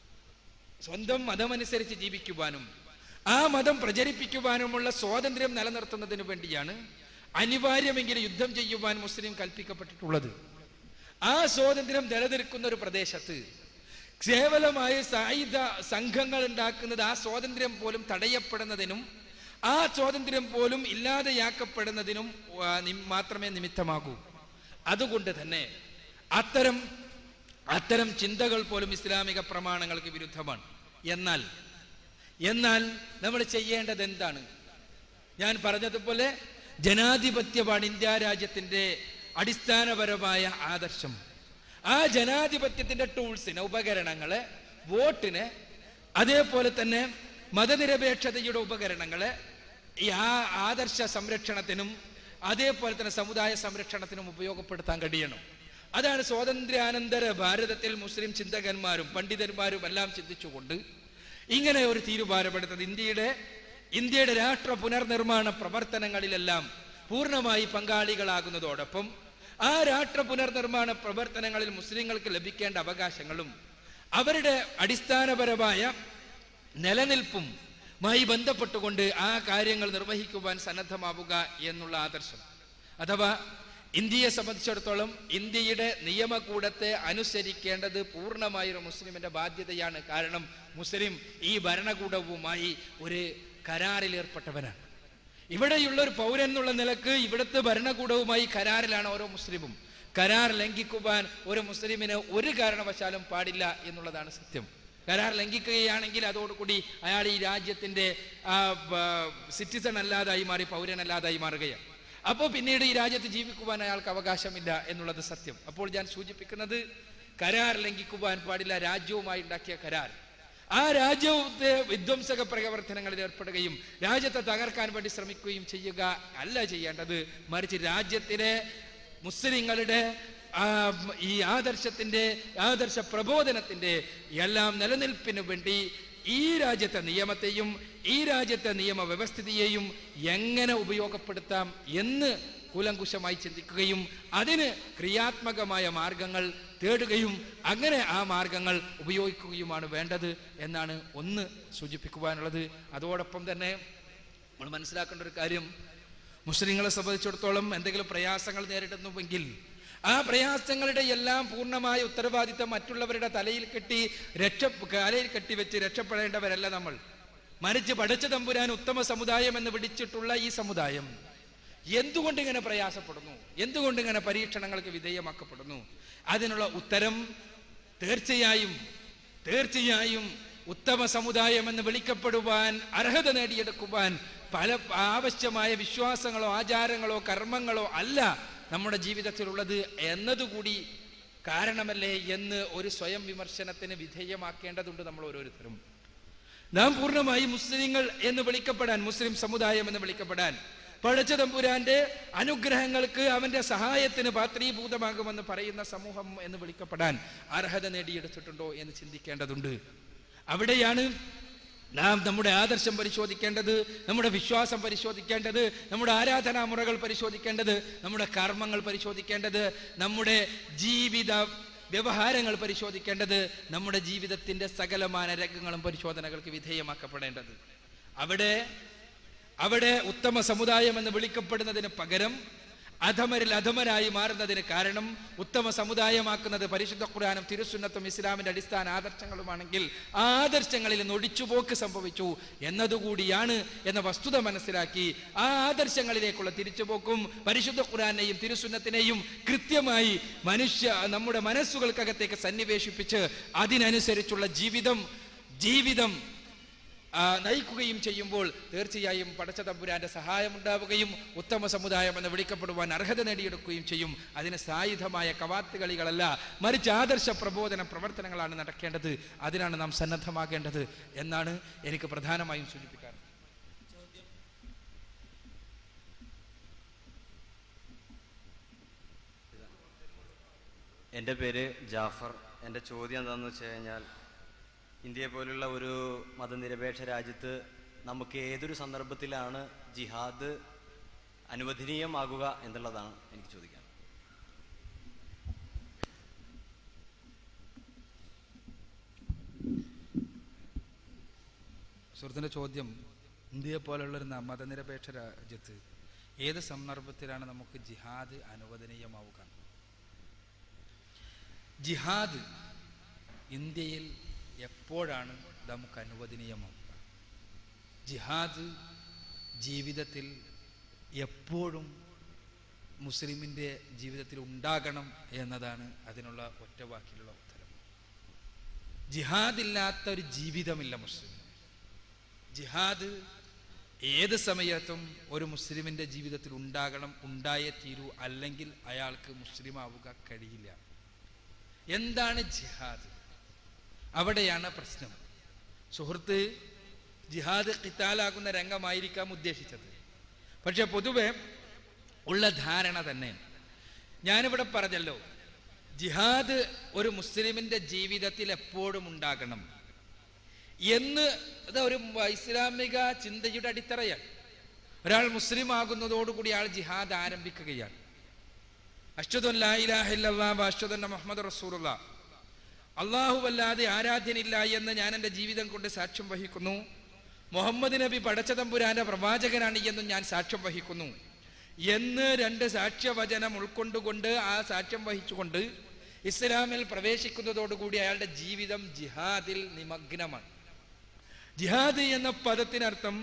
സ്വന്തം മതമനുസരിച്ച് ജീവിക്കുവാനും ആ മതം പ്രചരിപ്പിക്കുവാനുമുള്ള സ്വാതന്ത്ര്യം നിലനിർത്തുന്നതിന് വേണ്ടിയാണ് അനിവാര്യമെങ്കിൽ യുദ്ധം ചെയ്യുവാൻ മുസ്ലിം കൽപ്പിക്കപ്പെട്ടിട്ടുള്ളത് ആ സ്വാതന്ത്ര്യം നിലനിൽക്കുന്ന ഒരു പ്രദേശത്ത് കേവലമായ സായുധ സംഘങ്ങൾ ഉണ്ടാക്കുന്നത് ആ സ്വാതന്ത്ര്യം പോലും തടയപ്പെടുന്നതിനും ആ സ്വാതന്ത്ര്യം പോലും ഇല്ലാതെയാക്കപ്പെടുന്നതിനും ആ, നി- മാത്രമേ നിമിത്തമാകൂ അതുകൊണ്ട് തന്നെ അത്തരം അത്തരം ചിന്തകൾ പോലും ഇസ്ലാമിക പ്രമാണങ്ങൾക്ക് വിരുദ്ധമാണ് എന്നാൽ എന്നാൽ നമ്മൾ ചെയ്യേണ്ടത് എന്താണ് ഞാൻ പറഞ്ഞതുപോലെ ജനാധിപത്യമാണ് ഇന്ത്യ രാജ്യത്തിന്റെ അടിസ്ഥാനപരമായ ആദർശം ആ ജനാധിപത്യത്തിന്റെ ടൂൾസിന് ഉപകരണങ്ങളെ വോട്ടിന് അതേപോലെ തന്നെ മതനിരപേക്ഷതയുടെ ഉപകരണങ്ങളെ ഈ ആ ആദർശ സംരക്ഷണത്തിനും അതേപോലെ തന്നെ സമുദായ സംരക്ഷണത്തിനും ഉപയോഗപ്പെടുത്താൻ കഴിയണം അതാണ് സ്വാതന്ത്ര്യാനന്തര ഭാരതത്തിൽ മുസ്ലിം ചിന്തകന്മാരും പണ്ഡിതന്മാരും എല്ലാം ചിന്തിച്ചുകൊണ്ട് ഇങ്ങനെ ഒരു തീരുമാനമെടുത്തത് ഇന്ത്യയുടെ ഇന്ത്യയുടെ രാഷ്ട്ര പുനർനിർമ്മാണ പ്രവർത്തനങ്ങളിലെല്ലാം പൂർണ്ണമായി പങ്കാളികളാകുന്നതോടൊപ്പം ആ രാഷ്ട്ര പുനർനിർമ്മാണ പ്രവർത്തനങ്ങളിൽ മുസ്ലിങ്ങൾക്ക് ലഭിക്കേണ്ട അവകാശങ്ങളും അവരുടെ അടിസ്ഥാനപരമായ നിലനിൽപ്പും മായി ബന്ധപ്പെട്ടുകൊണ്ട് ആ കാര്യങ്ങൾ നിർവഹിക്കുവാൻ സന്നദ്ധമാവുക എന്നുള്ള ആദർശം അഥവാ ഇന്ത്യയെ സംബന്ധിച്ചിടത്തോളം ഇന്ത്യയുടെ നിയമകൂടത്തെ അനുസരിക്കേണ്ടത് പൂർണ്ണമായ ഒരു മുസ്ലിമിന്റെ ബാധ്യതയാണ് കാരണം മുസ്ലിം ഈ ഭരണകൂടവുമായി ഒരു കരാറിൽ ഏർപ്പെട്ടവനാണ് ഇവിടെയുള്ള ഒരു പൗരൻ എന്നുള്ള നിലക്ക് ഇവിടുത്തെ ഭരണകൂടവുമായി കരാറിലാണ് ഓരോ മുസ്ലിമും കരാർ ലംഘിക്കുവാൻ ഒരു മുസ്ലിമിന് ഒരു കാരണവശാലും പാടില്ല എന്നുള്ളതാണ് സത്യം കരാർ ലംഘിക്കുകയാണെങ്കിൽ അതോടുകൂടി അയാൾ ഈ രാജ്യത്തിന്റെ സിറ്റിസൺ അല്ലാതായി മാറി പൗരനല്ലാതായി മാറുകയാണ് അപ്പോൾ പിന്നീട് ഈ രാജ്യത്ത് ജീവിക്കുവാൻ അയാൾക്ക് അവകാശമില്ല എന്നുള്ളത് സത്യം അപ്പോൾ ഞാൻ സൂചിപ്പിക്കുന്നത് കരാർ ലംഘിക്കുവാൻ പാടില്ല രാജ്യവുമായി ഉണ്ടാക്കിയ കരാർ ആ രാജ്യത്തെ വിധ്വംസക പ്രവർത്തനങ്ങളിൽ ഏർപ്പെടുകയും രാജ്യത്തെ തകർക്കാൻ വേണ്ടി ശ്രമിക്കുകയും ചെയ്യുക അല്ല ചെയ്യേണ്ടത് മറിച്ച് രാജ്യത്തിലെ മുസ്ലിങ്ങളുടെ ആ, ഈ ആദർശത്തിന്റെ ആദർശ പ്രബോധനത്തിന്റെ എല്ലാം നിലനിൽപ്പിന് വേണ്ടി ഈ രാജ്യത്തെ നിയമത്തെയും ഈ രാജ്യത്തെ നിയമവ്യവസ്ഥിതിയെയും എങ്ങനെ ഉപയോഗപ്പെടുത്താം എന്ന് കൂലങ്കുശമായി ചിന്തിക്കുകയും അതിന് ക്രിയാത്മകമായ മാർഗങ്ങൾ തേടുകയും അങ്ങനെ ആ മാർഗങ്ങൾ ഉപയോഗിക്കുകയുമാണ് വേണ്ടത് എന്നാണ് ഒന്ന് സൂചിപ്പിക്കുവാനുള്ളത് അതോടൊപ്പം തന്നെ നമ്മൾ മനസ്സിലാക്കേണ്ട ഒരു കാര്യം മുസ്ലിങ്ങളെ സംബന്ധിച്ചിടത്തോളം എന്തെങ്കിലും പ്രയാസങ്ങൾ നേരിടുന്നുവെങ്കിൽ ആ പ്രയാസങ്ങളുടെ എല്ലാം പൂർണ്ണമായ ഉത്തരവാദിത്തം മറ്റുള്ളവരുടെ തലയിൽ കെട്ടി രക്ഷ തലയിൽ കെട്ടി വെച്ച് രക്ഷപ്പെടേണ്ടവരല്ല നമ്മൾ മറിച്ച് പഠിച്ച തമ്പുരാൻ ഉത്തമ സമുദായം എന്ന് വിളിച്ചിട്ടുള്ള ഈ സമുദായം എന്തുകൊണ്ട് ഇങ്ങനെ പ്രയാസപ്പെടുന്നു എന്തുകൊണ്ട് ഇങ്ങനെ പരീക്ഷണങ്ങൾക്ക് വിധേയമാക്കപ്പെടുന്നു അതിനുള്ള ഉത്തരം തീർച്ചയായും തീർച്ചയായും ഉത്തമ സമുദായം എന്ന് വിളിക്കപ്പെടുവാൻ അർഹത നേടിയെടുക്കുവാൻ പല ആവശ്യമായ വിശ്വാസങ്ങളോ ആചാരങ്ങളോ കർമ്മങ്ങളോ അല്ല നമ്മുടെ ജീവിതത്തിലുള്ളത് എന്നതുകൂടി കാരണമല്ലേ എന്ന് ഒരു സ്വയം വിമർശനത്തിന് വിധേയമാക്കേണ്ടതുണ്ട് നമ്മൾ ഓരോരുത്തരും നാം പൂർണ്ണമായി മുസ്ലിങ്ങൾ എന്ന് വിളിക്കപ്പെടാൻ മുസ്ലിം സമുദായം എന്ന് വിളിക്കപ്പെടാൻ പഴച്ച തമ്പുരാന്റെ അനുഗ്രഹങ്ങൾക്ക് അവന്റെ സഹായത്തിന് പാത്രീഭൂതമാകുമെന്ന് പറയുന്ന സമൂഹം എന്ന് വിളിക്കപ്പെടാൻ അർഹത നേടിയെടുത്തിട്ടുണ്ടോ എന്ന് ചിന്തിക്കേണ്ടതുണ്ട് അവിടെയാണ് നാം നമ്മുടെ ആദർശം പരിശോധിക്കേണ്ടത് നമ്മുടെ വിശ്വാസം പരിശോധിക്കേണ്ടത് നമ്മുടെ ആരാധനാ മുറകൾ പരിശോധിക്കേണ്ടത് നമ്മുടെ കർമ്മങ്ങൾ പരിശോധിക്കേണ്ടത് നമ്മുടെ ജീവിത വ്യവഹാരങ്ങൾ പരിശോധിക്കേണ്ടത് നമ്മുടെ ജീവിതത്തിന്റെ സകലമാന രംഗങ്ങളും പരിശോധനകൾക്ക് വിധേയമാക്കപ്പെടേണ്ടത് അവിടെ അവിടെ ഉത്തമ സമുദായം എന്ന് വിളിക്കപ്പെടുന്നതിന് പകരം അധമരിൽ അധമരായി മാറുന്നതിന് കാരണം ഉത്തമ സമുദായമാക്കുന്നത് പരിശുദ്ധ ഖുർആാനും തിരുസുന്നത്തും ഇസ്ലാമിന്റെ അടിസ്ഥാന ആദർശങ്ങളുമാണെങ്കിൽ ആ ആദർശങ്ങളിൽ നിന്ന് ഒടിച്ചുപോക്ക് സംഭവിച്ചു എന്നതുകൂടിയാണ് എന്ന വസ്തുത മനസ്സിലാക്കി ആ ആദർശങ്ങളിലേക്കുള്ള തിരിച്ചുപോക്കും പരിശുദ്ധ ഖുർആാനെയും തിരുസുന്നത്തിനെയും കൃത്യമായി മനുഷ്യ നമ്മുടെ മനസ്സുകൾക്കകത്തേക്ക് സന്നിവേശിപ്പിച്ച് അതിനനുസരിച്ചുള്ള ജീവിതം ജീവിതം ആ, നയിക്കുകയും ചെയ്യുമ്പോൾ തീർച്ചയായും പടച്ച തമ്പുരാന്റെ സഹായം ഉണ്ടാവുകയും ഉത്തമ സമുദായം എന്ന് വിളിക്കപ്പെടുവാൻ അർഹത നേടിയെടുക്കുകയും ചെയ്യും അതിന് സായുധമായ കവാത്തുകളികളല്ല മറിച്ച് ആദർശ പ്രബോധന പ്രവർത്തനങ്ങളാണ് നടക്കേണ്ടത് അതിനാണ് നാം സന്നദ്ധമാകേണ്ടത് എന്നാണ് എനിക്ക് പ്രധാനമായും സൂചിപ്പിക്കാറ് എൻ്റെ പേര് ജാഫർ എൻ്റെ ചോദ്യം എന്താണെന്ന് വെച്ച് കഴിഞ്ഞാൽ ഇന്ത്യയെ പോലുള്ള ഒരു മതനിരപേക്ഷ രാജ്യത്ത് നമുക്ക് ഏതൊരു സന്ദർഭത്തിലാണ് ജിഹാദ് അനുവദനീയമാകുക എന്നുള്ളതാണ് എനിക്ക് ചോദിക്കാൻ സുഹൃത്തിൻ്റെ ചോദ്യം ഇന്ത്യയെ പോലുള്ള ഒരു ന- മതനിരപേക്ഷ രാജ്യത്ത് ഏത് സന്ദർഭത്തിലാണ് നമുക്ക് ജിഹാദ് അനുവദനീയമാവുക ജിഹാദ് ഇന്ത്യയിൽ എപ്പോഴാണ് നമുക്ക് അനുവദനീയമാവുക ജിഹാദ് ജീവിതത്തിൽ എപ്പോഴും മുസ്ലിമിൻ്റെ ജീവിതത്തിൽ ഉണ്ടാകണം എന്നതാണ് അതിനുള്ള ഒറ്റ വാക്കിലുള്ള ഉത്തരം ജിഹാദില്ലാത്ത ഒരു ജീവിതമില്ല മുസ്ലിം ജിഹാദ് ഏത് സമയത്തും ഒരു മുസ്ലിമിൻ്റെ ജീവിതത്തിൽ ഉണ്ടാകണം ഉണ്ടായേ തീരൂ അല്ലെങ്കിൽ അയാൾക്ക് മുസ്ലിം ആവുക കഴിയില്ല എന്താണ് ജിഹാദ് അവിടെയാണ് പ്രശ്നം സുഹൃത്ത് ജിഹാദ് ഖിത്താലാകുന്ന രംഗമായിരിക്കാം ഉദ്ദേശിച്ചത് പക്ഷെ പൊതുവെ ഉള്ള ധാരണ തന്നെ ഞാനിവിടെ പറഞ്ഞല്ലോ ജിഹാദ് ഒരു മുസ്ലിമിന്റെ ജീവിതത്തിൽ എപ്പോഴും ഉണ്ടാകണം എന്ന് ഇത് ഒരു ഇസ്ലാമിക ചിന്തയുടെ അടിത്തറയാണ് ഒരാൾ മുസ്ലിം ആകുന്നതോടുകൂടി അയാൾ ജിഹാദ് ആരംഭിക്കുകയാണ് അഷ്ഹദുൻ ലാ ഇലാഹ ഇല്ലല്ലാഹ് വ അഷ്ഹദു അന്ന മുഹമ്മദ് റസൂലുള്ള അള്ളാഹു അല്ലാതെ ആരാധ്യനില്ല എന്ന് ഞാൻ എൻ്റെ ജീവിതം കൊണ്ട് സാക്ഷ്യം വഹിക്കുന്നു മുഹമ്മദ് നബി പടച്ചതമ്പുരാന്റെ പ്രവാചകനാണ് എന്നും ഞാൻ സാക്ഷ്യം വഹിക്കുന്നു എന്ന് രണ്ട് സാക്ഷ്യവചനം ഉൾക്കൊണ്ടുകൊണ്ട് ആ സാക്ഷ്യം വഹിച്ചുകൊണ്ട് ഇസ്ലാമിൽ പ്രവേശിക്കുന്നതോടുകൂടി അയാളുടെ ജീവിതം ജിഹാദിൽ നിമഗ്നമാണ് ജിഹാദ് എന്ന പദത്തിനർത്ഥം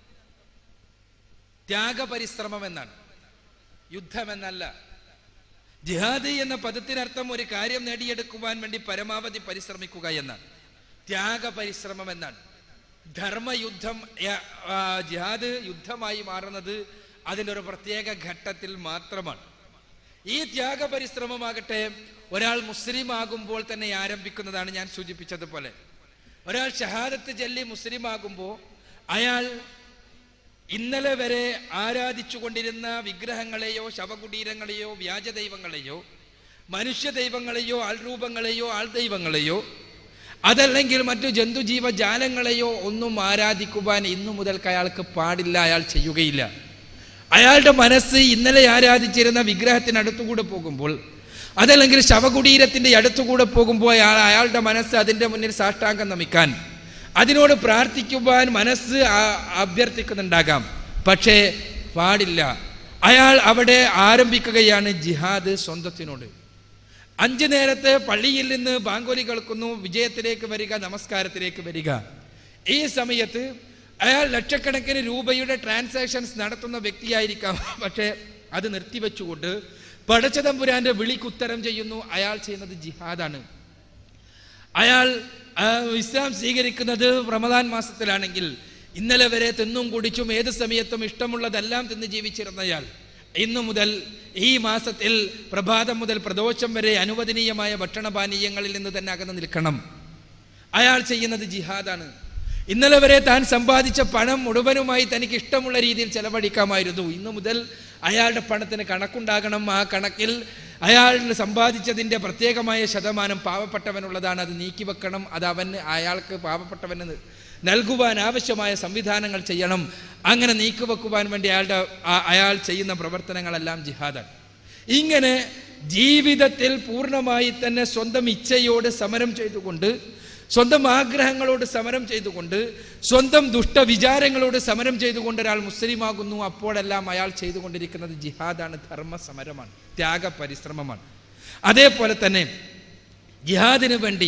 ത്യാഗപരിശ്രമം എന്നാണ് യുദ്ധമെന്നല്ല ജിഹാദ് എന്ന പദത്തിനർത്ഥം ഒരു കാര്യം നേടിയെടുക്കുവാൻ വേണ്ടി പരമാവധി പരിശ്രമിക്കുക എന്നാണ് ത്യാഗപരിശ്രമം എന്നാണ് ധർമ്മയുദ്ധം യ- ആ, ജിഹാദ് യുദ്ധമായി മാറുന്നത് അതിൻ്റെ ഒരു പ്രത്യേക ഘട്ടത്തിൽ മാത്രമാണ് ഈ ത്യാഗപരിശ്രമമാകട്ടെ ഒരാൾ മുസ്ലിം ആകുമ്പോൾ തന്നെ ആരംഭിക്കുന്നതാണ് ഞാൻ സൂചിപ്പിച്ചതുപോലെ ഒരാൾ ഷഹാദത്ത് ചൊല്ലി മുസ്ലിം ആകുമ്പോൾ അയാൾ ഇന്നലെ വരെ ആരാധിച്ചു കൊണ്ടിരുന്ന വിഗ്രഹങ്ങളെയോ ശവകുടീരങ്ങളെയോ വ്യാജ ദൈവങ്ങളെയോ മനുഷ്യ ദൈവങ്ങളെയോ ആൾരൂപങ്ങളെയോ ആൾ ദൈവങ്ങളെയോ അതല്ലെങ്കിൽ മറ്റു ജന്തുജീവജാലങ്ങളെയോ ഒന്നും ആരാധിക്കുവാൻ ഇന്നു മുതൽക്ക് അയാൾക്ക് പാടില്ല അയാൾ ചെയ്യുകയില്ല അയാളുടെ മനസ്സ് ഇന്നലെ ആരാധിച്ചിരുന്ന വിഗ്രഹത്തിനടുത്തുകൂടെ പോകുമ്പോൾ അതല്ലെങ്കിൽ ശവകുടീരത്തിന്റെ അടുത്തുകൂടെ പോകുമ്പോൾ അയാൾ അയാളുടെ മനസ്സ് അതിൻ്റെ മുന്നിൽ സാഷ്ടാംഗം നമിക്കാൻ അതിനോട് പ്രാർത്ഥിക്കുവാൻ മനസ്സ് ആ- അഭ്യർത്ഥിക്കുന്നുണ്ടാകാം പക്ഷേ പാടില്ല അയാൾ അവിടെ ആരംഭിക്കുകയാണ് ജിഹാദ് സ്വന്തത്തിനോട് അഞ്ചു നേരത്തെ പള്ളിയിൽ നിന്ന് ബാങ്കോലി കേൾക്കുന്നു വിജയത്തിലേക്ക് വരിക നമസ്കാരത്തിലേക്ക് വരിക ഈ സമയത്ത് അയാൾ ലക്ഷക്കണക്കിന് രൂപയുടെ ട്രാൻസാക്ഷൻസ് നടത്തുന്ന വ്യക്തിയായിരിക്കാം പക്ഷേ അത് നിർത്തിവെച്ചുകൊണ്ട് പടച്ചതമ്പുരാന്റെ വിളിക്ക് ഉത്തരം ചെയ്യുന്നു അയാൾ ചെയ്യുന്നത് ജിഹാദാണ് അയാൾ ആ, ഇസ്ലാം സ്വീകരിക്കുന്നത് റമദാൻ മാസത്തിലാണെങ്കിൽ ഇന്നലെ വരെ തിന്നും കുടിച്ചും ഏത് സമയത്തും ഇഷ്ടമുള്ളതെല്ലാം തിന്ന് ജീവിച്ചിരുന്നയാൾ ഇന്നു മുതൽ ഈ മാസത്തിൽ പ്രഭാതം മുതൽ പ്രദോഷം വരെ അനുവദനീയമായ ഭക്ഷണപാനീയങ്ങളിൽ നിന്ന് തന്നെ അകന്നു നിൽക്കണം അയാൾ ചെയ്യുന്നത് ജിഹാദാണ് ഇന്നലെ വരെ താൻ സമ്പാദിച്ച പണം മുഴുവനുമായി തനിക്ക് ഇഷ്ടമുള്ള രീതിയിൽ ചെലവഴിക്കാമായിരുന്നു ഇന്നു മുതൽ അയാളുടെ പണത്തിന് കണക്കുണ്ടാകണം ആ കണക്കിൽ അയാൾ സമ്പാദിച്ചതിൻ്റെ പ്രത്യേകമായ ശതമാനം പാവപ്പെട്ടവനുള്ളതാണ് അത് നീക്കിവെക്കണം അത് അവന് അയാൾക്ക് പാവപ്പെട്ടവന് നൽകുവാൻ ആവശ്യമായ സംവിധാനങ്ങൾ ചെയ്യണം അങ്ങനെ നീക്കിവെക്കുവാൻ വേണ്ടി അയാളുടെ ആ- അയാൾ ചെയ്യുന്ന പ്രവർത്തനങ്ങളെല്ലാം ജിഹാദാണ് ഇങ്ങനെ ജീവിതത്തിൽ പൂർണ്ണമായി തന്നെ സ്വന്തം ഇച്ഛയോട് സമരം ചെയ്തുകൊണ്ട് സ്വന്തം ആഗ്രഹങ്ങളോട് സമരം ചെയ്തുകൊണ്ട് സ്വന്തം ദുഷ്ടവിചാരങ്ങളോട് സമരം ചെയ്തുകൊണ്ട് ഒരാൾ മുസ്ലിമാകുന്നു അപ്പോഴെല്ലാം അയാൾ ചെയ്തുകൊണ്ടിരിക്കുന്നത് ജിഹാദാണ് ധർമ്മ സമരമാണ് ത്യാഗ പരിശ്രമമാണ് അതേപോലെ തന്നെ ജിഹാദിന് വേണ്ടി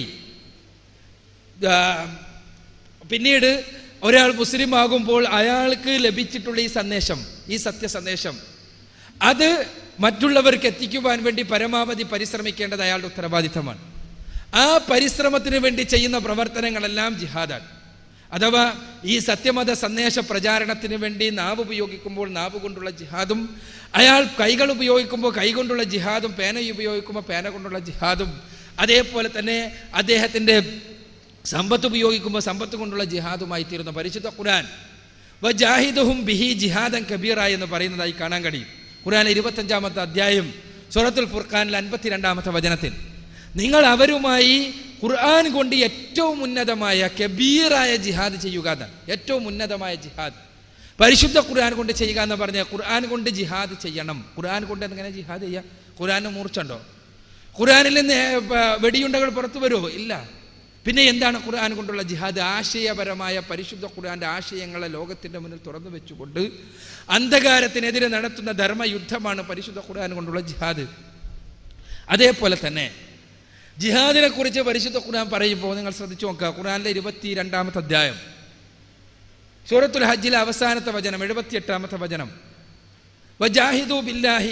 ആ, പിന്നീട് ഒരാൾ മുസ്ലിം ആകുമ്പോൾ അയാൾക്ക് ലഭിച്ചിട്ടുള്ള ഈ സന്ദേശം ഈ സത്യ സന്ദേശം അത് മറ്റുള്ളവർക്ക് എത്തിക്കുവാൻ വേണ്ടി പരമാവധി പരിശ്രമിക്കേണ്ടത് അയാളുടെ ഉത്തരവാദിത്തമാണ് ആ പരിശ്രമത്തിന് വേണ്ടി ചെയ്യുന്ന പ്രവർത്തനങ്ങളെല്ലാം ജിഹാദാണ് അഥവാ ഈ സത്യമത സന്ദേശ പ്രചാരണത്തിന് വേണ്ടി നാവ് ഉപയോഗിക്കുമ്പോൾ നാവ് കൊണ്ടുള്ള ജിഹാദും അയാൾ കൈകൾ ഉപയോഗിക്കുമ്പോൾ കൈകൊണ്ടുള്ള ജിഹാദും പേന ഉപയോഗിക്കുമ്പോൾ പേന കൊണ്ടുള്ള ജിഹാദും അതേപോലെ തന്നെ അദ്ദേഹത്തിൻ്റെ സമ്പത്ത് ഉപയോഗിക്കുമ്പോൾ സമ്പത്ത് കൊണ്ടുള്ള ജിഹാദുമായി തീരുന്ന പരിശുദ്ധ ഖുർആൻ വജാഹിദുഹും ബിഹി ജിഹാദൻ കബീറ എന്ന് പറയുന്നതായി കാണാൻ കഴിയും ഖുർആൻ ഇരുപത്തഞ്ചാമത്തെ അധ്യായം സൂറത്തുൽ ഫുർഖാനിൽ അൻപത്തിരണ്ടാമത്തെ വചനത്തിൽ നിങ്ങൾ അവരുമായി ഖുർആൻ കൊണ്ട് ഏറ്റവും ഉന്നതമായ കബീറായ ജിഹാദ് ചെയ്യുക എന്നാണ് ഏറ്റവും ഉന്നതമായ ജിഹാദ് പരിശുദ്ധ ഖുർആൻ കൊണ്ട് ചെയ്യുക എന്ന് പറഞ്ഞാൽ ഖുർആൻ കൊണ്ട് ജിഹാദ് ചെയ്യണം ഖുർആൻ കൊണ്ട് എങ്ങനെ ജിഹാദ് ചെയ്യാം ഖുർആന് മൂർച്ചുണ്ടോ ഖുർആനിൽ നിന്ന് ഏ, പ- വെടിയുണ്ടകൾ പുറത്തു വരുമോ ഇല്ല പിന്നെ എന്താണ് ഖുർആൻ കൊണ്ടുള്ള ജിഹാദ് ആശയപരമായ പരിശുദ്ധ ഖുർആന്റെ ആശയങ്ങളെ ലോകത്തിന്റെ മുന്നിൽ തുറന്നു വെച്ചുകൊണ്ട് അന്ധകാരത്തിനെതിരെ നടത്തുന്ന ധർമ്മയുദ്ധമാണ് പരിശുദ്ധ ഖുർആൻ കൊണ്ടുള്ള ജിഹാദ് അതേപോലെ തന്നെ ജിഹാദിനെ കുറിച്ച് പരിശുദ്ധ ഖുർആൻ പറയുമ്പോൾ നിങ്ങൾ ശ്രദ്ധിച്ചു നോക്കുക ഖുർആനിലെ ഇരുപത്തി രണ്ടാമത്തെ അധ്യായം സൂറത്തുൽ ഹജ്ജിലെ അവസാനത്തെ വചനം എഴുപത്തിയെട്ടാമത്തെ വചനം വജാഹിദു ബില്ലാഹി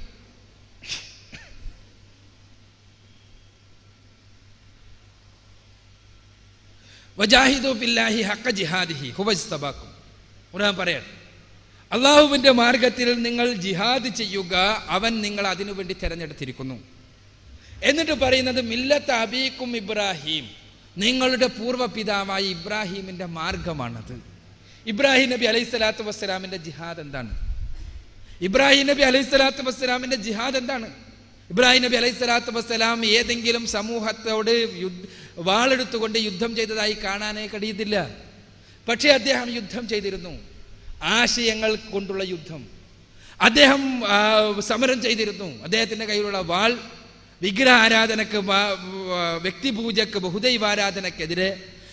വജാഹിദു ബില്ലാഹി ഹക്ക ജിഹാദിഹി ഹുവസ്തബാക്കും ഖുർആൻ പറയാണ് അള്ളാഹുവിൻ്റെ മാർഗത്തിൽ നിങ്ങൾ ജിഹാദ് ചെയ്യുക അവൻ നിങ്ങൾ അതിനു വേണ്ടി തിരഞ്ഞെടുത്തിരിക്കുന്നു എന്നിട്ട് പറയുന്നത് മില്ലത്ത് അബീക്കും ഇബ്രാഹിം നിങ്ങളുടെ പൂർവ്വ പിതാവായ ഇബ്രാഹിമിൻ്റെ മാർഗമാണത് ഇബ്രാഹിം നബി അലൈഹി സ്വലാത്തു വസ്സലാമിൻ്റെ ജിഹാദ് എന്താണ് ഇബ്രാഹിം നബി അലൈഹി സ്വലാത്തു വസ്സലാമിൻ്റെ ജിഹാദ് എന്താണ് ഇബ്രാഹിം നബി അലൈഹി സ്വലാത്തു വസ്സലാം ഏതെങ്കിലും സമൂഹത്തോട് യുദ്ധ വാളെടുത്തുകൊണ്ട് യുദ്ധം ചെയ്തതായി കാണാനേ കഴിയത്തില്ല പക്ഷേ അദ്ദേഹം യുദ്ധം ചെയ്തിരുന്നു ആശയങ്ങൾ കൊണ്ടുള്ള യുദ്ധം അദ്ദേഹം ആ, സമരം ചെയ്തിരുന്നു അദ്ദേഹത്തിൻ്റെ കയ്യിലുള്ള വാൾ വിഗ്രഹ ആരാധനക്ക് വാ- വാ- വ്യക്തിപൂജക്ക് ബഹുദൈവാരാധനക്കെതിരെ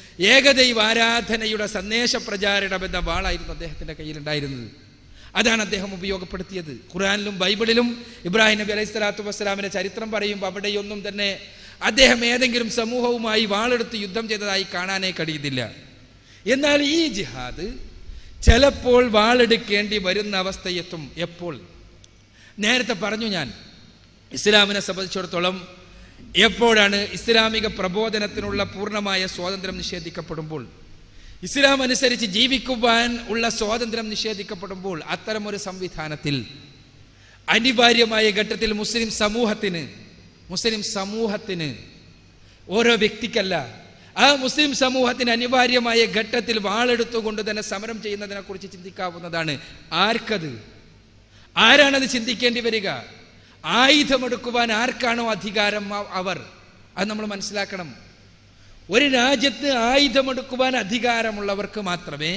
ഏകദൈവാരാധനയുടെ സന്ദേശ പ്രചാരണം എന്ന വാളായിരുന്നു അദ്ദേഹത്തിൻ്റെ കയ്യിലുണ്ടായിരുന്നത് അതാണ് അദ്ദേഹം ഉപയോഗപ്പെടുത്തിയത് ഖുറാനിലും ബൈബിളിലും ഇബ്രാഹിം നബി അലൈഹി സ്വലാത്തു വസ്സലാമിൻ്റെ ചരിത്രം പറയുമ്പോൾ അവിടെയൊന്നും തന്നെ അദ്ദേഹം ഏതെങ്കിലും സമൂഹവുമായി വാളെടുത്ത് യുദ്ധം ചെയ്തതായി കാണാനേ കഴിയുന്നില്ല എന്നാൽ ഈ ജിഹാദ് ചിലപ്പോൾ വാളെടുക്കേണ്ടി വരുന്ന അവസ്ഥയെത്തും എപ്പോൾ നേരത്തെ പറഞ്ഞു ഞാൻ ഇസ്ലാമിനെ സംബന്ധിച്ചിടത്തോളം എപ്പോഴാണ് ഇസ്ലാമിക പ്രബോധനത്തിനുള്ള പൂർണ്ണമായ സ്വാതന്ത്ര്യം നിഷേധിക്കപ്പെടുമ്പോൾ ഇസ്ലാം അനുസരിച്ച് ജീവിക്കുവാൻ ഉള്ള സ്വാതന്ത്ര്യം നിഷേധിക്കപ്പെടുമ്പോൾ അത്തരമൊരു സംവിധാനത്തിൽ അനിവാര്യമായ ഘട്ടത്തിൽ മുസ്ലിം സമൂഹത്തിന് മുസ്ലിം സമൂഹത്തിന് ഓരോ വ്യക്തിക്കല്ല ആ മുസ്ലിം സമൂഹത്തിന് അനിവാര്യമായ ഘട്ടത്തിൽ വാളെടുത്തുകൊണ്ട് തന്നെ സമരം ചെയ്യുന്നതിനെ കുറിച്ച് ചിന്തിക്കാവുന്നതാണ് ആർക്കത് ആരാണത് ചിന്തിക്കേണ്ടി വരിക ആയുധമെടുക്കുവാൻ ആർക്കാണോ അധികാരം അ- അവർ അത് നമ്മൾ മനസ്സിലാക്കണം ഒരു രാജ്യത്ത് ആയുധമെടുക്കുവാൻ അധികാരമുള്ളവർക്ക് മാത്രമേ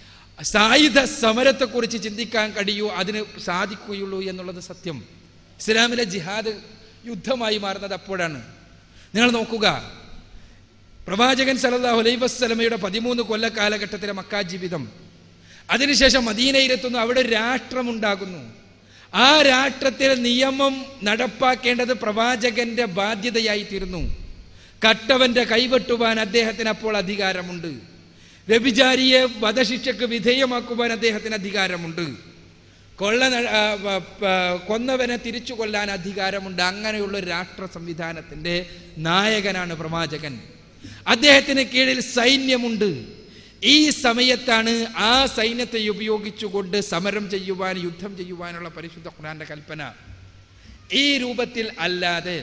സായുധ സമരത്തെക്കുറിച്ച് ചിന്തിക്കാൻ കഴിയൂ അതിന് സാധിക്കുകയുള്ളൂ എന്നുള്ളത് സത്യം ഇസ്ലാമിലെ ജിഹാദ് യുദ്ധമായി മാറുന്നത് അപ്പോഴാണ് നിങ്ങൾ നോക്കുക പ്രവാചകൻ സല്ലല്ലാഹു അലൈഹി വസ്ലമയുടെ പതിമൂന്ന് കൊല്ല കാലഘട്ടത്തിലെ മക്കാ ജീവിതം അതിനുശേഷം മദീനയിലെത്തുന്നു അവിടെ ഒരു രാഷ്ട്രമുണ്ടാകുന്നു ആ രാഷ്ട്രത്തിൽ നിയമം നടപ്പാക്കേണ്ടത് പ്രവാചകന്റെ ബാധ്യതയായി തീരുന്നു കട്ടവന്റെ കൈവെട്ടുവാൻ അദ്ദേഹത്തിന് അപ്പോൾ അധികാരമുണ്ട് വ്യഭിചാരിയെ വധശിക്ഷയ്ക്ക് വിധേയമാക്കുവാൻ അദ്ദേഹത്തിന് അധികാരമുണ്ട് കൊള്ള ന- ആ, പ- പ- കൊന്നവനെ തിരിച്ചു കൊല്ലാൻ അധികാരമുണ്ട് അങ്ങനെയുള്ള ഒരു രാഷ്ട്ര സംവിധാനത്തിന്റെ നായകനാണ് പ്രവാചകൻ അദ്ദേഹത്തിന് കീഴിൽ സൈന്യമുണ്ട് ഈ സമയത്താണ് ആ സൈന്യത്തെ ഉപയോഗിച്ചുകൊണ്ട് സമരം ചെയ്യുവാൻ യുദ്ധം ചെയ്യുവാനുള്ള പരിശുദ്ധ ഖുർആന്റെ കൽപ്പന ഈ രൂപത്തിൽ അല്ലാതെ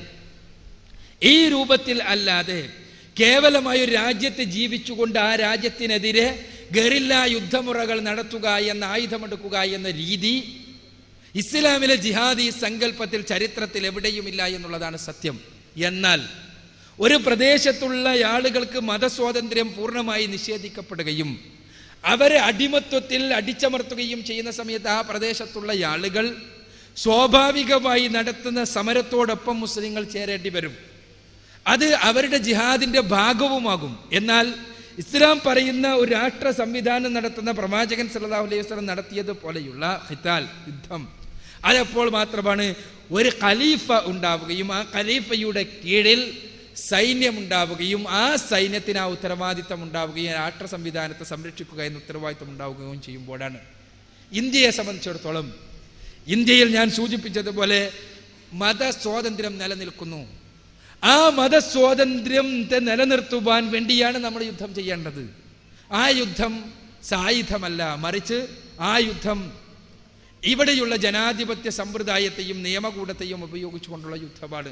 ഈ രൂപത്തിൽ അല്ലാതെ കേവലമായ ഒരു രാജ്യത്ത് ജീവിച്ചുകൊണ്ട് ആ രാജ്യത്തിനെതിരെ ഗറില്ല യുദ്ധമുറകൾ നടത്തുക എന്ന ആയുധമെടുക്കുക എന്ന രീതി ഇസ്ലാമിലെ ജിഹാദി സങ്കല്പത്തിൽ ചരിത്രത്തിൽ എവിടെയുമില്ല എന്നുള്ളതാണ് സത്യം എന്നാൽ ഒരു പ്രദേശത്തുള്ള ആളുകൾക്ക് മതസ്വാതന്ത്ര്യം പൂർണ്ണമായി നിഷേധിക്കപ്പെടുകയും അവരെ അടിമത്വത്തിൽ അടിച്ചമർത്തുകയും ചെയ്യുന്ന സമയത്ത് ആ പ്രദേശത്തുള്ള ആളുകൾ സ്വാഭാവികമായി നടത്തുന്ന സമരത്തോടൊപ്പം മുസ്ലിങ്ങൾ ചേരേണ്ടി വരും അത് അവരുടെ ജിഹാദിന്റെ ഭാഗവുമാകും എന്നാൽ ഇസ്ലാം പറയുന്ന ഒരു രാഷ്ട്ര സംവിധാനം നടത്തുന്ന പ്രവാചകൻ സല്ലല്ലാഹു അലൈഹി വസല്ലം നടത്തിയത് പോലെയുള്ള ഹിത്താൽ യുദ്ധം അതപ്പോൾ മാത്രമാണ് ഒരു ഖലീഫ ഉണ്ടാവുകയും ആ ഖലീഫയുടെ കീഴിൽ സൈന്യം ഉണ്ടാവുകയും ആ സൈന്യത്തിന് ആ ഉത്തരവാദിത്തം ഉണ്ടാവുകയും രാഷ്ട്ര സംവിധാനത്തെ സംരക്ഷിക്കുക എന്ന ഉത്തരവാദിത്തം ഉണ്ടാവുകയും ചെയ്യുമ്പോഴാണ് ഇന്ത്യയെ സംബന്ധിച്ചിടത്തോളം ഇന്ത്യയിൽ ഞാൻ സൂചിപ്പിച്ചതുപോലെ മതസ്വാതന്ത്ര്യം നിലനിൽക്കുന്നു ആ മതസ്വാതന്ത്ര്യത്തെ നിലനിർത്തുവാൻ വേണ്ടിയാണ് നമ്മൾ യുദ്ധം ചെയ്യേണ്ടത് ആ യുദ്ധം സായുധമല്ല മറിച്ച് ആ യുദ്ധം ഇവിടെയുള്ള ജനാധിപത്യ സമ്പ്രദായത്തെയും നിയമകൂടത്തെയും ഉപയോഗിച്ചുകൊണ്ടുള്ള യുദ്ധമാണ്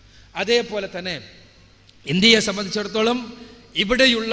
അതേപോലെ തന്നെ ഇന്ത്യയെ സംബന്ധിച്ചിടത്തോളം ഇവിടെയുള്ള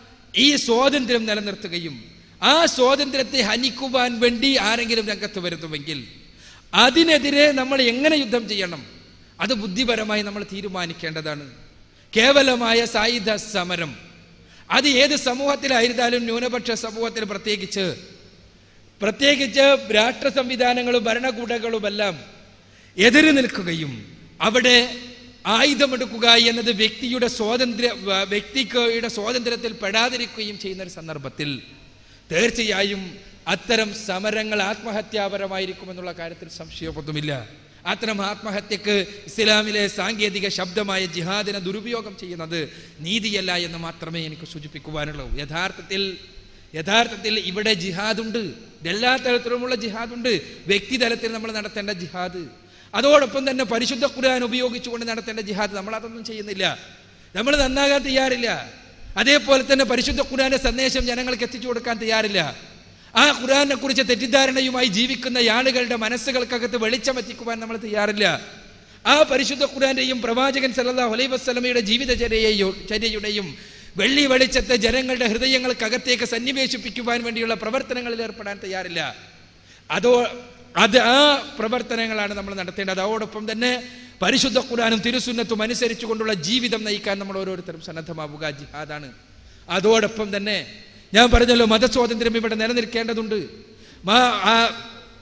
ഈ സ്വാതന്ത്ര്യം നിലനിർത്തുകയും ആ സ്വാതന്ത്ര്യത്തെ ഹനിക്കുവാൻ വേണ്ടി ആരെങ്കിലും രംഗത്ത് വരുന്നുവെങ്കിൽ അതിനെതിരെ നമ്മൾ എങ്ങനെ യുദ്ധം ചെയ്യണം അത് ബുദ്ധിപരമായി നമ്മൾ തീരുമാനിക്കേണ്ടതാണ് കേവലമായ സായുധ സമരം അത് ഏത് സമൂഹത്തിലായിരുന്നാലും ന്യൂനപക്ഷ സമൂഹത്തിൽ പ്രത്യേകിച്ച് പ്രത്യേകിച്ച് രാഷ്ട്ര സംവിധാനങ്ങളും ഭരണകൂടങ്ങളുമെല്ലാം എതിര് നിൽക്കുകയും അവിടെ ആയുധമെടുക്കുക എന്നത് വ്യക്തിയുടെ സ്വാതന്ത്ര്യ വ- വ്യക്തിയുടെ സ്വാതന്ത്ര്യത്തിൽ പെടാതിരിക്കുകയും ചെയ്യുന്ന ഒരു സന്ദർഭത്തിൽ തീർച്ചയായും അത്തരം സമരങ്ങൾ ആത്മഹത്യാപരമായിരിക്കുമെന്നുള്ള കാര്യത്തിൽ സംശയമൊന്നുമില്ല അത്തരം ആത്മഹത്യക്ക് ഇസ്ലാമിലെ സാങ്കേതിക ശബ്ദമായ ജിഹാദിനെ ദുരുപയോഗം ചെയ്യുന്നത് നീതിയല്ല എന്ന് മാത്രമേ എനിക്ക് സൂചിപ്പിക്കുവാനുള്ളൂ യഥാർത്ഥത്തിൽ യഥാർത്ഥത്തിൽ ഇവിടെ ജിഹാദുണ്ട് എല്ലാ തരത്തിലുമുള്ള ജിഹാദുണ്ട് വ്യക്തിതലത്തിൽ നമ്മൾ നടത്തേണ്ട ജിഹാദ് അതോടൊപ്പം തന്നെ പരിശുദ്ധ ഖുർആൻ ഉപയോഗിച്ചുകൊണ്ട് നടത്തേണ്ട ജിഹാദ് നമ്മൾ അതൊന്നും ചെയ്യുന്നില്ല നമ്മൾ നന്നാകാൻ തയ്യാറില്ല അതേപോലെ തന്നെ പരിശുദ്ധ ഖുർആന്റെ സന്ദേശം ജനങ്ങൾക്ക് എത്തിച്ചു കൊടുക്കാൻ തയ്യാറില്ല ആ ഖുർആനെ കുറിച്ച് തെറ്റിദ്ധാരണയുമായി ജീവിക്കുന്ന ആളുകളുടെ മനസ്സുകൾക്കകത്ത് വെളിച്ചം എത്തിക്കുവാൻ നമ്മൾ തയ്യാറില്ല ആ പരിശുദ്ധ ഖുർആന്റെയും പ്രവാചകൻ സല്ലല്ലാഹു അലൈഹി വസല്ലമയുടെ ജീവിതചര്യയോ ചര്യയുടെയും വെള്ളി വെളിച്ചത്തെ ജനങ്ങളുടെ ഹൃദയങ്ങൾക്കകത്തേക്ക് സന്നിവേശിപ്പിക്കുവാൻ വേണ്ടിയുള്ള പ്രവർത്തനങ്ങളിൽ ഏർപ്പെടാൻ തയ്യാറില്ല അതോ അത് ആ പ്രവർത്തനങ്ങളാണ് നമ്മൾ നടത്തേണ്ടത് അതോടൊപ്പം തന്നെ പരിശുദ്ധ ഖുർആനും തിരുസുന്നത്തും അനുസരിച്ചുകൊണ്ടുള്ള ജീവിതം നയിക്കാൻ നമ്മൾ ഓരോരുത്തരും സന്നദ്ധമാവുക ജിഹാദാണ് അതോടൊപ്പം തന്നെ ഞാൻ പറഞ്ഞല്ലോ മതസ്വാതന്ത്ര്യം ഇവിടെ നിലനിൽക്കേണ്ടതുണ്ട് മാ- ആ-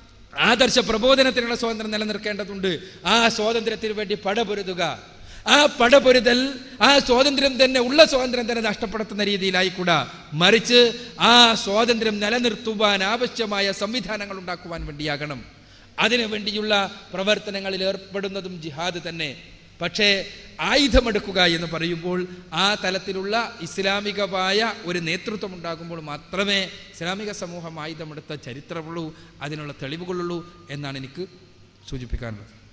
ആദർശ പ്രബോധനത്തിനുള്ള സ്വാതന്ത്ര്യം നിലനിർത്തേണ്ടതുണ്ട് ആ സ്വാതന്ത്ര്യത്തിന് വേണ്ടി പടപൊരുതുക ആ പടപൊരുതൽ ആ സ്വാതന്ത്ര്യം തന്നെ ഉള്ള സ്വാതന്ത്ര്യം തന്നെ നഷ്ടപ്പെടുത്തുന്ന രീതിയിലായിക്കൂടാ മറിച്ച് ആ സ്വാതന്ത്ര്യം നിലനിർത്തുവാൻ ആവശ്യമായ സംവിധാനങ്ങൾ ഉണ്ടാക്കുവാൻ വേണ്ടിയാകണം അതിനു വേണ്ടിയുള്ള പ്രവർത്തനങ്ങളിൽ ഏർപ്പെടുന്നതും ജിഹാദ് തന്നെ പക്ഷേ ആയുധമെടുക്കുക എന്ന് പറയുമ്പോൾ ആ തലത്തിലുള്ള ഇസ്ലാമികമായ ഒരു നേതൃത്വം ഉണ്ടാകുമ്പോൾ മാത്രമേ ഇസ്ലാമിക സമൂഹം ആയുധമെടുത്ത ചരിത്രമുള്ളൂ അതിനുള്ള തെളിവുകളുള്ളൂ എന്നാണ് എനിക്ക് സൂചിപ്പിക്കാനുള്ളത്